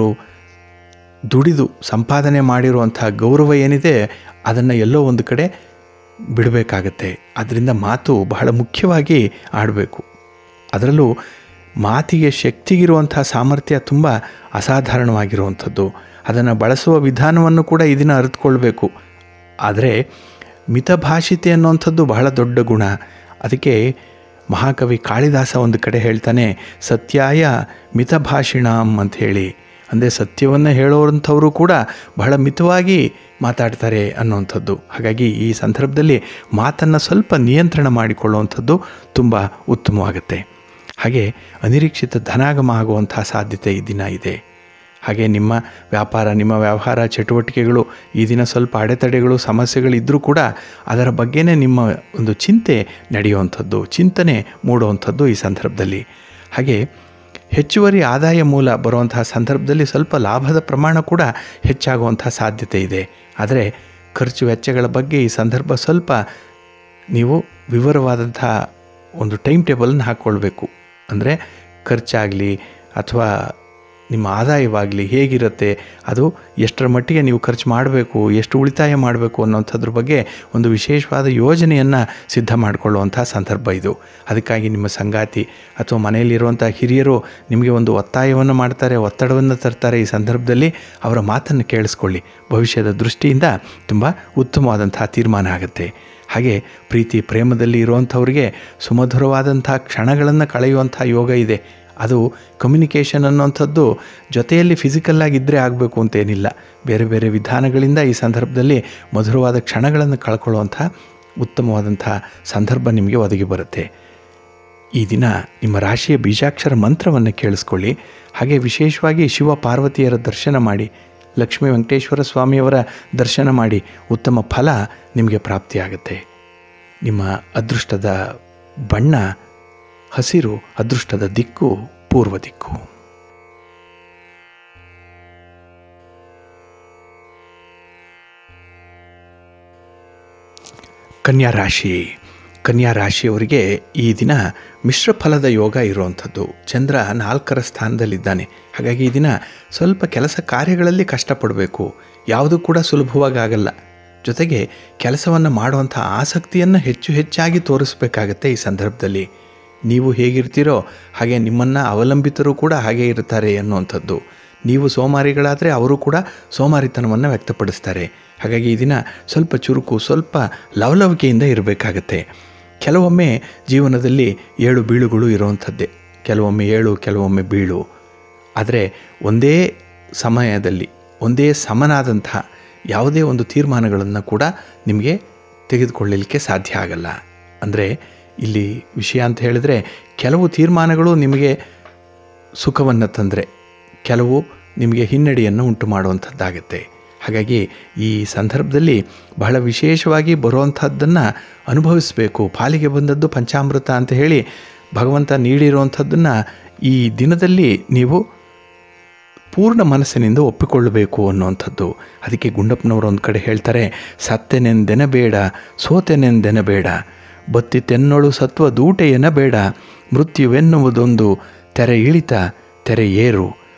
ದುಡಿದು ಸಂಪಾದನೆ ಮಾಡಿರುವಂಥ ಗೌರವ ಏನಿದೆ ಅದನ್ನು ಎಲ್ಲೋ ಒಂದು ಕಡೆ ಬಿಡಬೇಕಾಗತ್ತೆ ಅದರಿಂದ ಮಾತು ಬಹಳ ಮುಖ್ಯವಾಗಿ ಆಡಬೇಕು ಅದರಲ್ಲೂ ಮಾತಿಗೆ ಶಕ್ತಿಗಿರುವಂಥ ಸಾಮರ್ಥ್ಯ ತುಂಬ ಅಸಾಧಾರಣವಾಗಿರುವಂಥದ್ದು ಅದನ್ನು ಬಳಸುವ ವಿಧಾನವನ್ನು ಕೂಡ ಇದನ್ನು ಅರಿತುಕೊಳ್ಬೇಕು ಆದರೆ ಮಿತಭಾಷಿತೆ ಅನ್ನುವಂಥದ್ದು ಬಹಳ ದೊಡ್ಡ ಗುಣ ಅದಕ್ಕೆ ಮಹಾಕವಿ ಕಾಳಿದಾಸ ಒಂದು ಕಡೆ ಹೇಳ್ತಾನೆ ಸತ್ಯಾಯ ಮಿತಭಾಷಿಣಾಂ ಅಂತ ಹೇಳಿ ಅಂದರೆ ಸತ್ಯವನ್ನು ಹೇಳೋವಂಥವರು ಕೂಡ ಬಹಳ ಮಿತವಾಗಿ ಮಾತಾಡ್ತಾರೆ ಅನ್ನುವಂಥದ್ದು ಹಾಗಾಗಿ ಈ ಸಂದರ್ಭದಲ್ಲಿ ಮಾತನ್ನು ಸ್ವಲ್ಪ ನಿಯಂತ್ರಣ ಮಾಡಿಕೊಳ್ಳುವಂಥದ್ದು ತುಂಬ ಉತ್ತಮವಾಗುತ್ತೆ ಹಾಗೆ ಅನಿರೀಕ್ಷಿತ ಧನಾಗಮ ಆಗುವಂಥ ಸಾಧ್ಯತೆ ಈ ದಿನ ಇದೆ ಹಾಗೆ ನಿಮ್ಮ ವ್ಯಾಪಾರ ನಿಮ್ಮ ವ್ಯವಹಾರ ಚಟುವಟಿಕೆಗಳು ಈ ದಿನ ಸ್ವಲ್ಪ ಅಡೆತಡೆಗಳು ಸಮಸ್ಯೆಗಳಿದ್ದರೂ ಕೂಡ ಅದರ ಬಗ್ಗೆನೇ ನಿಮ್ಮ ಒಂದು ಚಿಂತೆ ನಡೆಯುವಂಥದ್ದು ಚಿಂತನೆ ಮೂಡುವಂಥದ್ದು ಈ ಸಂದರ್ಭದಲ್ಲಿ ಹಾಗೆ ಹೆಚ್ಚುವರಿ ಆದಾಯ ಮೂಲ ಬರುವಂತಹ ಸಂದರ್ಭದಲ್ಲಿ ಸ್ವಲ್ಪ ಲಾಭದ ಪ್ರಮಾಣ ಕೂಡ ಹೆಚ್ಚಾಗುವಂಥ ಸಾಧ್ಯತೆ ಇದೆ ಆದರೆ ಖರ್ಚು ವೆಚ್ಚಗಳ ಬಗ್ಗೆ ಈ ಸಂದರ್ಭ ಸ್ವಲ್ಪ ನೀವು ವಿವರವಾದಂಥ ಒಂದು ಟೈಮ್ ಟೇಬಲನ್ನು ಹಾಕ್ಕೊಳ್ಬೇಕು ಅಂದರೆ ಖರ್ಚಾಗಲಿ ಅಥವಾ ನಿಮ್ಮ ಆದಾಯವಾಗಲಿ ಹೇಗಿರುತ್ತೆ ಅದು ಎಷ್ಟರ ಮಟ್ಟಿಗೆ ನೀವು ಖರ್ಚು ಮಾಡಬೇಕು ಎಷ್ಟು ಉಳಿತಾಯ ಮಾಡಬೇಕು ಅನ್ನೋಂಥದ್ರ ಬಗ್ಗೆ ಒಂದು ವಿಶೇಷವಾದ ಯೋಜನೆಯನ್ನು ಸಿದ್ಧ ಮಾಡಿಕೊಳ್ಳುವಂಥ ಸಂದರ್ಭ ಇದು ಅದಕ್ಕಾಗಿ ನಿಮ್ಮ ಸಂಗಾತಿ ಅಥವಾ ಮನೆಯಲ್ಲಿರುವಂಥ ಹಿರಿಯರು ನಿಮಗೆ ಒಂದು ಒತ್ತಾಯವನ್ನು ಮಾಡ್ತಾರೆ ಒತ್ತಡವನ್ನು ತರ್ತಾರೆ ಈ ಸಂದರ್ಭದಲ್ಲಿ ಅವರ ಮಾತನ್ನು ಕೇಳಿಸ್ಕೊಳ್ಳಿ ಭವಿಷ್ಯದ ದೃಷ್ಟಿಯಿಂದ ತುಂಬ ಉತ್ತಮವಾದಂಥ ತೀರ್ಮಾನ ಆಗುತ್ತೆ ಹಾಗೆ ಪ್ರೀತಿ ಪ್ರೇಮದಲ್ಲಿ ಇರುವಂಥವ್ರಿಗೆ ಸುಮಧುರವಾದಂಥ ಕ್ಷಣಗಳನ್ನು ಕಳೆಯುವಂಥ ಯೋಗ ಇದೆ ಅದು ಕಮ್ಯುನಿಕೇಷನ್ ಅನ್ನುವಂಥದ್ದು ಜೊತೆಯಲ್ಲಿ ಫಿಸಿಕಲ್ಲಾಗಿದ್ದರೆ ಆಗಬೇಕು ಅಂತೇನಿಲ್ಲ ಬೇರೆ ಬೇರೆ ವಿಧಾನಗಳಿಂದ ಈ ಸಂದರ್ಭದಲ್ಲಿ ಮಧುರವಾದ ಕ್ಷಣಗಳನ್ನು ಕಳ್ಕೊಳ್ಳುವಂಥ ಉತ್ತಮವಾದಂಥ ಸಂದರ್ಭ ನಿಮಗೆ ಒದಗಿ ಬರುತ್ತೆ ಈ ದಿನ ನಿಮ್ಮ ರಾಶಿಯ ಬೀಜಾಕ್ಷರ ಮಂತ್ರವನ್ನು ಕೇಳಿಸ್ಕೊಳ್ಳಿ ಹಾಗೆ ವಿಶೇಷವಾಗಿ ಶಿವ ಪಾರ್ವತಿಯರ ದರ್ಶನ ಮಾಡಿ ಲಕ್ಷ್ಮೀ ವೆಂಕಟೇಶ್ವರ ಸ್ವಾಮಿಯವರ ದರ್ಶನ ಮಾಡಿ ಉತ್ತಮ ಫಲ ನಿಮಗೆ ಪ್ರಾಪ್ತಿಯಾಗುತ್ತೆ ನಿಮ್ಮ ಅದೃಷ್ಟದ ಬಣ್ಣ ಹಸಿರು ಅದೃಷ್ಟದ ದಿಕ್ಕು ಪೂರ್ವ ದಿಕ್ಕು ಕನ್ಯಾ ರಾಶಿ ಕನ್ಯಾ ರಾಶಿಯವರಿಗೆ ಈ ದಿನ ಮಿಶ್ರ ಫಲದ ಯೋಗ ಇರುವಂಥದ್ದು ಚಂದ್ರ ನಾಲ್ಕರ ಸ್ಥಾನದಲ್ಲಿದ್ದಾನೆ ಹಾಗಾಗಿ ಈ ದಿನ ಸ್ವಲ್ಪ ಕೆಲಸ ಕಾರ್ಯಗಳಲ್ಲಿ ಕಷ್ಟಪಡಬೇಕು ಯಾವುದೂ ಕೂಡ ಸುಲಭವಾಗಿ ಆಗಲ್ಲ ಜೊತೆಗೆ ಕೆಲಸವನ್ನು ಮಾಡುವಂಥ ಆಸಕ್ತಿಯನ್ನು ಹೆಚ್ಚು ಹೆಚ್ಚಾಗಿ ತೋರಿಸ್ಬೇಕಾಗತ್ತೆ ಈ ಸಂದರ್ಭದಲ್ಲಿ ನೀವು ಹೇಗಿರ್ತೀರೋ ಹಾಗೆ ನಿಮ್ಮನ್ನು ಅವಲಂಬಿತರು ಕೂಡ ಹಾಗೆ ಇರ್ತಾರೆ ಅನ್ನುವಂಥದ್ದು ನೀವು ಸೋಮಾರಿಗಳಾದರೆ ಅವರು ಕೂಡ ಸೋಮಾರಿತನವನ್ನು ವ್ಯಕ್ತಪಡಿಸ್ತಾರೆ ಹಾಗಾಗಿ ಈ ದಿನ ಸ್ವಲ್ಪ ಚುರುಕು ಸ್ವಲ್ಪ ಲವಲವಿಕೆಯಿಂದ ಇರಬೇಕಾಗತ್ತೆ ಕೆಲವೊಮ್ಮೆ ಜೀವನದಲ್ಲಿ ಏಳು ಬೀಳುಗಳು ಇರುವಂಥದ್ದೇ ಕೆಲವೊಮ್ಮೆ ಏಳು ಕೆಲವೊಮ್ಮೆ ಬೀಳು ಆದರೆ ಒಂದೇ ಸಮಯದಲ್ಲಿ ಒಂದೇ ಸಮನಾದಂತಹ ಯಾವುದೇ ಒಂದು ತೀರ್ಮಾನಗಳನ್ನು ಕೂಡ ನಿಮಗೆ ತೆಗೆದುಕೊಳ್ಳಲಿಕ್ಕೆ ಸಾಧ್ಯ ಆಗಲ್ಲ ಅಂದರೆ ಇಲ್ಲಿ ವಿಷಯ ಅಂತ ಹೇಳಿದರೆ ಕೆಲವು ತೀರ್ಮಾನಗಳು ನಿಮಗೆ ಸುಖವನ್ನು ತಂದರೆ ಕೆಲವು ನಿಮಗೆ ಹಿನ್ನಡೆಯನ್ನು ಉಂಟು ಮಾಡುವಂಥದ್ದಾಗುತ್ತೆ ಹಾಗಾಗಿ ಈ ಸಂದರ್ಭದಲ್ಲಿ ಬಹಳ ವಿಶೇಷವಾಗಿ ಬರುವಂಥದ್ದನ್ನು ಅನುಭವಿಸಬೇಕು ಪಾಲಿಗೆ ಬಂದದ್ದು ಪಂಚಾಮೃತ ಅಂತ ಹೇಳಿ ಭಗವಂತ ನೀಡಿರುವಂಥದ್ದನ್ನು ಈ ದಿನದಲ್ಲಿ ನೀವು ಪೂರ್ಣ ಮನಸ್ಸಿನಿಂದ ಒಪ್ಪಿಕೊಳ್ಳಬೇಕು ಅನ್ನುವಂಥದ್ದು ಅದಕ್ಕೆ ಗುಂಡಪ್ಪನವರು ಒಂದು ಕಡೆ ಹೇಳ್ತಾರೆ ಸತ್ತೆನೆಂದೆನಬೇಡ ಸೋತೆನೆಂದೆನಬೇಡ ಬತ್ತಿತೆನ್ನೊಳು ಸತ್ವ ದೂಟೆಯೆನಬೇಡ ಮೃತ್ಯುವೆನ್ನುವುದೊಂದು ತೆರೆ ಇಳಿತ ತೆರೆ ಏರು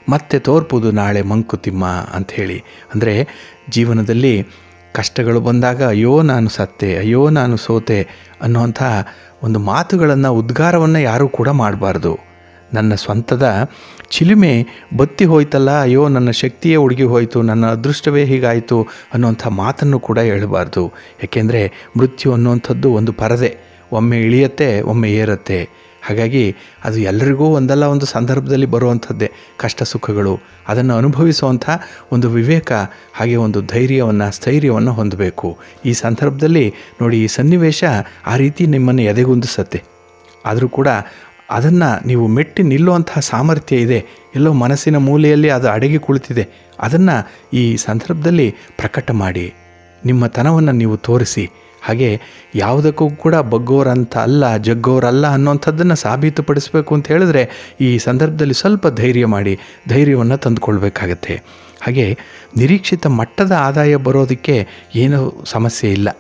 ಮತ್ತೆ ತೋರ್ಪುದು ನಾಳೆ ಮಂಕುತಿಮ್ಮ ಅಂಥೇಳಿ ಅಂದರೆ ಜೀವನದಲ್ಲಿ ಕಷ್ಟಗಳು ಬಂದಾಗ ಅಯ್ಯೋ ನಾನು ಸತ್ತೆ ಅಯ್ಯೋ ನಾನು ಸೋತೆ ಅನ್ನುವಂಥ ಒಂದು ಮಾತುಗಳನ್ನು ಉದ್ಗಾರವನ್ನು ಯಾರೂ ಕೂಡ ಮಾಡಬಾರ್ದು ನನ್ನ ಸ್ವಂತದ ಚಿಲುಮೆ ಬತ್ತಿ ಹೋಯ್ತಲ್ಲ ಅಯ್ಯೋ ನನ್ನ ಶಕ್ತಿಯೇ ಹುಡುಗಿ ಹೋಯಿತು ನನ್ನ ಅದೃಷ್ಟವೇ ಹೀಗಾಯಿತು ಅನ್ನುವಂಥ ಮಾತನ್ನು ಕೂಡ ಹೇಳಬಾರ್ದು ಏಕೆಂದರೆ ಮೃತ್ಯು ಅನ್ನುವಂಥದ್ದು ಒಂದು ಪರದೆ ಒಮ್ಮೆ ಇಳಿಯತ್ತೆ ಒಮ್ಮೆ ಏರತ್ತೆ ಹಾಗಾಗಿ ಅದು ಎಲ್ಲರಿಗೂ ಒಂದಲ್ಲ ಒಂದು ಸಂದರ್ಭದಲ್ಲಿ ಬರುವಂಥದ್ದೇ ಕಷ್ಟ ಸುಖಗಳು ಅದನ್ನು ಅನುಭವಿಸುವಂಥ ಒಂದು ವಿವೇಕ ಹಾಗೆ ಒಂದು ಧೈರ್ಯವನ್ನು ಸ್ಥೈರ್ಯವನ್ನು ಹೊಂದಬೇಕು ಈ ಸಂದರ್ಭದಲ್ಲಿ ನೋಡಿ ಈ ಸನ್ನಿವೇಶ ಆ ರೀತಿ ನಿಮ್ಮನ್ನು ಎದೆಗುಂದಿಸತ್ತೆ ಆದರೂ ಕೂಡ ಅದನ್ನು ನೀವು ಮೆಟ್ಟಿ ನಿಲ್ಲುವಂತಹ ಸಾಮರ್ಥ್ಯ ಇದೆ ಎಲ್ಲೋ ಮನಸ್ಸಿನ ಮೂಲೆಯಲ್ಲಿ ಅದು ಅಡಗಿ ಕುಳಿತಿದೆ ಅದನ್ನು ಈ ಸಂದರ್ಭದಲ್ಲಿ ಪ್ರಕಟ ಮಾಡಿ ನಿಮ್ಮ ತನವನ್ನು ನೀವು ತೋರಿಸಿ ಹಾಗೆ ಯಾವುದಕ್ಕೂ ಕೂಡ ಬಗ್ಗೋರಂತ ಅಲ್ಲ ಜಗ್ಗೋರಲ್ಲ ಅನ್ನೋಂಥದ್ದನ್ನು ಸಾಬೀತುಪಡಿಸಬೇಕು ಅಂತ ಹೇಳಿದ್ರೆ ಈ ಸಂದರ್ಭದಲ್ಲಿ ಸ್ವಲ್ಪ ಧೈರ್ಯ ಮಾಡಿ ಧೈರ್ಯವನ್ನು ತಂದುಕೊಳ್ಬೇಕಾಗತ್ತೆ ಹಾಗೆ ನಿರೀಕ್ಷಿತ ಮಟ್ಟದ ಆದಾಯ ಬರೋದಕ್ಕೆ ಏನೂ ಸಮಸ್ಯೆ ಇಲ್ಲ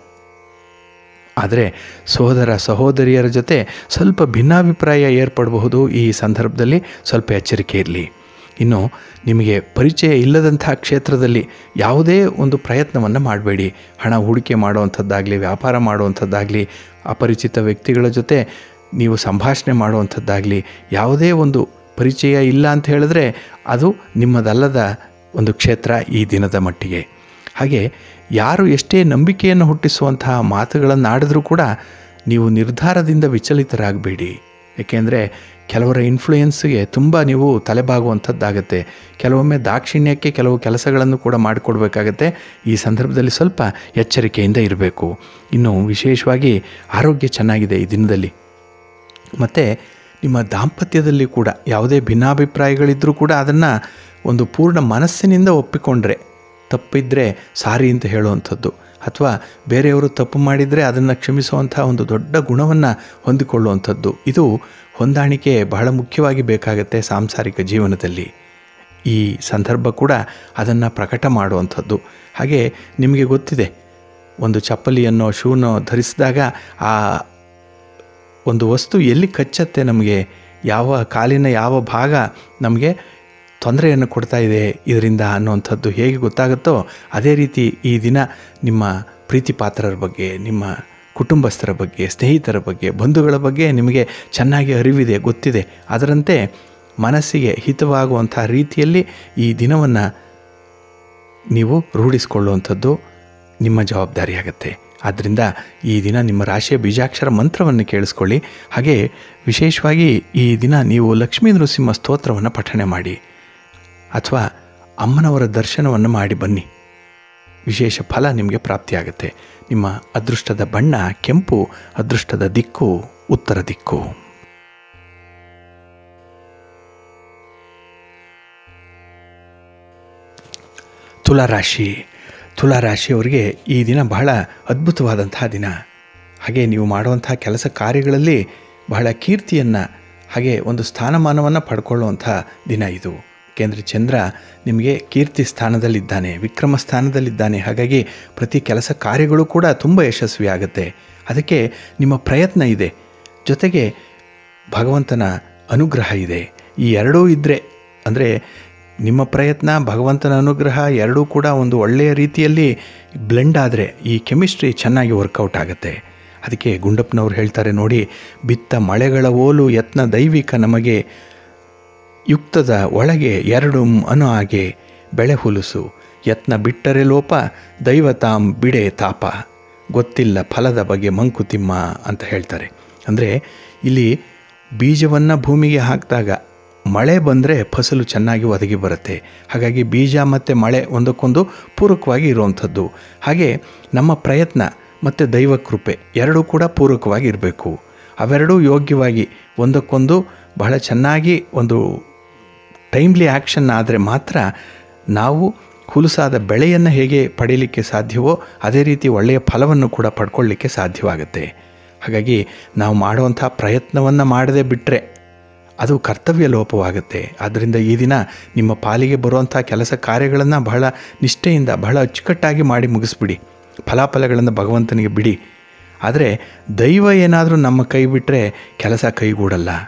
ಆದರೆ ಸೋದರ ಸಹೋದರಿಯರ ಜೊತೆ ಸ್ವಲ್ಪ ಭಿನ್ನಾಭಿಪ್ರಾಯ ಏರ್ಪಡಬಹುದು ಈ ಸಂದರ್ಭದಲ್ಲಿ ಸ್ವಲ್ಪ ಎಚ್ಚರಿಕೆ ಇರಲಿ ಇನ್ನು ನಿಮಗೆ ಪರಿಚಯ ಇಲ್ಲದಂಥ ಕ್ಷೇತ್ರದಲ್ಲಿ ಯಾವುದೇ ಒಂದು ಪ್ರಯತ್ನವನ್ನು ಮಾಡಬೇಡಿ ಹಣ ಹೂಡಿಕೆ ಮಾಡುವಂಥದ್ದಾಗಲಿ ವ್ಯಾಪಾರ ಮಾಡುವಂಥದ್ದಾಗಲಿ ಅಪರಿಚಿತ ವ್ಯಕ್ತಿಗಳ ಜೊತೆ ನೀವು ಸಂಭಾಷಣೆ ಮಾಡುವಂಥದ್ದಾಗಲಿ ಯಾವುದೇ ಒಂದು ಪರಿಚಯ ಇಲ್ಲ ಅಂತ ಹೇಳಿದ್ರೆ ಅದು ನಿಮ್ಮದಲ್ಲದ ಒಂದು ಕ್ಷೇತ್ರ ಈ ದಿನದ ಮಟ್ಟಿಗೆ ಹಾಗೆ ಯಾರು ಎಷ್ಟೇ ನಂಬಿಕೆಯನ್ನು ಹುಟ್ಟಿಸುವಂತಹ ಮಾತುಗಳನ್ನು ಆಡಿದ್ರೂ ಕೂಡ ನೀವು ನಿರ್ಧಾರದಿಂದ ವಿಚಲಿತರಾಗಬೇಡಿ ಏಕೆಂದರೆ ಕೆಲವರ ಇನ್ಫ್ಲೂಯೆನ್ಸ್ಗೆ ತುಂಬ ನೀವು ತಲೆಬಾಗುವಂಥದ್ದಾಗತ್ತೆ ಕೆಲವೊಮ್ಮೆ ದಾಕ್ಷಿಣ್ಯಕ್ಕೆ ಕೆಲವು ಕೆಲಸಗಳನ್ನು ಕೂಡ ಮಾಡಿಕೊಡ್ಬೇಕಾಗತ್ತೆ ಈ ಸಂದರ್ಭದಲ್ಲಿ ಸ್ವಲ್ಪ ಎಚ್ಚರಿಕೆಯಿಂದ ಇರಬೇಕು ಇನ್ನು ವಿಶೇಷವಾಗಿ ಆರೋಗ್ಯ ಚೆನ್ನಾಗಿದೆ ಈ ದಿನದಲ್ಲಿ ಮತ್ತು ನಿಮ್ಮ ದಾಂಪತ್ಯದಲ್ಲಿ ಕೂಡ ಯಾವುದೇ ಭಿನ್ನಾಭಿಪ್ರಾಯಗಳಿದ್ದರೂ ಕೂಡ ಅದನ್ನು ಒಂದು ಪೂರ್ಣ ಮನಸ್ಸಿನಿಂದ ಒಪ್ಪಿಕೊಂಡ್ರೆ ತಪ್ಪಿದ್ದರೆ ಸಾರಿ ಅಂತ ಹೇಳುವಂಥದ್ದು ಅಥವಾ ಬೇರೆಯವರು ತಪ್ಪು ಮಾಡಿದರೆ ಅದನ್ನು ಕ್ಷಮಿಸುವಂಥ ಒಂದು ದೊಡ್ಡ ಗುಣವನ್ನು ಹೊಂದಿಕೊಳ್ಳುವಂಥದ್ದು ಇದು ಹೊಂದಾಣಿಕೆ ಬಹಳ ಮುಖ್ಯವಾಗಿ ಬೇಕಾಗತ್ತೆ ಸಾಂಸಾರಿಕ ಜೀವನದಲ್ಲಿ ಈ ಸಂದರ್ಭ ಕೂಡ ಅದನ್ನು ಪ್ರಕಟ ಮಾಡುವಂಥದ್ದು ಹಾಗೆ ನಿಮಗೆ ಗೊತ್ತಿದೆ ಒಂದು ಚಪ್ಪಲಿಯನ್ನೋ ಶೂನೋ ಧರಿಸಿದಾಗ ಆ ಒಂದು ವಸ್ತು ಎಲ್ಲಿ ಕಚ್ಚತ್ತೆ ನಮಗೆ ಯಾವ ಕಾಲಿನ ಯಾವ ಭಾಗ ನಮಗೆ ತೊಂದರೆಯನ್ನು ಕೊಡ್ತಾ ಇದೆ ಇದರಿಂದ ಅನ್ನುವಂಥದ್ದು ಹೇಗೆ ಗೊತ್ತಾಗುತ್ತೋ ಅದೇ ರೀತಿ ಈ ದಿನ ನಿಮ್ಮ ಪ್ರೀತಿ ಪಾತ್ರರ ಬಗ್ಗೆ ನಿಮ್ಮ ಕುಟುಂಬಸ್ಥರ ಬಗ್ಗೆ ಸ್ನೇಹಿತರ ಬಗ್ಗೆ ಬಂಧುಗಳ ಬಗ್ಗೆ ನಿಮಗೆ ಚೆನ್ನಾಗಿ ಅರಿವಿದೆ ಗೊತ್ತಿದೆ ಅದರಂತೆ ಮನಸ್ಸಿಗೆ ಹಿತವಾಗುವಂಥ ರೀತಿಯಲ್ಲಿ ಈ ದಿನವನ್ನು ನೀವು ರೂಢಿಸಿಕೊಳ್ಳುವಂಥದ್ದು ನಿಮ್ಮ ಜವಾಬ್ದಾರಿಯಾಗತ್ತೆ ಆದ್ದರಿಂದ ಈ ದಿನ ನಿಮ್ಮ ರಾಶಿಯ ಬೀಜಾಕ್ಷರ ಮಂತ್ರವನ್ನು ಕೇಳಿಸ್ಕೊಳ್ಳಿ ಹಾಗೆ ವಿಶೇಷವಾಗಿ ಈ ದಿನ ನೀವು ಲಕ್ಷ್ಮೀ ನೃಸಿಂಹ ಸ್ತೋತ್ರವನ್ನು ಪಠಣೆ ಮಾಡಿ ಅಥವಾ ಅಮ್ಮನವರ ದರ್ಶನವನ್ನು ಮಾಡಿ ಬನ್ನಿ ವಿಶೇಷ ಫಲ ನಿಮಗೆ ಪ್ರಾಪ್ತಿಯಾಗುತ್ತೆ ನಿಮ್ಮ ಅದೃಷ್ಟದ ಬಣ್ಣ ಕೆಂಪು ಅದೃಷ್ಟದ ದಿಕ್ಕು ಉತ್ತರ ದಿಕ್ಕು ತುಲಾರಾಶಿ ತುಲಾರಾಶಿಯವರಿಗೆ ಈ ದಿನ ಬಹಳ ಅದ್ಭುತವಾದಂತಹ ದಿನ ಹಾಗೆ ನೀವು ಮಾಡುವಂತಹ ಕೆಲಸ ಕಾರ್ಯಗಳಲ್ಲಿ ಬಹಳ ಕೀರ್ತಿಯನ್ನು ಹಾಗೆ ಒಂದು ಸ್ಥಾನಮಾನವನ್ನು ಪಡ್ಕೊಳ್ಳುವಂಥ ದಿನ ಇದು ಏಕೆಂದರೆ ಚಂದ್ರ ನಿಮಗೆ ಕೀರ್ತಿ ಸ್ಥಾನದಲ್ಲಿದ್ದಾನೆ ವಿಕ್ರಮ ಸ್ಥಾನದಲ್ಲಿದ್ದಾನೆ ಹಾಗಾಗಿ ಪ್ರತಿ ಕೆಲಸ ಕಾರ್ಯಗಳು ಕೂಡ ತುಂಬ ಯಶಸ್ವಿ ಆಗುತ್ತೆ ಅದಕ್ಕೆ ನಿಮ್ಮ ಪ್ರಯತ್ನ ಇದೆ ಜೊತೆಗೆ ಭಗವಂತನ ಅನುಗ್ರಹ ಇದೆ ಈ ಎರಡೂ ಇದ್ದರೆ ಅಂದರೆ ನಿಮ್ಮ ಪ್ರಯತ್ನ ಭಗವಂತನ ಅನುಗ್ರಹ ಎರಡೂ ಕೂಡ ಒಂದು ಒಳ್ಳೆಯ ರೀತಿಯಲ್ಲಿ ಬ್ಲೆಂಡ್ ಆದರೆ ಈ ಕೆಮಿಸ್ಟ್ರಿ ಚೆನ್ನಾಗಿ ವರ್ಕೌಟ್ ಆಗುತ್ತೆ ಅದಕ್ಕೆ ಗುಂಡಪ್ಪನವ್ರು ಹೇಳ್ತಾರೆ ನೋಡಿ ಬಿತ್ತ ಮಳೆಗಳ ಓಲು ಯತ್ನ ದೈವಿಕ ನಮಗೆ ಯುಕ್ತದ ಒಳಗೆ ಎರಡು ಅನು ಹಾಗೆ ಬೆಳೆ ಹುಲುಸು ಯತ್ನ ಬಿಟ್ಟರೆ ಲೋಪ ದೈವತಾಂ ಬಿಡೆ ತಾಪ ಗೊತ್ತಿಲ್ಲ ಫಲದ ಬಗ್ಗೆ ಮಂಕುತಿಮ್ಮ ಅಂತ ಹೇಳ್ತಾರೆ ಅಂದರೆ ಇಲ್ಲಿ ಬೀಜವನ್ನು ಭೂಮಿಗೆ ಹಾಕಿದಾಗ ಮಳೆ ಬಂದರೆ ಫಸಲು ಚೆನ್ನಾಗಿ ಒದಗಿ ಬರುತ್ತೆ ಹಾಗಾಗಿ ಬೀಜ ಮತ್ತು ಮಳೆ ಒಂದಕ್ಕೊಂದು ಪೂರಕವಾಗಿ ಇರುವಂಥದ್ದು ಹಾಗೆ ನಮ್ಮ ಪ್ರಯತ್ನ ಮತ್ತು ದೈವ ಕೃಪೆ ಎರಡೂ ಕೂಡ ಪೂರಕವಾಗಿ ಇರಬೇಕು ಅವೆರಡೂ ಯೋಗ್ಯವಾಗಿ ಒಂದಕ್ಕೊಂದು ಬಹಳ ಚೆನ್ನಾಗಿ ಒಂದು ಟೈಮ್ಲಿ ಆ್ಯಕ್ಷನ್ ಆದರೆ ಮಾತ್ರ ನಾವು ಹುಲುಸಾದ ಬೆಳೆಯನ್ನು ಹೇಗೆ ಪಡೀಲಿಕ್ಕೆ ಸಾಧ್ಯವೋ ಅದೇ ರೀತಿ ಒಳ್ಳೆಯ ಫಲವನ್ನು ಕೂಡ ಪಡ್ಕೊಳ್ಳಿಕ್ಕೆ ಸಾಧ್ಯವಾಗುತ್ತೆ ಹಾಗಾಗಿ ನಾವು ಮಾಡುವಂಥ ಪ್ರಯತ್ನವನ್ನು ಮಾಡದೆ ಬಿಟ್ಟರೆ ಅದು ಕರ್ತವ್ಯ ಲೋಪವಾಗುತ್ತೆ ಆದ್ದರಿಂದ ಈ ದಿನ ನಿಮ್ಮ ಪಾಲಿಗೆ ಬರುವಂಥ ಕೆಲಸ ಕಾರ್ಯಗಳನ್ನು ಬಹಳ ನಿಷ್ಠೆಯಿಂದ ಬಹಳ ಅಚ್ಚುಕಟ್ಟಾಗಿ ಮಾಡಿ ಮುಗಿಸ್ಬಿಡಿ ಫಲಾಫಲಗಳನ್ನು ಭಗವಂತನಿಗೆ ಬಿಡಿ ಆದರೆ ದೈವ ಏನಾದರೂ ನಮ್ಮ ಕೈ ಬಿಟ್ಟರೆ ಕೆಲಸ ಕೈಗೂಡಲ್ಲ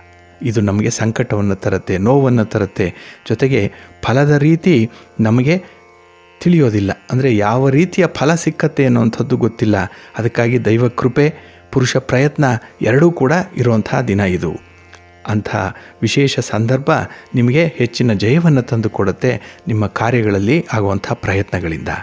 ಇದು ನಮಗೆ ಸಂಕಟವನ್ನು ತರುತ್ತೆ ನೋವನ್ನು ತರುತ್ತೆ ಜೊತೆಗೆ ಫಲದ ರೀತಿ ನಮಗೆ ತಿಳಿಯೋದಿಲ್ಲ ಅಂದರೆ ಯಾವ ರೀತಿಯ ಫಲ ಸಿಕ್ಕತ್ತೆ ಅನ್ನುವಂಥದ್ದು ಗೊತ್ತಿಲ್ಲ ಅದಕ್ಕಾಗಿ ದೈವ ಕೃಪೆ ಪುರುಷ ಪ್ರಯತ್ನ ಎರಡೂ ಕೂಡ ಇರುವಂತಹ ದಿನ ಇದು ಅಂಥ ವಿಶೇಷ ಸಂದರ್ಭ ನಿಮಗೆ ಹೆಚ್ಚಿನ ಜಯವನ್ನು ತಂದು ಕೊಡುತ್ತೆ ನಿಮ್ಮ ಕಾರ್ಯಗಳಲ್ಲಿ ಆಗುವಂಥ ಪ್ರಯತ್ನಗಳಿಂದ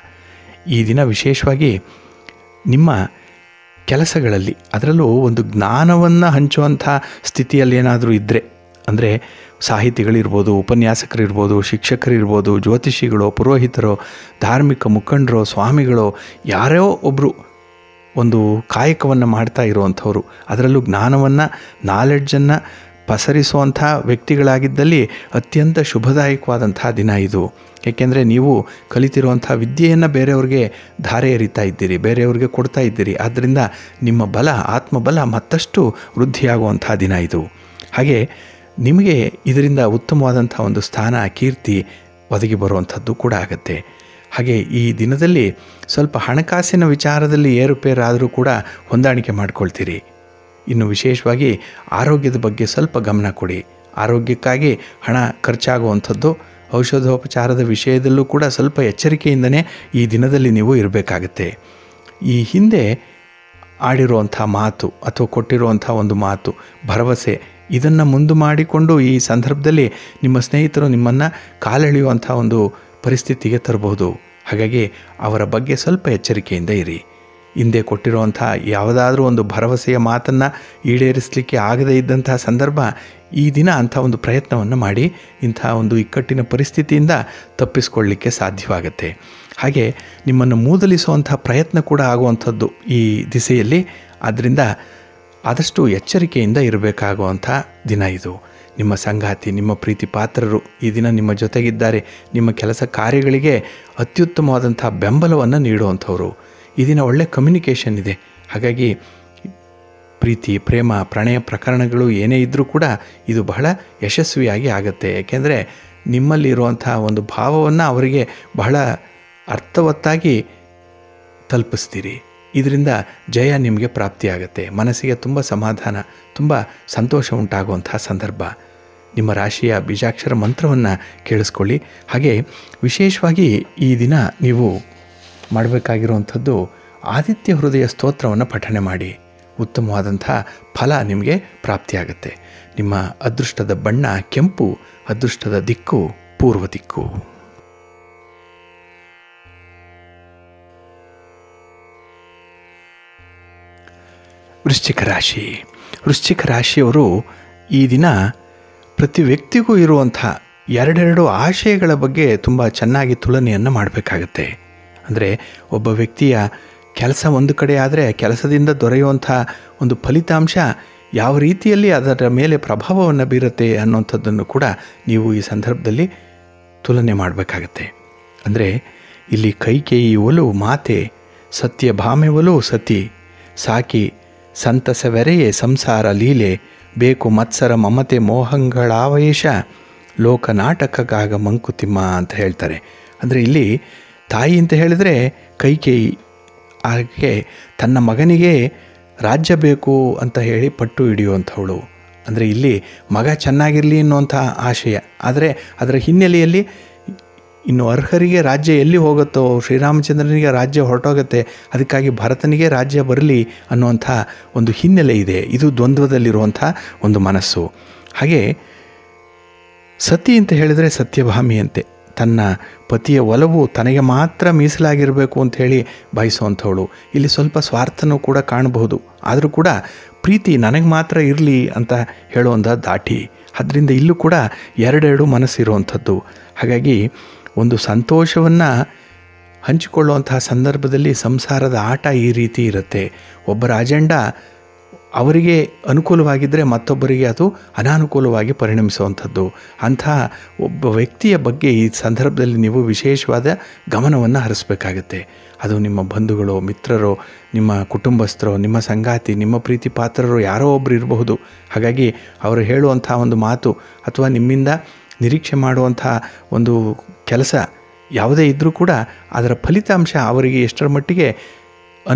ಈ ದಿನ ವಿಶೇಷವಾಗಿ ನಿಮ್ಮ ಕೆಲಸಗಳಲ್ಲಿ ಅದರಲ್ಲೂ ಒಂದು ಜ್ಞಾನವನ್ನು ಹಂಚುವಂಥ ಸ್ಥಿತಿಯಲ್ಲಿ ಏನಾದರೂ ಇದ್ದರೆ ಅಂದರೆ ಸಾಹಿತಿಗಳಿರ್ಬೋದು ಉಪನ್ಯಾಸಕರಿರ್ಬೋದು ಶಿಕ್ಷಕರಿರ್ಬೋದು ಜ್ಯೋತಿಷಿಗಳು ಪುರೋಹಿತರು ಧಾರ್ಮಿಕ ಮುಖಂಡರು ಸ್ವಾಮಿಗಳು ಯಾರೋ ಒಬ್ಬರು ಒಂದು ಕಾಯಕವನ್ನು ಮಾಡ್ತಾ ಇರುವಂಥವ್ರು ಅದರಲ್ಲೂ ಜ್ಞಾನವನ್ನು ನಾಲೆಡ್ಜನ್ನು ಪಸರಿಸುವಂಥ ವ್ಯಕ್ತಿಗಳಾಗಿದ್ದಲ್ಲಿ ಅತ್ಯಂತ ಶುಭದಾಯಕವಾದಂಥ ದಿನ ಇದು ಏಕೆಂದರೆ ನೀವು ಕಲಿತಿರುವಂಥ ವಿದ್ಯೆಯನ್ನು ಬೇರೆಯವ್ರಿಗೆ ಧಾರೆ ಎರಿತಾ ಇದ್ದೀರಿ ಬೇರೆಯವ್ರಿಗೆ ಕೊಡ್ತಾ ಇದ್ದೀರಿ ಆದ್ದರಿಂದ ನಿಮ್ಮ ಬಲ ಆತ್ಮಬಲ ಮತ್ತಷ್ಟು ವೃದ್ಧಿಯಾಗುವಂಥ ದಿನ ಇದು ಹಾಗೆ ನಿಮಗೆ ಇದರಿಂದ ಉತ್ತಮವಾದಂಥ ಒಂದು ಸ್ಥಾನ ಕೀರ್ತಿ ಒದಗಿ ಬರುವಂಥದ್ದು ಕೂಡ ಆಗುತ್ತೆ ಹಾಗೆ ಈ ದಿನದಲ್ಲಿ ಸ್ವಲ್ಪ ಹಣಕಾಸಿನ ವಿಚಾರದಲ್ಲಿ ಏರುಪೇರಾದರೂ ಕೂಡ ಹೊಂದಾಣಿಕೆ ಮಾಡ್ಕೊಳ್ತೀರಿ ಇನ್ನು ವಿಶೇಷವಾಗಿ ಆರೋಗ್ಯದ ಬಗ್ಗೆ ಸ್ವಲ್ಪ ಗಮನ ಕೊಡಿ ಆರೋಗ್ಯಕ್ಕಾಗಿ ಹಣ ಖರ್ಚಾಗುವಂಥದ್ದು ಔಷಧೋಪಚಾರದ ವಿಷಯದಲ್ಲೂ ಕೂಡ ಸ್ವಲ್ಪ ಎಚ್ಚರಿಕೆಯಿಂದನೇ ಈ ದಿನದಲ್ಲಿ ನೀವು ಇರಬೇಕಾಗತ್ತೆ ಈ ಹಿಂದೆ ಆಡಿರುವಂಥ ಮಾತು ಅಥವಾ ಕೊಟ್ಟಿರುವಂಥ ಒಂದು ಮಾತು ಭರವಸೆ ಇದನ್ನು ಮುಂದು ಮಾಡಿಕೊಂಡು ಈ ಸಂದರ್ಭದಲ್ಲಿ ನಿಮ್ಮ ಸ್ನೇಹಿತರು ನಿಮ್ಮನ್ನು ಕಾಲೆಳೆಯುವಂಥ ಒಂದು ಪರಿಸ್ಥಿತಿಗೆ ತರಬಹುದು ಹಾಗಾಗಿ ಅವರ ಬಗ್ಗೆ ಸ್ವಲ್ಪ ಎಚ್ಚರಿಕೆಯಿಂದ ಇರಿ ಹಿಂದೆ ಕೊಟ್ಟಿರುವಂಥ ಯಾವುದಾದ್ರೂ ಒಂದು ಭರವಸೆಯ ಮಾತನ್ನು ಈಡೇರಿಸಲಿಕ್ಕೆ ಆಗದೇ ಇದ್ದಂತಹ ಸಂದರ್ಭ ಈ ದಿನ ಅಂಥ ಒಂದು ಪ್ರಯತ್ನವನ್ನು ಮಾಡಿ ಇಂಥ ಒಂದು ಇಕ್ಕಟ್ಟಿನ ಪರಿಸ್ಥಿತಿಯಿಂದ ತಪ್ಪಿಸ್ಕೊಳ್ಳಿಕ್ಕೆ ಸಾಧ್ಯವಾಗುತ್ತೆ ಹಾಗೆ ನಿಮ್ಮನ್ನು ಮೂದಲಿಸುವಂಥ ಪ್ರಯತ್ನ ಕೂಡ ಆಗುವಂಥದ್ದು ಈ ದಿಸೆಯಲ್ಲಿ ಆದ್ದರಿಂದ ಆದಷ್ಟು ಎಚ್ಚರಿಕೆಯಿಂದ ಇರಬೇಕಾಗುವಂಥ ದಿನ ಇದು ನಿಮ್ಮ ಸಂಗಾತಿ ನಿಮ್ಮ ಪ್ರೀತಿ ಪಾತ್ರರು ಈ ದಿನ ನಿಮ್ಮ ಜೊತೆಗಿದ್ದಾರೆ ನಿಮ್ಮ ಕೆಲಸ ಕಾರ್ಯಗಳಿಗೆ ಅತ್ಯುತ್ತಮವಾದಂಥ ಬೆಂಬಲವನ್ನು ನೀಡುವಂಥವ್ರು ಈ ದಿನ ಒಳ್ಳೆ ಕಮ್ಯುನಿಕೇಷನ್ ಇದೆ ಹಾಗಾಗಿ ಪ್ರೀತಿ ಪ್ರೇಮ ಪ್ರಣಯ ಪ್ರಕರಣಗಳು ಏನೇ ಇದ್ದರೂ ಕೂಡ ಇದು ಬಹಳ ಯಶಸ್ವಿಯಾಗಿ ಆಗುತ್ತೆ ಏಕೆಂದರೆ ನಿಮ್ಮಲ್ಲಿರುವಂಥ ಒಂದು ಭಾವವನ್ನು ಅವರಿಗೆ ಬಹಳ ಅರ್ಥವತ್ತಾಗಿ ತಲುಪಿಸ್ತೀರಿ ಇದರಿಂದ ಜಯ ನಿಮಗೆ ಪ್ರಾಪ್ತಿಯಾಗುತ್ತೆ ಮನಸ್ಸಿಗೆ ತುಂಬ ಸಮಾಧಾನ ತುಂಬ ಸಂತೋಷ ಉಂಟಾಗುವಂಥ ಸಂದರ್ಭ ನಿಮ್ಮ ರಾಶಿಯ ಬೀಜಾಕ್ಷರ ಮಂತ್ರವನ್ನು ಕೇಳಿಸ್ಕೊಳ್ಳಿ ಹಾಗೆ ವಿಶೇಷವಾಗಿ ಈ ದಿನ ನೀವು ಮಾಡಬೇಕಾಗಿರುವಂಥದ್ದು ಆದಿತ್ಯ ಹೃದಯ ಸ್ತೋತ್ರವನ್ನು ಪಠನೆ ಮಾಡಿ ಉತ್ತಮವಾದಂಥ ಫಲ ನಿಮಗೆ ಪ್ರಾಪ್ತಿಯಾಗುತ್ತೆ ನಿಮ್ಮ ಅದೃಷ್ಟದ ಬಣ್ಣ ಕೆಂಪು ಅದೃಷ್ಟದ ದಿಕ್ಕು ಪೂರ್ವ ದಿಕ್ಕು ವೃಶ್ಚಿಕ ರಾಶಿ ವೃಶ್ಚಿಕ ರಾಶಿಯವರು ಈ ದಿನ ಪ್ರತಿ ವ್ಯಕ್ತಿಗೂ ಇರುವಂಥ ಎರಡೆರಡು ಆಶಯಗಳ ಬಗ್ಗೆ ತುಂಬ ಚೆನ್ನಾಗಿ ತುಲನೆಯನ್ನು ಮಾಡಬೇಕಾಗತ್ತೆ ಅಂದರೆ ಒಬ್ಬ ವ್ಯಕ್ತಿಯ ಕೆಲಸ ಒಂದು ಕಡೆ ಆದರೆ ಕೆಲಸದಿಂದ ದೊರೆಯುವಂಥ ಒಂದು ಫಲಿತಾಂಶ ಯಾವ ರೀತಿಯಲ್ಲಿ ಅದರ ಮೇಲೆ ಪ್ರಭಾವವನ್ನು ಬೀರುತ್ತೆ ಅನ್ನೋಂಥದ್ದನ್ನು ಕೂಡ ನೀವು ಈ ಸಂದರ್ಭದಲ್ಲಿ ತುಲನೆ ಮಾಡಬೇಕಾಗತ್ತೆ ಅಂದರೆ ಇಲ್ಲಿ ಕೈಕೇಯಿ ಒಲು ಮಾತೆ ಸತ್ಯ ಭಾಮೆ ಒಲು ಸತಿ ಸಾಕಿ ಸಂತಸವೆರೆಯೇ ಸಂಸಾರ ಲೀಲೆ ಬೇಕು ಮತ್ಸರ ಮಮತೆ ಮೋಹಂಗಳಾವೇಶ ಲೋಕ ನಾಟಕಗಾಗ ಮಂಕುತಿಮ್ಮ ಅಂತ ಹೇಳ್ತಾರೆ ಅಂದರೆ ಇಲ್ಲಿ ತಾಯಿ ಅಂತ ಹೇಳಿದರೆ ಕೈಕೇಯಿ ಹಾಗೆ ತನ್ನ ಮಗನಿಗೆ ರಾಜ್ಯ ಬೇಕು ಅಂತ ಹೇಳಿ ಪಟ್ಟು ಹಿಡಿಯುವಂಥವಳು ಅಂದರೆ ಇಲ್ಲಿ ಮಗ ಚೆನ್ನಾಗಿರಲಿ ಅನ್ನುವಂಥ ಆಶಯ ಆದರೆ ಅದರ ಹಿನ್ನೆಲೆಯಲ್ಲಿ ಇನ್ನು ಅರ್ಹರಿಗೆ ರಾಜ್ಯ ಎಲ್ಲಿ ಹೋಗುತ್ತೋ ಶ್ರೀರಾಮಚಂದ್ರನಿಗೆ ರಾಜ್ಯ ಹೊರಟೋಗುತ್ತೆ ಅದಕ್ಕಾಗಿ ಭರತನಿಗೆ ರಾಜ್ಯ ಬರಲಿ ಅನ್ನುವಂಥ ಒಂದು ಹಿನ್ನೆಲೆ ಇದೆ ಇದು ದ್ವಂದ್ವದಲ್ಲಿರುವಂಥ ಒಂದು ಮನಸ್ಸು ಹಾಗೆ ಸತಿ ಅಂತ ಹೇಳಿದರೆ ಸತ್ಯಭಾಮಿಯಂತೆ ತನ್ನ ಪತಿಯ ಒಲವು ತನಗೆ ಮಾತ್ರ ಮೀಸಲಾಗಿರಬೇಕು ಅಂತ ಹೇಳಿ ಬಯಸುವಂಥವಳು ಇಲ್ಲಿ ಸ್ವಲ್ಪ ಸ್ವಾರ್ಥನೂ ಕೂಡ ಕಾಣಬಹುದು ಆದರೂ ಕೂಡ ಪ್ರೀತಿ ನನಗೆ ಮಾತ್ರ ಇರಲಿ ಅಂತ ಹೇಳುವಂಥ ದಾಟಿ ಅದರಿಂದ ಇಲ್ಲೂ ಕೂಡ ಎರಡೆರಡು ಮನಸ್ಸಿರುವಂಥದ್ದು ಹಾಗಾಗಿ ಒಂದು ಸಂತೋಷವನ್ನು ಹಂಚಿಕೊಳ್ಳುವಂತಹ ಸಂದರ್ಭದಲ್ಲಿ ಸಂಸಾರದ ಆಟ ಈ ರೀತಿ ಇರುತ್ತೆ ಒಬ್ಬರ ಅಜೆಂಡಾ ಅವರಿಗೆ ಅನುಕೂಲವಾಗಿದ್ದರೆ ಮತ್ತೊಬ್ಬರಿಗೆ ಅದು ಅನಾನುಕೂಲವಾಗಿ ಪರಿಣಮಿಸುವಂಥದ್ದು ಅಂಥ ಒಬ್ಬ ವ್ಯಕ್ತಿಯ ಬಗ್ಗೆ ಈ ಸಂದರ್ಭದಲ್ಲಿ ನೀವು ವಿಶೇಷವಾದ ಗಮನವನ್ನು ಹರಿಸ್ಬೇಕಾಗತ್ತೆ ಅದು ನಿಮ್ಮ ಬಂಧುಗಳು ಮಿತ್ರರು ನಿಮ್ಮ ಕುಟುಂಬಸ್ಥರು ನಿಮ್ಮ ಸಂಗಾತಿ ನಿಮ್ಮ ಪ್ರೀತಿ ಪಾತ್ರರು ಯಾರೋ ಒಬ್ಬರು ಇರಬಹುದು ಹಾಗಾಗಿ ಅವರು ಹೇಳುವಂಥ ಒಂದು ಮಾತು ಅಥವಾ ನಿಮ್ಮಿಂದ ನಿರೀಕ್ಷೆ ಮಾಡುವಂಥ ಒಂದು ಕೆಲಸ ಯಾವುದೇ ಇದ್ದರೂ ಕೂಡ ಅದರ ಫಲಿತಾಂಶ ಅವರಿಗೆ ಎಷ್ಟರ ಮಟ್ಟಿಗೆ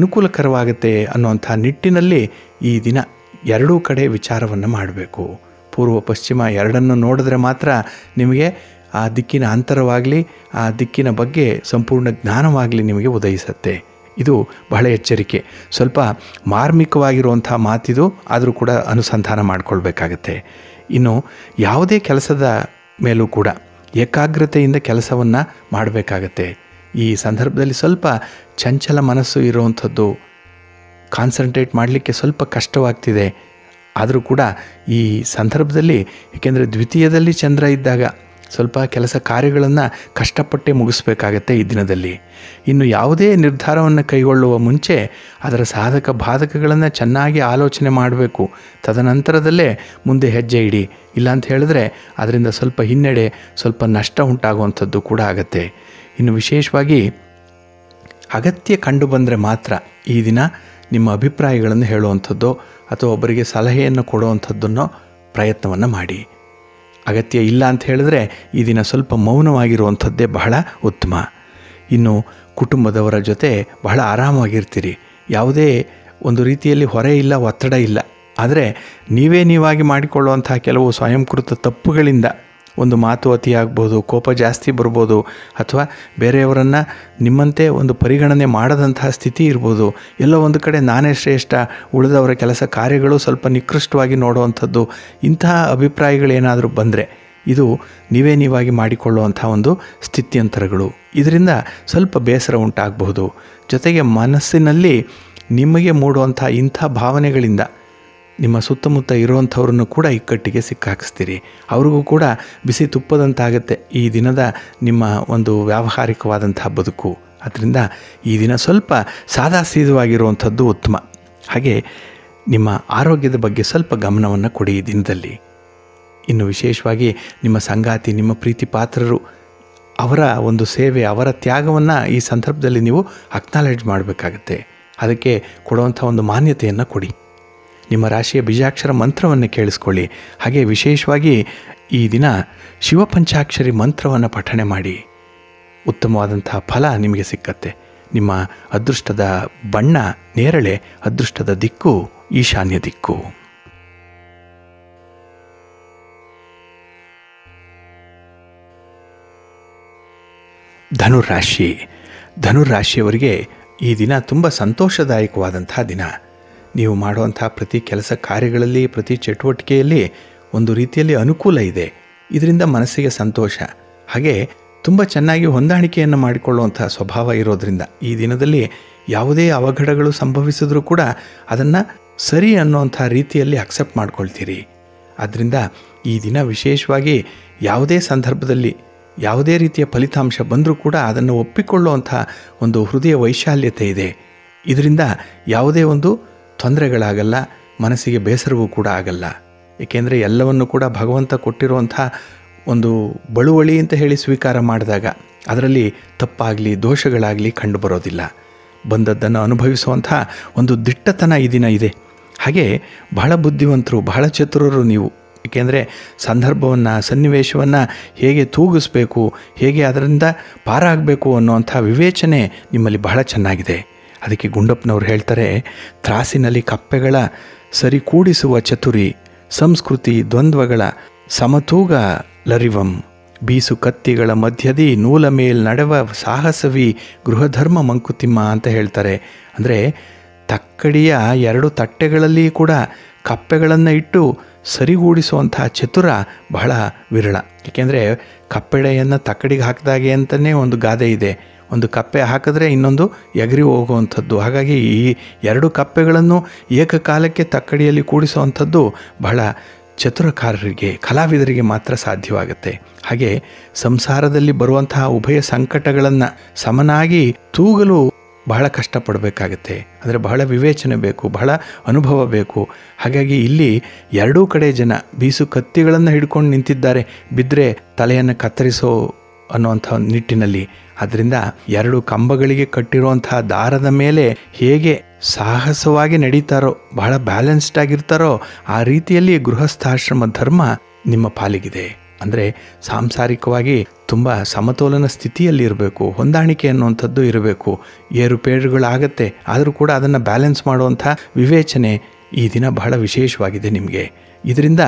ಅನುಕೂಲಕರವಾಗುತ್ತೆ ಅನ್ನುವಂಥ ನಿಟ್ಟಿನಲ್ಲಿ ಈ ದಿನ ಎರಡೂ ಕಡೆ ವಿಚಾರವನ್ನು ಮಾಡಬೇಕು ಪೂರ್ವ ಪಶ್ಚಿಮ ಎರಡನ್ನು ನೋಡಿದ್ರೆ ಮಾತ್ರ ನಿಮಗೆ ಆ ದಿಕ್ಕಿನ ಅಂತರವಾಗಲಿ ಆ ದಿಕ್ಕಿನ ಬಗ್ಗೆ ಸಂಪೂರ್ಣ ಜ್ಞಾನವಾಗಲಿ ನಿಮಗೆ ಉದಯಿಸುತ್ತೆ ಇದು ಬಹಳ ಎಚ್ಚರಿಕೆ ಸ್ವಲ್ಪ ಮಾರ್ಮಿಕವಾಗಿರುವಂಥ ಮಾತಿದು ಆದರೂ ಕೂಡ ಅನುಸಂಧಾನ ಮಾಡಿಕೊಳ್ಬೇಕಾಗತ್ತೆ ಇನ್ನು ಯಾವುದೇ ಕೆಲಸದ ಮೇಲೂ ಕೂಡ ಏಕಾಗ್ರತೆಯಿಂದ ಕೆಲಸವನ್ನು ಮಾಡಬೇಕಾಗತ್ತೆ ಈ ಸಂದರ್ಭದಲ್ಲಿ ಸ್ವಲ್ಪ ಚಂಚಲ ಮನಸ್ಸು ಇರುವಂಥದ್ದು ಕಾನ್ಸಂಟ್ರೇಟ್ ಮಾಡಲಿಕ್ಕೆ ಸ್ವಲ್ಪ ಕಷ್ಟವಾಗ್ತಿದೆ ಆದರೂ ಕೂಡ ಈ ಸಂದರ್ಭದಲ್ಲಿ ಏಕೆಂದರೆ ದ್ವಿತೀಯದಲ್ಲಿ ಚಂದ್ರ ಇದ್ದಾಗ ಸ್ವಲ್ಪ ಕೆಲಸ ಕಾರ್ಯಗಳನ್ನು ಕಷ್ಟಪಟ್ಟೆ ಮುಗಿಸ್ಬೇಕಾಗತ್ತೆ ಈ ದಿನದಲ್ಲಿ ಇನ್ನು ಯಾವುದೇ ನಿರ್ಧಾರವನ್ನು ಕೈಗೊಳ್ಳುವ ಮುಂಚೆ ಅದರ ಸಾಧಕ ಬಾಧಕಗಳನ್ನು ಚೆನ್ನಾಗಿ ಆಲೋಚನೆ ಮಾಡಬೇಕು ತದನಂತರದಲ್ಲೇ ಮುಂದೆ ಹೆಜ್ಜೆ ಇಡಿ ಇಲ್ಲಾಂತ ಹೇಳಿದ್ರೆ ಅದರಿಂದ ಸ್ವಲ್ಪ ಹಿನ್ನಡೆ ಸ್ವಲ್ಪ ನಷ್ಟ ಉಂಟಾಗುವಂಥದ್ದು ಕೂಡ ಆಗತ್ತೆ ಇನ್ನು ವಿಶೇಷವಾಗಿ ಅಗತ್ಯ ಕಂಡು ಬಂದರೆ ಮಾತ್ರ ಈ ದಿನ ನಿಮ್ಮ ಅಭಿಪ್ರಾಯಗಳನ್ನು ಹೇಳುವಂಥದ್ದು ಅಥವಾ ಒಬ್ಬರಿಗೆ ಸಲಹೆಯನ್ನು ಕೊಡುವಂಥದ್ದನ್ನೋ ಪ್ರಯತ್ನವನ್ನು ಮಾಡಿ ಅಗತ್ಯ ಇಲ್ಲ ಅಂತ ಹೇಳಿದ್ರೆ ಈ ದಿನ ಸ್ವಲ್ಪ ಮೌನವಾಗಿರುವಂಥದ್ದೇ ಬಹಳ ಉತ್ತಮ ಇನ್ನು ಕುಟುಂಬದವರ ಜೊತೆ ಬಹಳ ಆರಾಮಾಗಿರ್ತೀರಿ ಯಾವುದೇ ಒಂದು ರೀತಿಯಲ್ಲಿ ಹೊರೆ ಇಲ್ಲ ಒತ್ತಡ ಇಲ್ಲ ಆದರೆ ನೀವೇ ನೀವಾಗಿ ಮಾಡಿಕೊಳ್ಳುವಂತಹ ಕೆಲವು ಸ್ವಯಂಕೃತ ತಪ್ಪುಗಳಿಂದ ಒಂದು ಮಾತು ಅತಿಯಾಗ್ಬೋದು ಕೋಪ ಜಾಸ್ತಿ ಬರ್ಬೋದು ಅಥವಾ ಬೇರೆಯವರನ್ನು ನಿಮ್ಮಂತೆ ಒಂದು ಪರಿಗಣನೆ ಮಾಡದಂತಹ ಸ್ಥಿತಿ ಇರ್ಬೋದು ಎಲ್ಲೋ ಒಂದು ಕಡೆ ನಾನೇ ಶ್ರೇಷ್ಠ ಉಳಿದವರ ಕೆಲಸ ಕಾರ್ಯಗಳು ಸ್ವಲ್ಪ ನಿಕೃಷ್ಟವಾಗಿ ನೋಡುವಂಥದ್ದು ಇಂತಹ ಅಭಿಪ್ರಾಯಗಳೇನಾದರೂ ಬಂದರೆ ಇದು ನೀವೇ ನೀವಾಗಿ ಮಾಡಿಕೊಳ್ಳುವಂಥ ಒಂದು ಸ್ಥಿತ್ಯಂತರಗಳು ಇದರಿಂದ ಸ್ವಲ್ಪ ಬೇಸರ ಉಂಟಾಗಬಹುದು ಜೊತೆಗೆ ಮನಸ್ಸಿನಲ್ಲಿ ನಿಮಗೆ ಮೂಡುವಂಥ ಇಂಥ ಭಾವನೆಗಳಿಂದ ನಿಮ್ಮ ಸುತ್ತಮುತ್ತ ಇರುವಂಥವ್ರನ್ನು ಕೂಡ ಇಕ್ಕಟ್ಟಿಗೆ ಸಿಕ್ಕಾಕಿಸ್ತೀರಿ ಅವ್ರಿಗೂ ಕೂಡ ಬಿಸಿ ತುಪ್ಪದಂತಾಗುತ್ತೆ ಈ ದಿನದ ನಿಮ್ಮ ಒಂದು ವ್ಯಾವಹಾರಿಕವಾದಂಥ ಬದುಕು ಅದರಿಂದ ಈ ದಿನ ಸ್ವಲ್ಪ ಸಾದಾ ಸೀದವಾಗಿರುವಂಥದ್ದು ಉತ್ತಮ ಹಾಗೆ ನಿಮ್ಮ ಆರೋಗ್ಯದ ಬಗ್ಗೆ ಸ್ವಲ್ಪ ಗಮನವನ್ನು ಕೊಡಿ ಈ ದಿನದಲ್ಲಿ ಇನ್ನು ವಿಶೇಷವಾಗಿ ನಿಮ್ಮ ಸಂಗಾತಿ ನಿಮ್ಮ ಪ್ರೀತಿ ಪಾತ್ರರು ಅವರ ಒಂದು ಸೇವೆ ಅವರ ತ್ಯಾಗವನ್ನು ಈ ಸಂದರ್ಭದಲ್ಲಿ ನೀವು ಅಕ್ನಾಲೆಡ್ಜ್ ಮಾಡಬೇಕಾಗತ್ತೆ ಅದಕ್ಕೆ ಕೊಡುವಂಥ ಒಂದು ಮಾನ್ಯತೆಯನ್ನು ಕೊಡಿ ನಿಮ್ಮ ರಾಶಿಯ ಬೀಜಾಕ್ಷರ ಮಂತ್ರವನ್ನು ಕೇಳಿಸ್ಕೊಳ್ಳಿ ಹಾಗೆ ವಿಶೇಷವಾಗಿ ಈ ದಿನ ಶಿವಪಂಚಾಕ್ಷರಿ ಮಂತ್ರವನ್ನು ಪಠಣೆ ಮಾಡಿ ಉತ್ತಮವಾದಂತಹ ಫಲ ನಿಮಗೆ ಸಿಕ್ಕತ್ತೆ ನಿಮ್ಮ ಅದೃಷ್ಟದ ಬಣ್ಣ ನೇರಳೆ ಅದೃಷ್ಟದ ದಿಕ್ಕು ಈಶಾನ್ಯ ದಿಕ್ಕು ಧನುರಾಶಿ ಧನುರಾಶಿಯವರಿಗೆ ಈ ದಿನ ತುಂಬ ಸಂತೋಷದಾಯಕವಾದಂತಹ ದಿನ ನೀವು ಮಾಡುವಂಥ ಪ್ರತಿ ಕೆಲಸ ಕಾರ್ಯಗಳಲ್ಲಿ ಪ್ರತಿ ಚಟುವಟಿಕೆಯಲ್ಲಿ ಒಂದು ರೀತಿಯಲ್ಲಿ ಅನುಕೂಲ ಇದೆ ಇದರಿಂದ ಮನಸ್ಸಿಗೆ ಸಂತೋಷ ಹಾಗೆ ತುಂಬ ಚೆನ್ನಾಗಿ ಹೊಂದಾಣಿಕೆಯನ್ನು ಮಾಡಿಕೊಳ್ಳುವಂಥ ಸ್ವಭಾವ ಇರೋದರಿಂದ ಈ ದಿನದಲ್ಲಿ ಯಾವುದೇ ಅವಘಡಗಳು ಸಂಭವಿಸಿದ್ರೂ ಕೂಡ ಅದನ್ನು ಸರಿ ಅನ್ನುವಂಥ ರೀತಿಯಲ್ಲಿ ಅಕ್ಸೆಪ್ಟ್ ಮಾಡ್ಕೊಳ್ತೀರಿ ಆದ್ದರಿಂದ ಈ ದಿನ ವಿಶೇಷವಾಗಿ ಯಾವುದೇ ಸಂದರ್ಭದಲ್ಲಿ ಯಾವುದೇ ರೀತಿಯ ಫಲಿತಾಂಶ ಬಂದರೂ ಕೂಡ ಅದನ್ನು ಒಪ್ಪಿಕೊಳ್ಳುವಂಥ ಒಂದು ಹೃದಯ ವೈಶಾಲ್ಯತೆ ಇದೆ ಇದರಿಂದ ಯಾವುದೇ ಒಂದು ತೊಂದರೆಗಳಾಗಲ್ಲ ಮನಸ್ಸಿಗೆ ಬೇಸರವೂ ಕೂಡ ಆಗಲ್ಲ ಏಕೆಂದರೆ ಎಲ್ಲವನ್ನು ಕೂಡ ಭಗವಂತ ಕೊಟ್ಟಿರುವಂಥ ಒಂದು ಬಳುವಳಿ ಅಂತ ಹೇಳಿ ಸ್ವೀಕಾರ ಮಾಡಿದಾಗ ಅದರಲ್ಲಿ ತಪ್ಪಾಗಲಿ ದೋಷಗಳಾಗಲಿ ಕಂಡುಬರೋದಿಲ್ಲ ಬಂದದ್ದನ್ನು ಅನುಭವಿಸುವಂಥ ಒಂದು ದಿಟ್ಟತನ ಈ ದಿನ ಇದೆ ಹಾಗೆ ಬಹಳ ಬುದ್ಧಿವಂತರು ಬಹಳ ಚತುರರು ನೀವು ಏಕೆಂದರೆ ಸಂದರ್ಭವನ್ನು ಸನ್ನಿವೇಶವನ್ನು ಹೇಗೆ ತೂಗಿಸ್ಬೇಕು ಹೇಗೆ ಅದರಿಂದ ಪಾರಾಗಬೇಕು ಅನ್ನುವಂಥ ವಿವೇಚನೆ ನಿಮ್ಮಲ್ಲಿ ಬಹಳ ಚೆನ್ನಾಗಿದೆ ಅದಕ್ಕೆ ಗುಂಡಪ್ಪನವ್ರು ಹೇಳ್ತಾರೆ ತ್ರಾಸಿನಲ್ಲಿ ಕಪ್ಪೆಗಳ ಸರಿ ಕೂಡಿಸುವ ಚತುರಿ ಸಂಸ್ಕೃತಿ ದ್ವಂದ್ವಗಳ ಸಮತೂಗ ಲರಿವಂ ಬೀಸು ಕತ್ತಿಗಳ ಮಧ್ಯದಿ ನೂಲ ಮೇಲ್ ನಡೆವ ಸಾಹಸವಿ ಗೃಹಧರ್ಮ ಮಂಕುತಿಮ್ಮ ಅಂತ ಹೇಳ್ತಾರೆ ಅಂದರೆ ತಕ್ಕಡಿಯ ಎರಡು ತಟ್ಟೆಗಳಲ್ಲಿ ಕೂಡ ಕಪ್ಪೆಗಳನ್ನು ಇಟ್ಟು ಸರಿಗೂಡಿಸುವಂಥ ಚತುರ ಬಹಳ ವಿರಳ ಏಕೆಂದರೆ ಕಪ್ಪೆಡೆಯನ್ನು ತಕ್ಕಡಿಗೆ ಹಾಕಿದಾಗೆ ಅಂತಲೇ ಒಂದು ಗಾದೆ ಇದೆ ಒಂದು ಕಪ್ಪೆ ಹಾಕಿದ್ರೆ ಇನ್ನೊಂದು ಎಗರಿ ಹೋಗುವಂಥದ್ದು ಹಾಗಾಗಿ ಈ ಎರಡು ಕಪ್ಪೆಗಳನ್ನು ಏಕಕಾಲಕ್ಕೆ ತಕ್ಕಡಿಯಲ್ಲಿ ಕೂಡಿಸುವಂಥದ್ದು ಬಹಳ ಚತುರಕಾರರಿಗೆ ಕಲಾವಿದರಿಗೆ ಮಾತ್ರ ಸಾಧ್ಯವಾಗುತ್ತೆ ಹಾಗೆ ಸಂಸಾರದಲ್ಲಿ ಬರುವಂತಹ ಉಭಯ ಸಂಕಟಗಳನ್ನು ಸಮನಾಗಿ ತೂಗಲು ಬಹಳ ಕಷ್ಟಪಡಬೇಕಾಗತ್ತೆ ಅಂದರೆ ಬಹಳ ವಿವೇಚನೆ ಬೇಕು ಬಹಳ ಅನುಭವ ಬೇಕು ಹಾಗಾಗಿ ಇಲ್ಲಿ ಎರಡೂ ಕಡೆ ಜನ ಬೀಸು ಕತ್ತಿಗಳನ್ನು ಹಿಡ್ಕೊಂಡು ನಿಂತಿದ್ದಾರೆ ಬಿದ್ದರೆ ತಲೆಯನ್ನು ಕತ್ತರಿಸೋ ಅನ್ನುವಂಥ ನಿಟ್ಟಿನಲ್ಲಿ ಅದರಿಂದ ಎರಡು ಕಂಬಗಳಿಗೆ ಕಟ್ಟಿರುವಂತಹ ದಾರದ ಮೇಲೆ ಹೇಗೆ ಸಾಹಸವಾಗಿ ನಡೀತಾರೋ ಬಹಳ ಬ್ಯಾಲೆನ್ಸ್ಡ್ ಆಗಿರ್ತಾರೋ ಆ ರೀತಿಯಲ್ಲಿ ಗೃಹಸ್ಥಾಶ್ರಮ ಧರ್ಮ ನಿಮ್ಮ ಪಾಲಿಗಿದೆ ಅಂದರೆ ಸಾಂಸಾರಿಕವಾಗಿ ತುಂಬ ಸಮತೋಲನ ಸ್ಥಿತಿಯಲ್ಲಿ ಇರಬೇಕು ಹೊಂದಾಣಿಕೆ ಅನ್ನುವಂಥದ್ದು ಇರಬೇಕು ಏರುಪೇರುಗಳಾಗತ್ತೆ ಆದರೂ ಕೂಡ ಅದನ್ನು ಬ್ಯಾಲೆನ್ಸ್ ಮಾಡುವಂಥ ವಿವೇಚನೆ ಈ ದಿನ ಬಹಳ ವಿಶೇಷವಾಗಿದೆ ನಿಮಗೆ ಇದರಿಂದ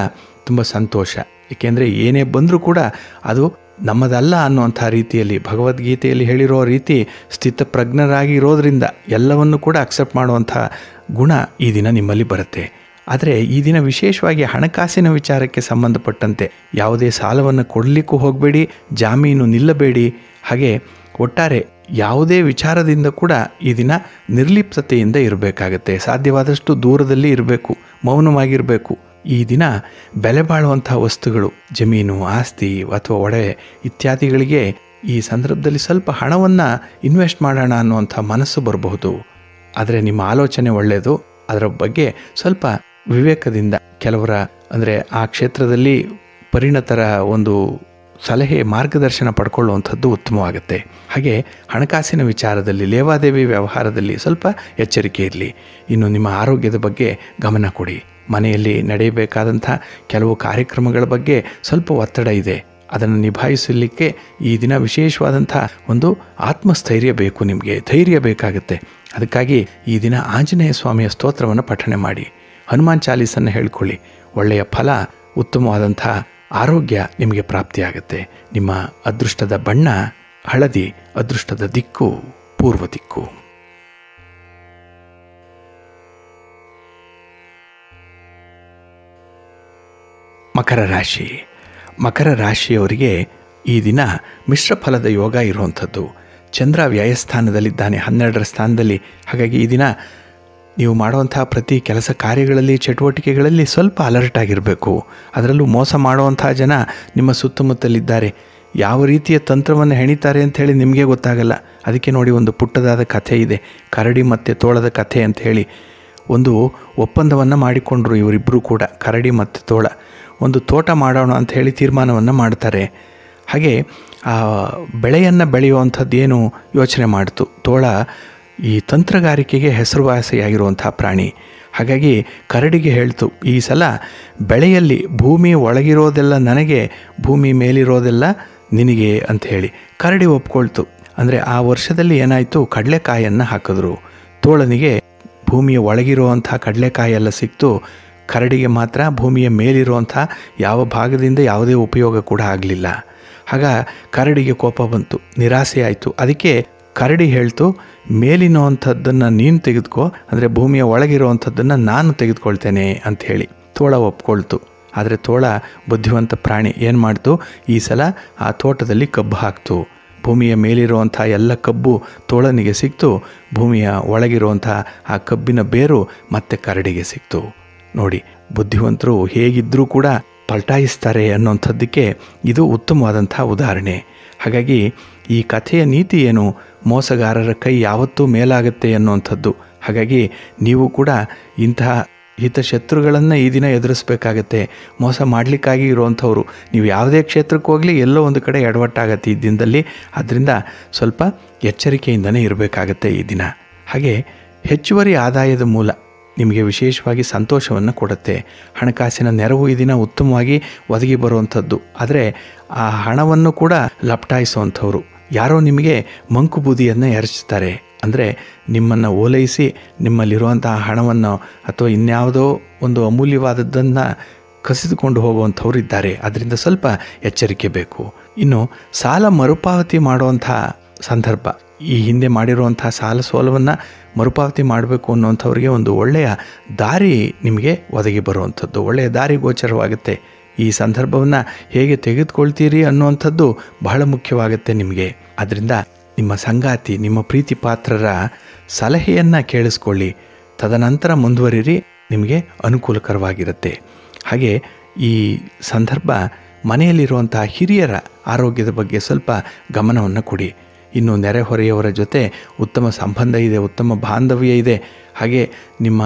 ತುಂಬ ಸಂತೋಷ ಏಕೆಂದರೆ ಏನೇ ಬಂದರೂ ಕೂಡ ಅದು ನಮ್ಮದಲ್ಲ ಅನ್ನುವಂಥ ರೀತಿಯಲ್ಲಿ ಭಗವದ್ಗೀತೆಯಲ್ಲಿ ಹೇಳಿರೋ ರೀತಿ ಸ್ಥಿತಪ್ರಜ್ಞರಾಗಿ ಇರೋದ್ರಿಂದ ಎಲ್ಲವನ್ನು ಕೂಡ ಅಕ್ಸೆಪ್ಟ್ ಮಾಡುವಂಥ ಗುಣ ಈ ದಿನ ನಿಮ್ಮಲ್ಲಿ ಬರುತ್ತೆ ಆದರೆ ಈ ದಿನ ವಿಶೇಷವಾಗಿ ಹಣಕಾಸಿನ ವಿಚಾರಕ್ಕೆ ಸಂಬಂಧಪಟ್ಟಂತೆ ಯಾವುದೇ ಸಾಲವನ್ನು ಕೊಡಲಿಕ್ಕೂ ಹೋಗಬೇಡಿ ಜಾಮೀನು ನಿಲ್ಲಬೇಡಿ ಹಾಗೆ ಒಟ್ಟಾರೆ ಯಾವುದೇ ವಿಚಾರದಿಂದ ಕೂಡ ಈ ದಿನ ನಿರ್ಲಿಪ್ತತೆಯಿಂದ ಇರಬೇಕಾಗತ್ತೆ ಸಾಧ್ಯವಾದಷ್ಟು ದೂರದಲ್ಲಿ ಇರಬೇಕು ಮೌನವಾಗಿರಬೇಕು ಈ ದಿನ ಬೆಲೆ ಬಾಳುವಂಥ ವಸ್ತುಗಳು ಜಮೀನು ಆಸ್ತಿ ಅಥವಾ ಒಡವೆ ಇತ್ಯಾದಿಗಳಿಗೆ ಈ ಸಂದರ್ಭದಲ್ಲಿ ಸ್ವಲ್ಪ ಹಣವನ್ನು ಇನ್ವೆಸ್ಟ್ ಮಾಡೋಣ ಅನ್ನುವಂಥ ಮನಸ್ಸು ಬರಬಹುದು ಆದರೆ ನಿಮ್ಮ ಆಲೋಚನೆ ಒಳ್ಳೆಯದು ಅದರ ಬಗ್ಗೆ ಸ್ವಲ್ಪ ವಿವೇಕದಿಂದ ಕೆಲವರ ಅಂದರೆ ಆ ಕ್ಷೇತ್ರದಲ್ಲಿ ಪರಿಣತರ ಒಂದು ಸಲಹೆ ಮಾರ್ಗದರ್ಶನ ಪಡ್ಕೊಳ್ಳುವಂಥದ್ದು ಉತ್ತಮವಾಗುತ್ತೆ ಹಾಗೆ ಹಣಕಾಸಿನ ವಿಚಾರದಲ್ಲಿ ಲೇವಾದೇವಿ ವ್ಯವಹಾರದಲ್ಲಿ ಸ್ವಲ್ಪ ಎಚ್ಚರಿಕೆ ಇರಲಿ ಇನ್ನು ನಿಮ್ಮ ಆರೋಗ್ಯದ ಬಗ್ಗೆ ಗಮನ ಕೊಡಿ ಮನೆಯಲ್ಲಿ ನಡೆಯಬೇಕಾದಂಥ ಕೆಲವು ಕಾರ್ಯಕ್ರಮಗಳ ಬಗ್ಗೆ ಸ್ವಲ್ಪ ಒತ್ತಡ ಇದೆ ಅದನ್ನು ನಿಭಾಯಿಸಲಿಕ್ಕೆ ಈ ದಿನ ವಿಶೇಷವಾದಂಥ ಒಂದು ಆತ್ಮಸ್ಥೈರ್ಯ ಬೇಕು ನಿಮಗೆ ಧೈರ್ಯ ಬೇಕಾಗುತ್ತೆ ಅದಕ್ಕಾಗಿ ಈ ದಿನ ಆಂಜನೇಯ ಸ್ವಾಮಿಯ ಸ್ತೋತ್ರವನ್ನು ಪಠಣೆ ಮಾಡಿ ಹನುಮಾನ್ ಚಾಲೀಸನ್ನು ಹೇಳ್ಕೊಳ್ಳಿ ಒಳ್ಳೆಯ ಫಲ ಉತ್ತಮವಾದಂಥ ಆರೋಗ್ಯ ನಿಮಗೆ ಪ್ರಾಪ್ತಿಯಾಗುತ್ತೆ ನಿಮ್ಮ ಅದೃಷ್ಟದ ಬಣ್ಣ ಹಳದಿ ಅದೃಷ್ಟದ ದಿಕ್ಕು ಪೂರ್ವ ದಿಕ್ಕು ಮಕರ ರಾಶಿ ಮಕರ ರಾಶಿಯವರಿಗೆ ಈ ದಿನ ಮಿಶ್ರ ಫಲದ ಯೋಗ ಇರುವಂಥದ್ದು ಚಂದ್ರ ವ್ಯಯಸ್ಥಾನದಲ್ಲಿದ್ದಾನೆ ಹನ್ನೆರಡರ ಸ್ಥಾನದಲ್ಲಿ ಹಾಗಾಗಿ ಈ ದಿನ ನೀವು ಮಾಡುವಂಥ ಪ್ರತಿ ಕೆಲಸ ಕಾರ್ಯಗಳಲ್ಲಿ ಚಟುವಟಿಕೆಗಳಲ್ಲಿ ಸ್ವಲ್ಪ ಅಲರ್ಟ್ ಆಗಿರಬೇಕು ಅದರಲ್ಲೂ ಮೋಸ ಮಾಡುವಂಥ ಜನ ನಿಮ್ಮ ಸುತ್ತಮುತ್ತಲಿದ್ದಾರೆ ಯಾವ ರೀತಿಯ ತಂತ್ರವನ್ನು ಹೆಣಿತಾರೆ ಅಂಥೇಳಿ ನಿಮಗೆ ಗೊತ್ತಾಗಲ್ಲ ಅದಕ್ಕೆ ನೋಡಿ ಒಂದು ಪುಟ್ಟದಾದ ಕಥೆ ಇದೆ ಕರಡಿ ಮತ್ತು ತೋಳದ ಕಥೆ ಅಂತ ಹೇಳಿ ಒಂದು ಒಪ್ಪಂದವನ್ನು ಮಾಡಿಕೊಂಡ್ರು ಇವರಿಬ್ಬರು ಕೂಡ ಕರಡಿ ಮತ್ತು ತೋಳ ಒಂದು ತೋಟ ಮಾಡೋಣ ಅಂತ ಹೇಳಿ ತೀರ್ಮಾನವನ್ನು ಮಾಡ್ತಾರೆ ಹಾಗೆ ಆ ಬೆಳೆಯನ್ನು ಬೆಳೆಯುವಂಥದ್ದು ಏನು ಯೋಚನೆ ಮಾಡ್ತು ತೋಳ ಈ ತಂತ್ರಗಾರಿಕೆಗೆ ಹೆಸರುವಾಸಿಯಾಗಿರುವಂಥ ಪ್ರಾಣಿ ಹಾಗಾಗಿ ಕರಡಿಗೆ ಹೇಳ್ತು ಈ ಸಲ ಬೆಳೆಯಲ್ಲಿ ಭೂಮಿ ಒಳಗಿರೋದೆಲ್ಲ ನನಗೆ ಭೂಮಿ ಮೇಲಿರೋದೆಲ್ಲ ನಿನಗೆ ಅಂತ ಹೇಳಿ ಕರಡಿ ಒಪ್ಕೊಳ್ತು ಅಂದರೆ ಆ ವರ್ಷದಲ್ಲಿ ಏನಾಯಿತು ಕಡಲೆಕಾಯನ್ನು ಹಾಕಿದ್ರು ತೋಳನಿಗೆ ಭೂಮಿಯ ಒಳಗಿರುವಂಥ ಕಡಲೆಕಾಯಿ ಎಲ್ಲ ಸಿಕ್ತು ಕರಡಿಗೆ ಮಾತ್ರ ಭೂಮಿಯ ಮೇಲಿರುವಂಥ ಯಾವ ಭಾಗದಿಂದ ಯಾವುದೇ ಉಪಯೋಗ ಕೂಡ ಆಗಲಿಲ್ಲ ಆಗ ಕರಡಿಗೆ ಕೋಪ ಬಂತು ನಿರಾಸೆ ಆಯಿತು ಅದಕ್ಕೆ ಕರಡಿ ಹೇಳ್ತು ಮೇಲಿನವಂಥದ್ದನ್ನು ನೀನು ತೆಗೆದುಕೋ ಅಂದರೆ ಭೂಮಿಯ ಒಳಗಿರುವಂಥದ್ದನ್ನು ನಾನು ತೆಗೆದುಕೊಳ್ತೇನೆ ಅಂತ ಹೇಳಿ ತೋಳ ಒಪ್ಕೊಳ್ತು ಆದರೆ ತೋಳ ಬುದ್ಧಿವಂತ ಪ್ರಾಣಿ ಏನು ಮಾಡ್ತು ಈ ಸಲ ಆ ತೋಟದಲ್ಲಿ ಕಬ್ಬು ಹಾಕ್ತು ಭೂಮಿಯ ಮೇಲಿರುವಂಥ ಎಲ್ಲ ಕಬ್ಬು ತೋಳನಿಗೆ ಸಿಕ್ತು ಭೂಮಿಯ ಒಳಗಿರುವಂಥ ಆ ಕಬ್ಬಿನ ಬೇರು ಮತ್ತೆ ಕರಡಿಗೆ ಸಿಕ್ತು ನೋಡಿ ಬುದ್ಧಿವಂತರು ಹೇಗಿದ್ದರೂ ಕೂಡ ಪಲ್ಟಾಯಿಸ್ತಾರೆ ಅನ್ನೋಂಥದ್ದಕ್ಕೆ ಇದು ಉತ್ತಮವಾದಂಥ ಉದಾಹರಣೆ ಹಾಗಾಗಿ ಈ ಕಥೆಯ ನೀತಿ ಏನು ಮೋಸಗಾರರ ಕೈ ಯಾವತ್ತೂ ಮೇಲಾಗುತ್ತೆ ಅನ್ನುವಂಥದ್ದು ಹಾಗಾಗಿ ನೀವು ಕೂಡ ಇಂತಹ ಹಿತಶತ್ರುಗಳನ್ನು ಈ ದಿನ ಎದುರಿಸ್ಬೇಕಾಗತ್ತೆ ಮೋಸ ಮಾಡಲಿಕ್ಕಾಗಿ ಇರುವಂಥವ್ರು ನೀವು ಯಾವುದೇ ಕ್ಷೇತ್ರಕ್ಕೆ ಹೋಗಲಿ ಎಲ್ಲೋ ಒಂದು ಕಡೆ ಎಡವಟ್ಟಾಗತ್ತೆ ಈ ದಿನದಲ್ಲಿ ಆದ್ದರಿಂದ ಸ್ವಲ್ಪ ಎಚ್ಚರಿಕೆಯಿಂದನೇ ಇರಬೇಕಾಗತ್ತೆ ಈ ದಿನ ಹಾಗೆ ಹೆಚ್ಚುವರಿ ಆದಾಯದ ಮೂಲ ನಿಮಗೆ ವಿಶೇಷವಾಗಿ ಸಂತೋಷವನ್ನು ಕೊಡುತ್ತೆ ಹಣಕಾಸಿನ ನೆರವು ಈ ದಿನ ಉತ್ತಮವಾಗಿ ಒದಗಿ ಬರುವಂಥದ್ದು ಆದರೆ ಆ ಹಣವನ್ನು ಕೂಡ ಲಪಟಾಯಿಸುವಂಥವ್ರು ಯಾರೋ ನಿಮಗೆ ಮಂಕು ಬೂದಿಯನ್ನು ಎರಚ್ತಾರೆ ಅಂದರೆ ನಿಮ್ಮನ್ನು ಓಲೈಸಿ ನಿಮ್ಮಲ್ಲಿರುವಂತಹ ಹಣವನ್ನು ಅಥವಾ ಇನ್ಯಾವುದೋ ಒಂದು ಅಮೂಲ್ಯವಾದದ್ದನ್ನು ಕಸಿದುಕೊಂಡು ಹೋಗುವಂಥವ್ರು ಇದ್ದಾರೆ ಅದರಿಂದ ಸ್ವಲ್ಪ ಎಚ್ಚರಿಕೆ ಬೇಕು ಇನ್ನು ಸಾಲ ಮರುಪಾವತಿ ಮಾಡುವಂಥ ಸಂದರ್ಭ ಈ ಹಿಂದೆ ಮಾಡಿರುವಂಥ ಸಾಲ ಸೋಲವನ್ನು ಮರುಪಾವತಿ ಮಾಡಬೇಕು ಅನ್ನುವಂಥವ್ರಿಗೆ ಒಂದು ಒಳ್ಳೆಯ ದಾರಿ ನಿಮಗೆ ಒದಗಿ ಬರುವಂಥದ್ದು ಒಳ್ಳೆಯ ದಾರಿ ಗೋಚರವಾಗುತ್ತೆ ಈ ಸಂದರ್ಭವನ್ನು ಹೇಗೆ ತೆಗೆದುಕೊಳ್ತೀರಿ ಅನ್ನುವಂಥದ್ದು ಬಹಳ ಮುಖ್ಯವಾಗುತ್ತೆ ನಿಮಗೆ ಅದರಿಂದ ನಿಮ್ಮ ಸಂಗಾತಿ ನಿಮ್ಮ ಪ್ರೀತಿ ಪಾತ್ರರ ಸಲಹೆಯನ್ನು ಕೇಳಿಸ್ಕೊಳ್ಳಿ ತದನಂತರ ಮುಂದುವರಿರಿ ನಿಮಗೆ ಅನುಕೂಲಕರವಾಗಿರುತ್ತೆ ಹಾಗೆ ಈ ಸಂದರ್ಭ ಮನೆಯಲ್ಲಿರುವಂಥ ಹಿರಿಯರ ಆರೋಗ್ಯದ ಬಗ್ಗೆ ಸ್ವಲ್ಪ ಗಮನವನ್ನು ಕೊಡಿ ಇನ್ನು ನೆರೆಹೊರೆಯವರ ಜೊತೆ ಉತ್ತಮ ಸಂಬಂಧ ಇದೆ ಉತ್ತಮ ಬಾಂಧವ್ಯ ಇದೆ ಹಾಗೆ ನಿಮ್ಮ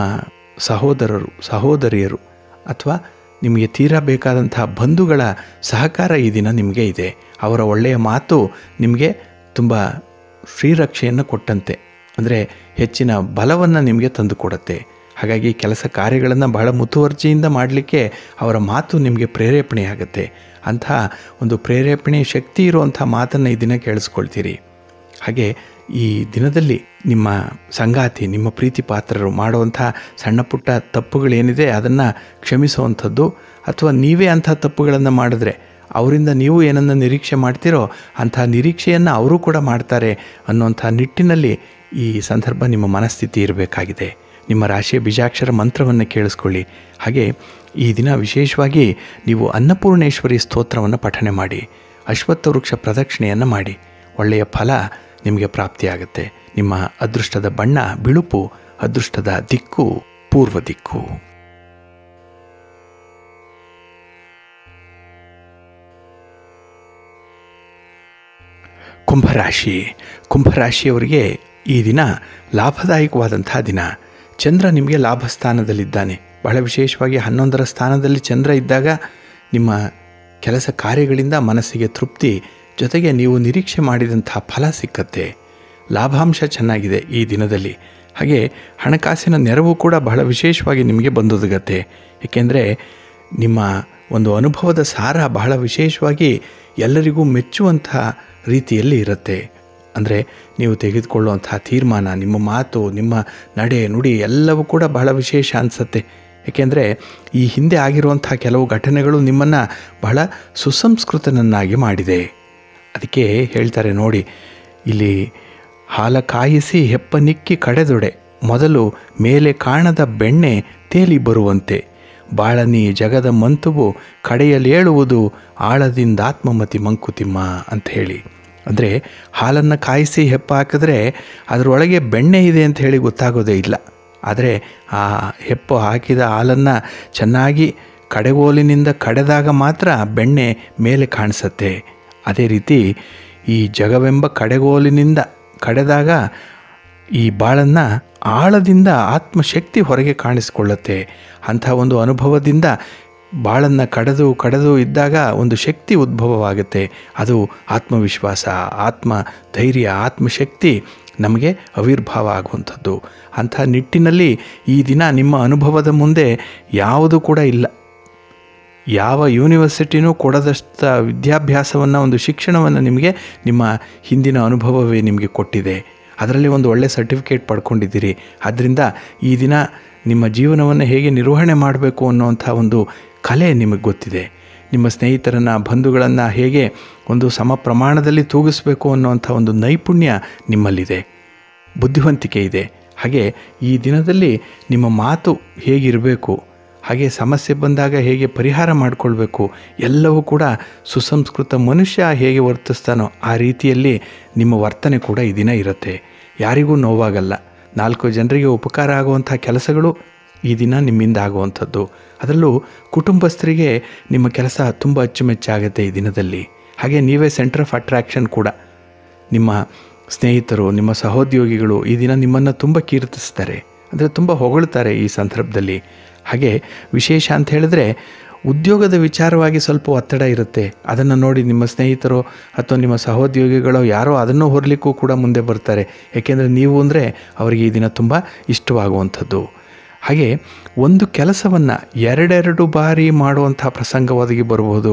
ಸಹೋದರರು ಸಹೋದರಿಯರು ಅಥವಾ ನಿಮಗೆ ತೀರಾ ಬೇಕಾದಂಥ ಬಂಧುಗಳ ಸಹಕಾರ ಈ ದಿನ ನಿಮಗೆ ಇದೆ ಅವರ ಒಳ್ಳೆಯ ಮಾತು ನಿಮಗೆ ತುಂಬ ಶ್ರೀರಕ್ಷೆಯನ್ನು ಕೊಟ್ಟಂತೆ ಅಂದರೆ ಹೆಚ್ಚಿನ ಬಲವನ್ನು ನಿಮಗೆ ತಂದು ಕೊಡುತ್ತೆ ಹಾಗಾಗಿ ಕೆಲಸ ಕಾರ್ಯಗಳನ್ನು ಬಹಳ ಮುತುವರ್ಜಿಯಿಂದ ಮಾಡಲಿಕ್ಕೆ ಅವರ ಮಾತು ನಿಮಗೆ ಪ್ರೇರೇಪಣೆಯಾಗುತ್ತೆ ಅಂಥ ಒಂದು ಪ್ರೇರೇಪಣೆ ಶಕ್ತಿ ಇರುವಂಥ ಮಾತನ್ನು ಈ ದಿನ ಕೇಳಿಸ್ಕೊಳ್ತೀರಿ ಹಾಗೆ ಈ ದಿನದಲ್ಲಿ ನಿಮ್ಮ ಸಂಗಾತಿ ನಿಮ್ಮ ಪ್ರೀತಿ ಪಾತ್ರರು ಮಾಡುವಂಥ ಸಣ್ಣ ಪುಟ್ಟ ತಪ್ಪುಗಳೇನಿದೆ ಅದನ್ನು ಕ್ಷಮಿಸುವಂಥದ್ದು ಅಥವಾ ನೀವೇ ಅಂಥ ತಪ್ಪುಗಳನ್ನು ಮಾಡಿದ್ರೆ ಅವರಿಂದ ನೀವು ಏನನ್ನು ನಿರೀಕ್ಷೆ ಮಾಡ್ತೀರೋ ಅಂಥ ನಿರೀಕ್ಷೆಯನ್ನು ಅವರು ಕೂಡ ಮಾಡ್ತಾರೆ ಅನ್ನುವಂಥ ನಿಟ್ಟಿನಲ್ಲಿ ಈ ಸಂದರ್ಭ ನಿಮ್ಮ ಮನಸ್ಥಿತಿ ಇರಬೇಕಾಗಿದೆ ನಿಮ್ಮ ರಾಶಿಯ ಬೀಜಾಕ್ಷರ ಮಂತ್ರವನ್ನು ಕೇಳಿಸ್ಕೊಳ್ಳಿ ಹಾಗೆ ಈ ದಿನ ವಿಶೇಷವಾಗಿ ನೀವು ಅನ್ನಪೂರ್ಣೇಶ್ವರಿ ಸ್ತೋತ್ರವನ್ನು ಪಠನೆ ಮಾಡಿ ಅಶ್ವತ್ಥ ವೃಕ್ಷ ಪ್ರದಕ್ಷಿಣೆಯನ್ನು ಮಾಡಿ ಒಳ್ಳೆಯ ಫಲ ನಿಮಗೆ ಪ್ರಾಪ್ತಿಯಾಗುತ್ತೆ ನಿಮ್ಮ ಅದೃಷ್ಟದ ಬಣ್ಣ ಬಿಳುಪು ಅದೃಷ್ಟದ ದಿಕ್ಕು ಪೂರ್ವ ದಿಕ್ಕು ಕುಂಭರಾಶಿ ಕುಂಭರಾಶಿಯವರಿಗೆ ಈ ದಿನ ಲಾಭದಾಯಕವಾದಂಥ ದಿನ ಚಂದ್ರ ನಿಮಗೆ ಲಾಭ ಸ್ಥಾನದಲ್ಲಿದ್ದಾನೆ ಬಹಳ ವಿಶೇಷವಾಗಿ ಹನ್ನೊಂದರ ಸ್ಥಾನದಲ್ಲಿ ಚಂದ್ರ ಇದ್ದಾಗ ನಿಮ್ಮ ಕೆಲಸ ಕಾರ್ಯಗಳಿಂದ ಮನಸ್ಸಿಗೆ ತೃಪ್ತಿ ಜೊತೆಗೆ ನೀವು ನಿರೀಕ್ಷೆ ಮಾಡಿದಂಥ ಫಲ ಸಿಕ್ಕತ್ತೆ ಲಾಭಾಂಶ ಚೆನ್ನಾಗಿದೆ ಈ ದಿನದಲ್ಲಿ ಹಾಗೆ ಹಣಕಾಸಿನ ನೆರವು ಕೂಡ ಬಹಳ ವಿಶೇಷವಾಗಿ ನಿಮಗೆ ಬಂದೊದಗತ್ತೆ ಏಕೆಂದರೆ ನಿಮ್ಮ ಒಂದು ಅನುಭವದ ಸಾರ ಬಹಳ ವಿಶೇಷವಾಗಿ ಎಲ್ಲರಿಗೂ ಮೆಚ್ಚುವಂಥ ರೀತಿಯಲ್ಲಿ ಇರುತ್ತೆ ಅಂದರೆ ನೀವು ತೆಗೆದುಕೊಳ್ಳುವಂಥ ತೀರ್ಮಾನ ನಿಮ್ಮ ಮಾತು ನಿಮ್ಮ ನಡೆ ನುಡಿ ಎಲ್ಲವೂ ಕೂಡ ಬಹಳ ವಿಶೇಷ ಅನಿಸುತ್ತೆ ಏಕೆಂದರೆ ಈ ಹಿಂದೆ ಆಗಿರುವಂಥ ಕೆಲವು ಘಟನೆಗಳು ನಿಮ್ಮನ್ನು ಬಹಳ ಸುಸಂಸ್ಕೃತನನ್ನಾಗಿ ಮಾಡಿದೆ ಅದಕ್ಕೆ ಹೇಳ್ತಾರೆ ನೋಡಿ ಇಲ್ಲಿ ಹಾಲ ಕಾಯಿಸಿ ಹೆಪ್ಪನಿಕ್ಕಿ ಕಡೆದೊಡೆ ಮೊದಲು ಮೇಲೆ ಕಾಣದ ಬೆಣ್ಣೆ ತೇಲಿ ಬರುವಂತೆ ಬಾಳನಿ ಜಗದ ಮಂತುವು ಕಡೆಯಲೇಳುವುದು ಆಳದಿಂದ ಆತ್ಮಮತಿ ಮಂಕುತಿಮ್ಮ ಅಂತ ಹೇಳಿ ಅಂದರೆ ಹಾಲನ್ನು ಕಾಯಿಸಿ ಹೆಪ್ಪ ಹಾಕಿದ್ರೆ ಅದರೊಳಗೆ ಬೆಣ್ಣೆ ಇದೆ ಅಂತ ಹೇಳಿ ಗೊತ್ತಾಗೋದೇ ಇಲ್ಲ ಆದರೆ ಆ ಹೆಪ್ಪು ಹಾಕಿದ ಹಾಲನ್ನು ಚೆನ್ನಾಗಿ ಕಡೆಗೋಲಿನಿಂದ ಕಡೆದಾಗ ಮಾತ್ರ ಬೆಣ್ಣೆ ಮೇಲೆ ಕಾಣಿಸತ್ತೆ ಅದೇ ರೀತಿ ಈ ಜಗವೆಂಬ ಕಡೆಗೋಲಿನಿಂದ ಕಡೆದಾಗ ಈ ಬಾಳನ್ನು ಆಳದಿಂದ ಆತ್ಮಶಕ್ತಿ ಹೊರಗೆ ಕಾಣಿಸ್ಕೊಳ್ಳುತ್ತೆ ಅಂಥ ಒಂದು ಅನುಭವದಿಂದ ಬಾಳನ್ನು ಕಡೆದು ಕಡೆದು ಇದ್ದಾಗ ಒಂದು ಶಕ್ತಿ ಉದ್ಭವವಾಗುತ್ತೆ ಅದು ಆತ್ಮವಿಶ್ವಾಸ ಆತ್ಮ ಧೈರ್ಯ ಆತ್ಮಶಕ್ತಿ ನಮಗೆ ಆವಿರ್ಭಾವ ಆಗುವಂಥದ್ದು ಅಂಥ ನಿಟ್ಟಿನಲ್ಲಿ ಈ ದಿನ ನಿಮ್ಮ ಅನುಭವದ ಮುಂದೆ ಯಾವುದು ಕೂಡ ಇಲ್ಲ ಯಾವ ಯೂನಿವರ್ಸಿಟಿನೂ ಕೊಡದಷ್ಟ ವಿದ್ಯಾಭ್ಯಾಸವನ್ನು ಒಂದು ಶಿಕ್ಷಣವನ್ನು ನಿಮಗೆ ನಿಮ್ಮ ಹಿಂದಿನ ಅನುಭವವೇ ನಿಮಗೆ ಕೊಟ್ಟಿದೆ ಅದರಲ್ಲಿ ಒಂದು ಒಳ್ಳೆಯ ಸರ್ಟಿಫಿಕೇಟ್ ಪಡ್ಕೊಂಡಿದ್ದೀರಿ ಆದ್ದರಿಂದ ಈ ದಿನ ನಿಮ್ಮ ಜೀವನವನ್ನು ಹೇಗೆ ನಿರ್ವಹಣೆ ಮಾಡಬೇಕು ಅನ್ನುವಂಥ ಒಂದು ಕಲೆ ನಿಮಗೆ ಗೊತ್ತಿದೆ ನಿಮ್ಮ ಸ್ನೇಹಿತರನ್ನು ಬಂಧುಗಳನ್ನು ಹೇಗೆ ಒಂದು ಸಮ ಪ್ರಮಾಣದಲ್ಲಿ ತೂಗಿಸ್ಬೇಕು ಅನ್ನುವಂಥ ಒಂದು ನೈಪುಣ್ಯ ನಿಮ್ಮಲ್ಲಿದೆ ಬುದ್ಧಿವಂತಿಕೆ ಇದೆ ಹಾಗೆ ಈ ದಿನದಲ್ಲಿ ನಿಮ್ಮ ಮಾತು ಹೇಗಿರಬೇಕು ಹಾಗೆ ಸಮಸ್ಯೆ ಬಂದಾಗ ಹೇಗೆ ಪರಿಹಾರ ಮಾಡಿಕೊಳ್ಬೇಕು ಎಲ್ಲವೂ ಕೂಡ ಸುಸಂಸ್ಕೃತ ಮನುಷ್ಯ ಹೇಗೆ ವರ್ತಿಸ್ತಾನೋ ಆ ರೀತಿಯಲ್ಲಿ ನಿಮ್ಮ ವರ್ತನೆ ಕೂಡ ಈ ದಿನ ಇರುತ್ತೆ ಯಾರಿಗೂ ನೋವಾಗಲ್ಲ ನಾಲ್ಕು ಜನರಿಗೆ ಉಪಕಾರ ಆಗುವಂಥ ಕೆಲಸಗಳು ಈ ದಿನ ನಿಮ್ಮಿಂದ ಆಗುವಂಥದ್ದು ಅದರಲ್ಲೂ ಕುಟುಂಬಸ್ಥರಿಗೆ ನಿಮ್ಮ ಕೆಲಸ ತುಂಬ ಅಚ್ಚುಮೆಚ್ಚಾಗುತ್ತೆ ಈ ದಿನದಲ್ಲಿ ಹಾಗೆ ನೀವೇ ಸೆಂಟರ್ ಆಫ್ ಅಟ್ರಾಕ್ಷನ್ ಕೂಡ ನಿಮ್ಮ ಸ್ನೇಹಿತರು ನಿಮ್ಮ ಸಹೋದ್ಯೋಗಿಗಳು ಈ ದಿನ ನಿಮ್ಮನ್ನು ತುಂಬ ಕೀರ್ತಿಸ್ತಾರೆ ಅಂದರೆ ತುಂಬ ಹೊಗಳ್ತಾರೆ ಈ ಸಂದರ್ಭದಲ್ಲಿ ಹಾಗೆ ವಿಶೇಷ ಅಂತ ಹೇಳಿದ್ರೆ ಉದ್ಯೋಗದ ವಿಚಾರವಾಗಿ ಸ್ವಲ್ಪ ಒತ್ತಡ ಇರುತ್ತೆ ಅದನ್ನು ನೋಡಿ ನಿಮ್ಮ ಸ್ನೇಹಿತರು ಅಥವಾ ನಿಮ್ಮ ಸಹೋದ್ಯೋಗಿಗಳು ಯಾರೋ ಅದನ್ನು ಹೊರಲಿಕ್ಕೂ ಕೂಡ ಮುಂದೆ ಬರ್ತಾರೆ ಏಕೆಂದರೆ ನೀವು ಅಂದರೆ ಅವರಿಗೆ ಈ ದಿನ ತುಂಬ ಇಷ್ಟವಾಗುವಂಥದ್ದು ಹಾಗೆ ಒಂದು ಕೆಲಸವನ್ನು ಎರಡೆರಡು ಬಾರಿ ಮಾಡುವಂಥ ಪ್ರಸಂಗ ಒದಗಿ ಬರಬಹುದು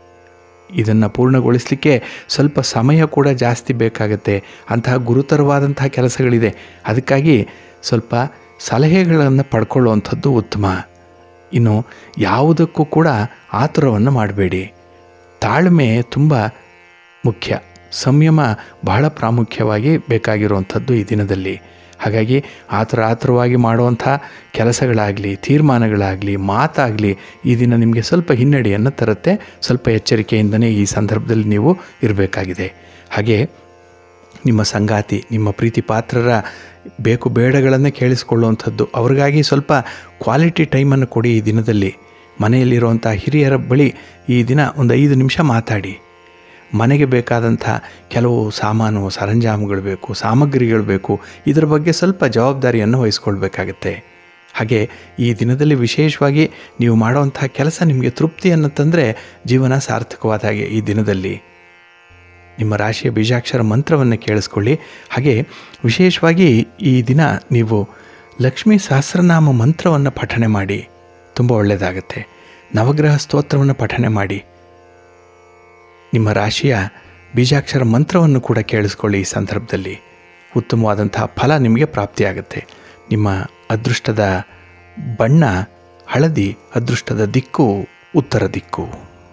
ಇದನ್ನು ಪೂರ್ಣಗೊಳಿಸಲಿಕ್ಕೆ ಸ್ವಲ್ಪ ಸಮಯ ಕೂಡ ಜಾಸ್ತಿ ಬೇಕಾಗುತ್ತೆ ಅಂತಹ ಗುರುತರವಾದಂತಹ ಕೆಲಸಗಳಿದೆ ಅದಕ್ಕಾಗಿ ಸ್ವಲ್ಪ ಸಲಹೆಗಳನ್ನು ಪಡ್ಕೊಳ್ಳುವಂಥದ್ದು ಉತ್ತಮ ಇನ್ನು ಯಾವುದಕ್ಕೂ ಕೂಡ ಆತುರವನ್ನು ಮಾಡಬೇಡಿ ತಾಳ್ಮೆ ತುಂಬ ಮುಖ್ಯ ಸಂಯಮ ಬಹಳ ಪ್ರಾಮುಖ್ಯವಾಗಿ ಬೇಕಾಗಿರುವಂಥದ್ದು ಈ ದಿನದಲ್ಲಿ ಹಾಗಾಗಿ ಆತುರ ಆತುರವಾಗಿ ಮಾಡುವಂಥ ಕೆಲಸಗಳಾಗಲಿ ತೀರ್ಮಾನಗಳಾಗಲಿ ಮಾತಾಗಲಿ ಈ ದಿನ ನಿಮಗೆ ಸ್ವಲ್ಪ ಹಿನ್ನಡೆಯನ್ನು ತರುತ್ತೆ ಸ್ವಲ್ಪ ಎಚ್ಚರಿಕೆಯಿಂದನೇ ಈ ಸಂದರ್ಭದಲ್ಲಿ ನೀವು ಇರಬೇಕಾಗಿದೆ ಹಾಗೆ ನಿಮ್ಮ ಸಂಗಾತಿ ನಿಮ್ಮ ಪ್ರೀತಿ ಪಾತ್ರರ ಬೇಕು ಬೇಡಗಳನ್ನು ಕೇಳಿಸ್ಕೊಳ್ಳುವಂಥದ್ದು ಅವ್ರಿಗಾಗಿ ಸ್ವಲ್ಪ ಕ್ವಾಲಿಟಿ ಟೈಮನ್ನು ಕೊಡಿ ಈ ದಿನದಲ್ಲಿ ಮನೆಯಲ್ಲಿರುವಂಥ ಹಿರಿಯರ ಬಳಿ ಈ ದಿನ ಒಂದು ಐದು ನಿಮಿಷ ಮಾತಾಡಿ ಮನೆಗೆ ಬೇಕಾದಂಥ ಕೆಲವು ಸಾಮಾನು ಸರಂಜಾಮುಗಳು ಬೇಕು ಸಾಮಗ್ರಿಗಳು ಬೇಕು ಇದರ ಬಗ್ಗೆ ಸ್ವಲ್ಪ ಜವಾಬ್ದಾರಿಯನ್ನು ವಹಿಸ್ಕೊಳ್ಬೇಕಾಗತ್ತೆ ಹಾಗೆ ಈ ದಿನದಲ್ಲಿ ವಿಶೇಷವಾಗಿ ನೀವು ಮಾಡುವಂಥ ಕೆಲಸ ನಿಮಗೆ ತೃಪ್ತಿಯನ್ನು ತಂದರೆ ಜೀವನ ಸಾರ್ಥಕವಾದ ಹಾಗೆ ಈ ದಿನದಲ್ಲಿ ನಿಮ್ಮ ರಾಶಿಯ ಬೀಜಾಕ್ಷರ ಮಂತ್ರವನ್ನು ಕೇಳಿಸ್ಕೊಳ್ಳಿ ಹಾಗೆ ವಿಶೇಷವಾಗಿ ಈ ದಿನ ನೀವು ಲಕ್ಷ್ಮೀ ಸಹಸ್ರನಾಮ ಮಂತ್ರವನ್ನು ಪಠನೆ ಮಾಡಿ ತುಂಬ ಒಳ್ಳೆಯದಾಗತ್ತೆ ನವಗ್ರಹ ಸ್ತೋತ್ರವನ್ನು ಪಠನೆ ಮಾಡಿ ನಿಮ್ಮ ರಾಶಿಯ ಬೀಜಾಕ್ಷರ ಮಂತ್ರವನ್ನು ಕೂಡ ಕೇಳಿಸ್ಕೊಳ್ಳಿ ಈ ಸಂದರ್ಭದಲ್ಲಿ ಉತ್ತಮವಾದಂತಹ ಫಲ ನಿಮಗೆ ಪ್ರಾಪ್ತಿಯಾಗುತ್ತೆ ನಿಮ್ಮ ಅದೃಷ್ಟದ ಬಣ್ಣ ಹಳದಿ ಅದೃಷ್ಟದ ದಿಕ್ಕು ಉತ್ತರ ದಿಕ್ಕು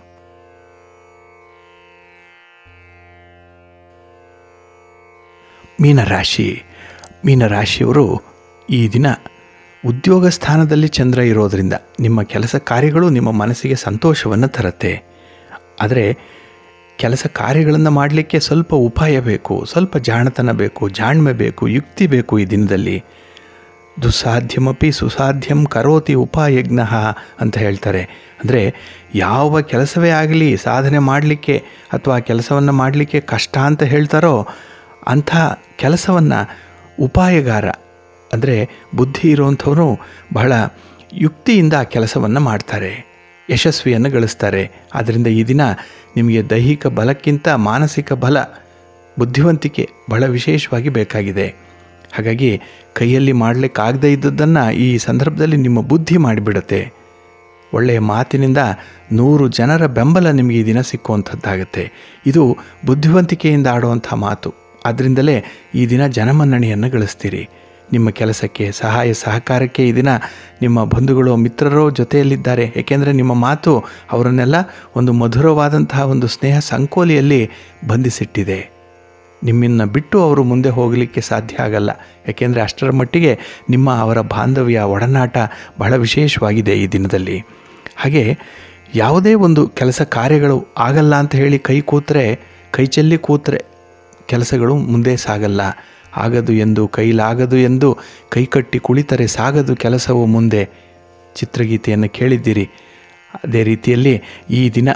ಮೀನರಾಶಿ ಮೀನರಾಶಿಯವರು ಈ ದಿನ ಉದ್ಯೋಗ ಸ್ಥಾನದಲ್ಲಿ ಚಂದ್ರ ಇರೋದರಿಂದ ನಿಮ್ಮ ಕೆಲಸ ಕಾರ್ಯಗಳು ನಿಮ್ಮ ಮನಸ್ಸಿಗೆ ಸಂತೋಷವನ್ನು ತರುತ್ತೆ ಆದರೆ ಕೆಲಸ ಕಾರ್ಯಗಳನ್ನು ಮಾಡಲಿಕ್ಕೆ ಸ್ವಲ್ಪ ಉಪಾಯ ಬೇಕು ಸ್ವಲ್ಪ ಜಾಣತನ ಬೇಕು ಜಾಣ್ಮೆ ಬೇಕು ಯುಕ್ತಿ ಬೇಕು ಈ ದಿನದಲ್ಲಿ ದುಸ್ಸಾಧ್ಯವಪಿ ಸುಸಾಧ್ಯಂ ಕರೋತಿ ಉಪಾಯಜ್ಞ ಅಂತ ಹೇಳ್ತಾರೆ ಅಂದರೆ ಯಾವ ಕೆಲಸವೇ ಆಗಲಿ ಸಾಧನೆ ಮಾಡಲಿಕ್ಕೆ ಅಥವಾ ಕೆಲಸವನ್ನು ಮಾಡಲಿಕ್ಕೆ ಕಷ್ಟ ಅಂತ ಹೇಳ್ತಾರೋ ಅಂಥ ಕೆಲಸವನ್ನು ಉಪಾಯಗಾರ ಅಂದರೆ ಬುದ್ಧಿ ಇರುವಂಥವನು ಬಹಳ ಯುಕ್ತಿಯಿಂದ ಆ ಕೆಲಸವನ್ನು ಮಾಡ್ತಾರೆ ಯಶಸ್ವಿಯನ್ನು ಗಳಿಸ್ತಾರೆ ಆದ್ದರಿಂದ ಈ ದಿನ ನಿಮಗೆ ದೈಹಿಕ ಬಲಕ್ಕಿಂತ ಮಾನಸಿಕ ಬಲ ಬುದ್ಧಿವಂತಿಕೆ ಬಹಳ ವಿಶೇಷವಾಗಿ ಬೇಕಾಗಿದೆ ಹಾಗಾಗಿ ಕೈಯಲ್ಲಿ ಮಾಡಲಿಕ್ಕಾಗದೇ ಇದ್ದದ್ದನ್ನು ಈ ಸಂದರ್ಭದಲ್ಲಿ ನಿಮ್ಮ ಬುದ್ಧಿ ಮಾಡಿಬಿಡುತ್ತೆ ಒಳ್ಳೆಯ ಮಾತಿನಿಂದ ನೂರು ಜನರ ಬೆಂಬಲ ನಿಮಗೆ ಈ ದಿನ ಸಿಕ್ಕುವಂಥದ್ದಾಗುತ್ತೆ ಇದು ಬುದ್ಧಿವಂತಿಕೆಯಿಂದ ಆಡುವಂಥ ಮಾತು ಆದ್ದರಿಂದಲೇ ಈ ದಿನ ಜನಮನ್ನಣೆಯನ್ನು ಗಳಿಸ್ತೀರಿ ನಿಮ್ಮ ಕೆಲಸಕ್ಕೆ ಸಹಾಯ ಸಹಕಾರಕ್ಕೆ ಈ ದಿನ ನಿಮ್ಮ ಬಂಧುಗಳು ಮಿತ್ರರು ಜೊತೆಯಲ್ಲಿದ್ದಾರೆ ಏಕೆಂದರೆ ನಿಮ್ಮ ಮಾತು ಅವರನ್ನೆಲ್ಲ ಒಂದು ಮಧುರವಾದಂತಹ ಒಂದು ಸ್ನೇಹ ಸಂಕೋಲಿಯಲ್ಲಿ ಬಂಧಿಸಿಟ್ಟಿದೆ ನಿಮ್ಮನ್ನು ಬಿಟ್ಟು ಅವರು ಮುಂದೆ ಹೋಗಲಿಕ್ಕೆ ಸಾಧ್ಯ ಆಗಲ್ಲ ಯಾಕೆಂದರೆ ಅಷ್ಟರ ಮಟ್ಟಿಗೆ ನಿಮ್ಮ ಅವರ ಬಾಂಧವ್ಯ ಒಡನಾಟ ಬಹಳ ವಿಶೇಷವಾಗಿದೆ ಈ ದಿನದಲ್ಲಿ ಹಾಗೆ ಯಾವುದೇ ಒಂದು ಕೆಲಸ ಕಾರ್ಯಗಳು ಆಗಲ್ಲ ಅಂತ ಹೇಳಿ ಕೈ ಕೂತ್ರೆ ಕೈ ಚೆಲ್ಲಿ ಕೂತ್ರೆ ಕೆಲಸಗಳು ಮುಂದೆ ಸಾಗಲ್ಲ ಆಗದು ಎಂದು ಕೈಲಾಗದು ಎಂದು ಕೈಕಟ್ಟಿ ಕುಳಿತರೆ ಸಾಗದು ಕೆಲಸವು ಮುಂದೆ ಚಿತ್ರಗೀತೆಯನ್ನು ಕೇಳಿದ್ದೀರಿ ಅದೇ ರೀತಿಯಲ್ಲಿ ಈ ದಿನ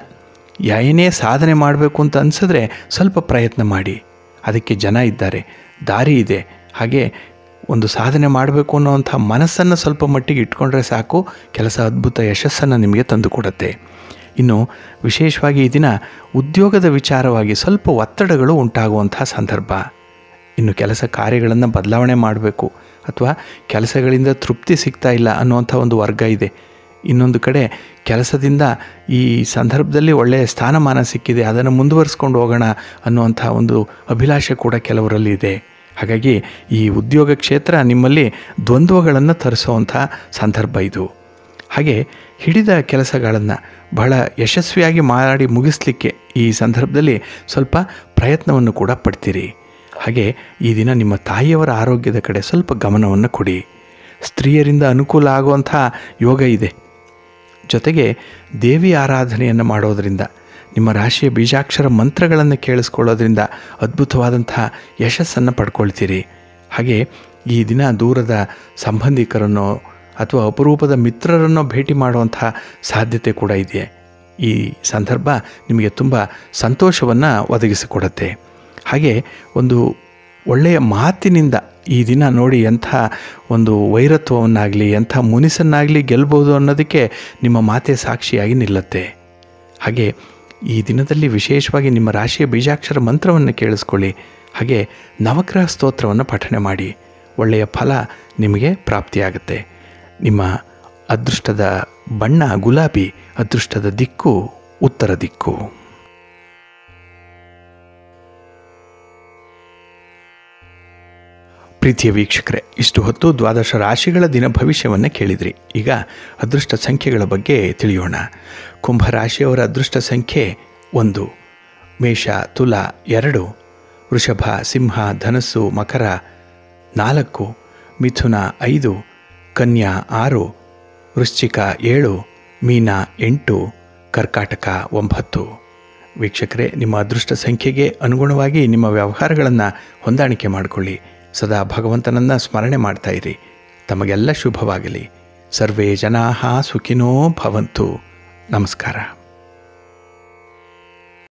ಏನೇ ಸಾಧನೆ ಮಾಡಬೇಕು ಅಂತ ಅನಿಸಿದ್ರೆ ಸ್ವಲ್ಪ ಪ್ರಯತ್ನ ಮಾಡಿ ಅದಕ್ಕೆ ಜನ ಇದ್ದಾರೆ ದಾರಿ ಇದೆ ಹಾಗೆ ಒಂದು ಸಾಧನೆ ಮಾಡಬೇಕು ಅನ್ನೋವಂಥ ಮನಸ್ಸನ್ನು ಸ್ವಲ್ಪ ಮಟ್ಟಿಗೆ ಇಟ್ಕೊಂಡ್ರೆ ಸಾಕು ಕೆಲಸ ಅದ್ಭುತ ಯಶಸ್ಸನ್ನು ನಿಮಗೆ ತಂದುಕೊಡುತ್ತೆ ಇನ್ನು ವಿಶೇಷವಾಗಿ ಈ ದಿನ ಉದ್ಯೋಗದ ವಿಚಾರವಾಗಿ ಸ್ವಲ್ಪ ಒತ್ತಡಗಳು ಉಂಟಾಗುವಂಥ ಸಂದರ್ಭ ಇನ್ನು ಕೆಲಸ ಕಾರ್ಯಗಳನ್ನು ಬದಲಾವಣೆ ಮಾಡಬೇಕು ಅಥವಾ ಕೆಲಸಗಳಿಂದ ತೃಪ್ತಿ ಸಿಗ್ತಾ ಇಲ್ಲ ಅನ್ನುವಂಥ ಒಂದು ವರ್ಗ ಇದೆ ಇನ್ನೊಂದು ಕಡೆ ಕೆಲಸದಿಂದ ಈ ಸಂದರ್ಭದಲ್ಲಿ ಒಳ್ಳೆಯ ಸ್ಥಾನಮಾನ ಸಿಕ್ಕಿದೆ ಅದನ್ನು ಮುಂದುವರಿಸ್ಕೊಂಡು ಹೋಗೋಣ ಅನ್ನುವಂಥ ಒಂದು ಅಭಿಲಾಷೆ ಕೂಡ ಕೆಲವರಲ್ಲಿ ಇದೆ ಹಾಗಾಗಿ ಈ ಉದ್ಯೋಗ ಕ್ಷೇತ್ರ ನಿಮ್ಮಲ್ಲಿ ದ್ವಂದ್ವಗಳನ್ನು ತರಿಸುವಂಥ ಸಂದರ್ಭ ಇದು ಹಾಗೆ ಹಿಡಿದ ಕೆಲಸಗಳನ್ನು ಬಹಳ ಯಶಸ್ವಿಯಾಗಿ ಮಾಡಿ ಮುಗಿಸ್ಲಿಕ್ಕೆ ಈ ಸಂದರ್ಭದಲ್ಲಿ ಸ್ವಲ್ಪ ಪ್ರಯತ್ನವನ್ನು ಕೂಡ ಪಡ್ತೀರಿ ಹಾಗೆ ಈ ದಿನ ನಿಮ್ಮ ತಾಯಿಯವರ ಆರೋಗ್ಯದ ಕಡೆ ಸ್ವಲ್ಪ ಗಮನವನ್ನು ಕೊಡಿ ಸ್ತ್ರೀಯರಿಂದ ಅನುಕೂಲ ಆಗುವಂಥ ಯೋಗ ಇದೆ ಜೊತೆಗೆ ದೇವಿ ಆರಾಧನೆಯನ್ನು ಮಾಡೋದರಿಂದ ನಿಮ್ಮ ರಾಶಿಯ ಬೀಜಾಕ್ಷರ ಮಂತ್ರಗಳನ್ನು ಕೇಳಿಸ್ಕೊಳ್ಳೋದ್ರಿಂದ ಅದ್ಭುತವಾದಂಥ ಯಶಸ್ಸನ್ನು ಪಡ್ಕೊಳ್ತೀರಿ ಹಾಗೆ ಈ ದಿನ ದೂರದ ಸಂಬಂಧಿಕರನ್ನೋ ಅಥವಾ ಅಪರೂಪದ ಮಿತ್ರರನ್ನೋ ಭೇಟಿ ಮಾಡುವಂಥ ಸಾಧ್ಯತೆ ಕೂಡ ಇದೆ ಈ ಸಂದರ್ಭ ನಿಮಗೆ ತುಂಬ ಸಂತೋಷವನ್ನು ಒದಗಿಸಿಕೊಡುತ್ತೆ ಹಾಗೆ ಒಂದು ಒಳ್ಳೆಯ ಮಾತಿನಿಂದ ಈ ದಿನ ನೋಡಿ ಎಂಥ ಒಂದು ವೈರತ್ವವನ್ನಾಗಲಿ ಎಂಥ ಮುನಿಸನ್ನಾಗಲಿ ಗೆಲ್ಬೋದು ಅನ್ನೋದಕ್ಕೆ ನಿಮ್ಮ ಮಾತೆ ಸಾಕ್ಷಿಯಾಗಿ ನಿಲ್ಲುತ್ತೆ ಹಾಗೆ ಈ ದಿನದಲ್ಲಿ ವಿಶೇಷವಾಗಿ ನಿಮ್ಮ ರಾಶಿಯ ಬೀಜಾಕ್ಷರ ಮಂತ್ರವನ್ನು ಕೇಳಿಸ್ಕೊಳ್ಳಿ ಹಾಗೆ ನವಗ್ರಹ ಸ್ತೋತ್ರವನ್ನು ಪಠನೆ ಮಾಡಿ ಒಳ್ಳೆಯ ಫಲ ನಿಮಗೆ ಪ್ರಾಪ್ತಿಯಾಗುತ್ತೆ ನಿಮ್ಮ ಅದೃಷ್ಟದ ಬಣ್ಣ ಗುಲಾಬಿ ಅದೃಷ್ಟದ ದಿಕ್ಕು ಉತ್ತರ ದಿಕ್ಕು ಪ್ರೀತಿಯ ವೀಕ್ಷಕರೇ ಇಷ್ಟು ಹೊತ್ತು ದ್ವಾದಶ ರಾಶಿಗಳ ದಿನ ಭವಿಷ್ಯವನ್ನು ಕೇಳಿದ್ರಿ ಈಗ ಅದೃಷ್ಟ ಸಂಖ್ಯೆಗಳ ಬಗ್ಗೆ ತಿಳಿಯೋಣ ಕುಂಭ ರಾಶಿಯವರ ಅದೃಷ್ಟ ಸಂಖ್ಯೆ ಒಂದು ಮೇಷ ತುಲ ಎರಡು ವೃಷಭ ಸಿಂಹ ಧನಸ್ಸು ಮಕರ ನಾಲ್ಕು ಮಿಥುನ ಐದು ಕನ್ಯಾ ಆರು ವೃಶ್ಚಿಕ ಏಳು ಮೀನ ಎಂಟು ಕರ್ಕಾಟಕ ಒಂಬತ್ತು ವೀಕ್ಷಕರೇ ನಿಮ್ಮ ಅದೃಷ್ಟ ಸಂಖ್ಯೆಗೆ ಅನುಗುಣವಾಗಿ ನಿಮ್ಮ ವ್ಯವಹಾರಗಳನ್ನು ಹೊಂದಾಣಿಕೆ ಮಾಡಿಕೊಳ್ಳಿ ಸದಾ ಭಗವಂತನನ್ನು ಸ್ಮರಣೆ ಮಾಡ್ತಾ ಇರಿ ತಮಗೆಲ್ಲ ಶುಭವಾಗಲಿ ಸರ್ವೇ ಜನಾ ಸುಖಿನೋ ಭವಂತು ನಮಸ್ಕಾರ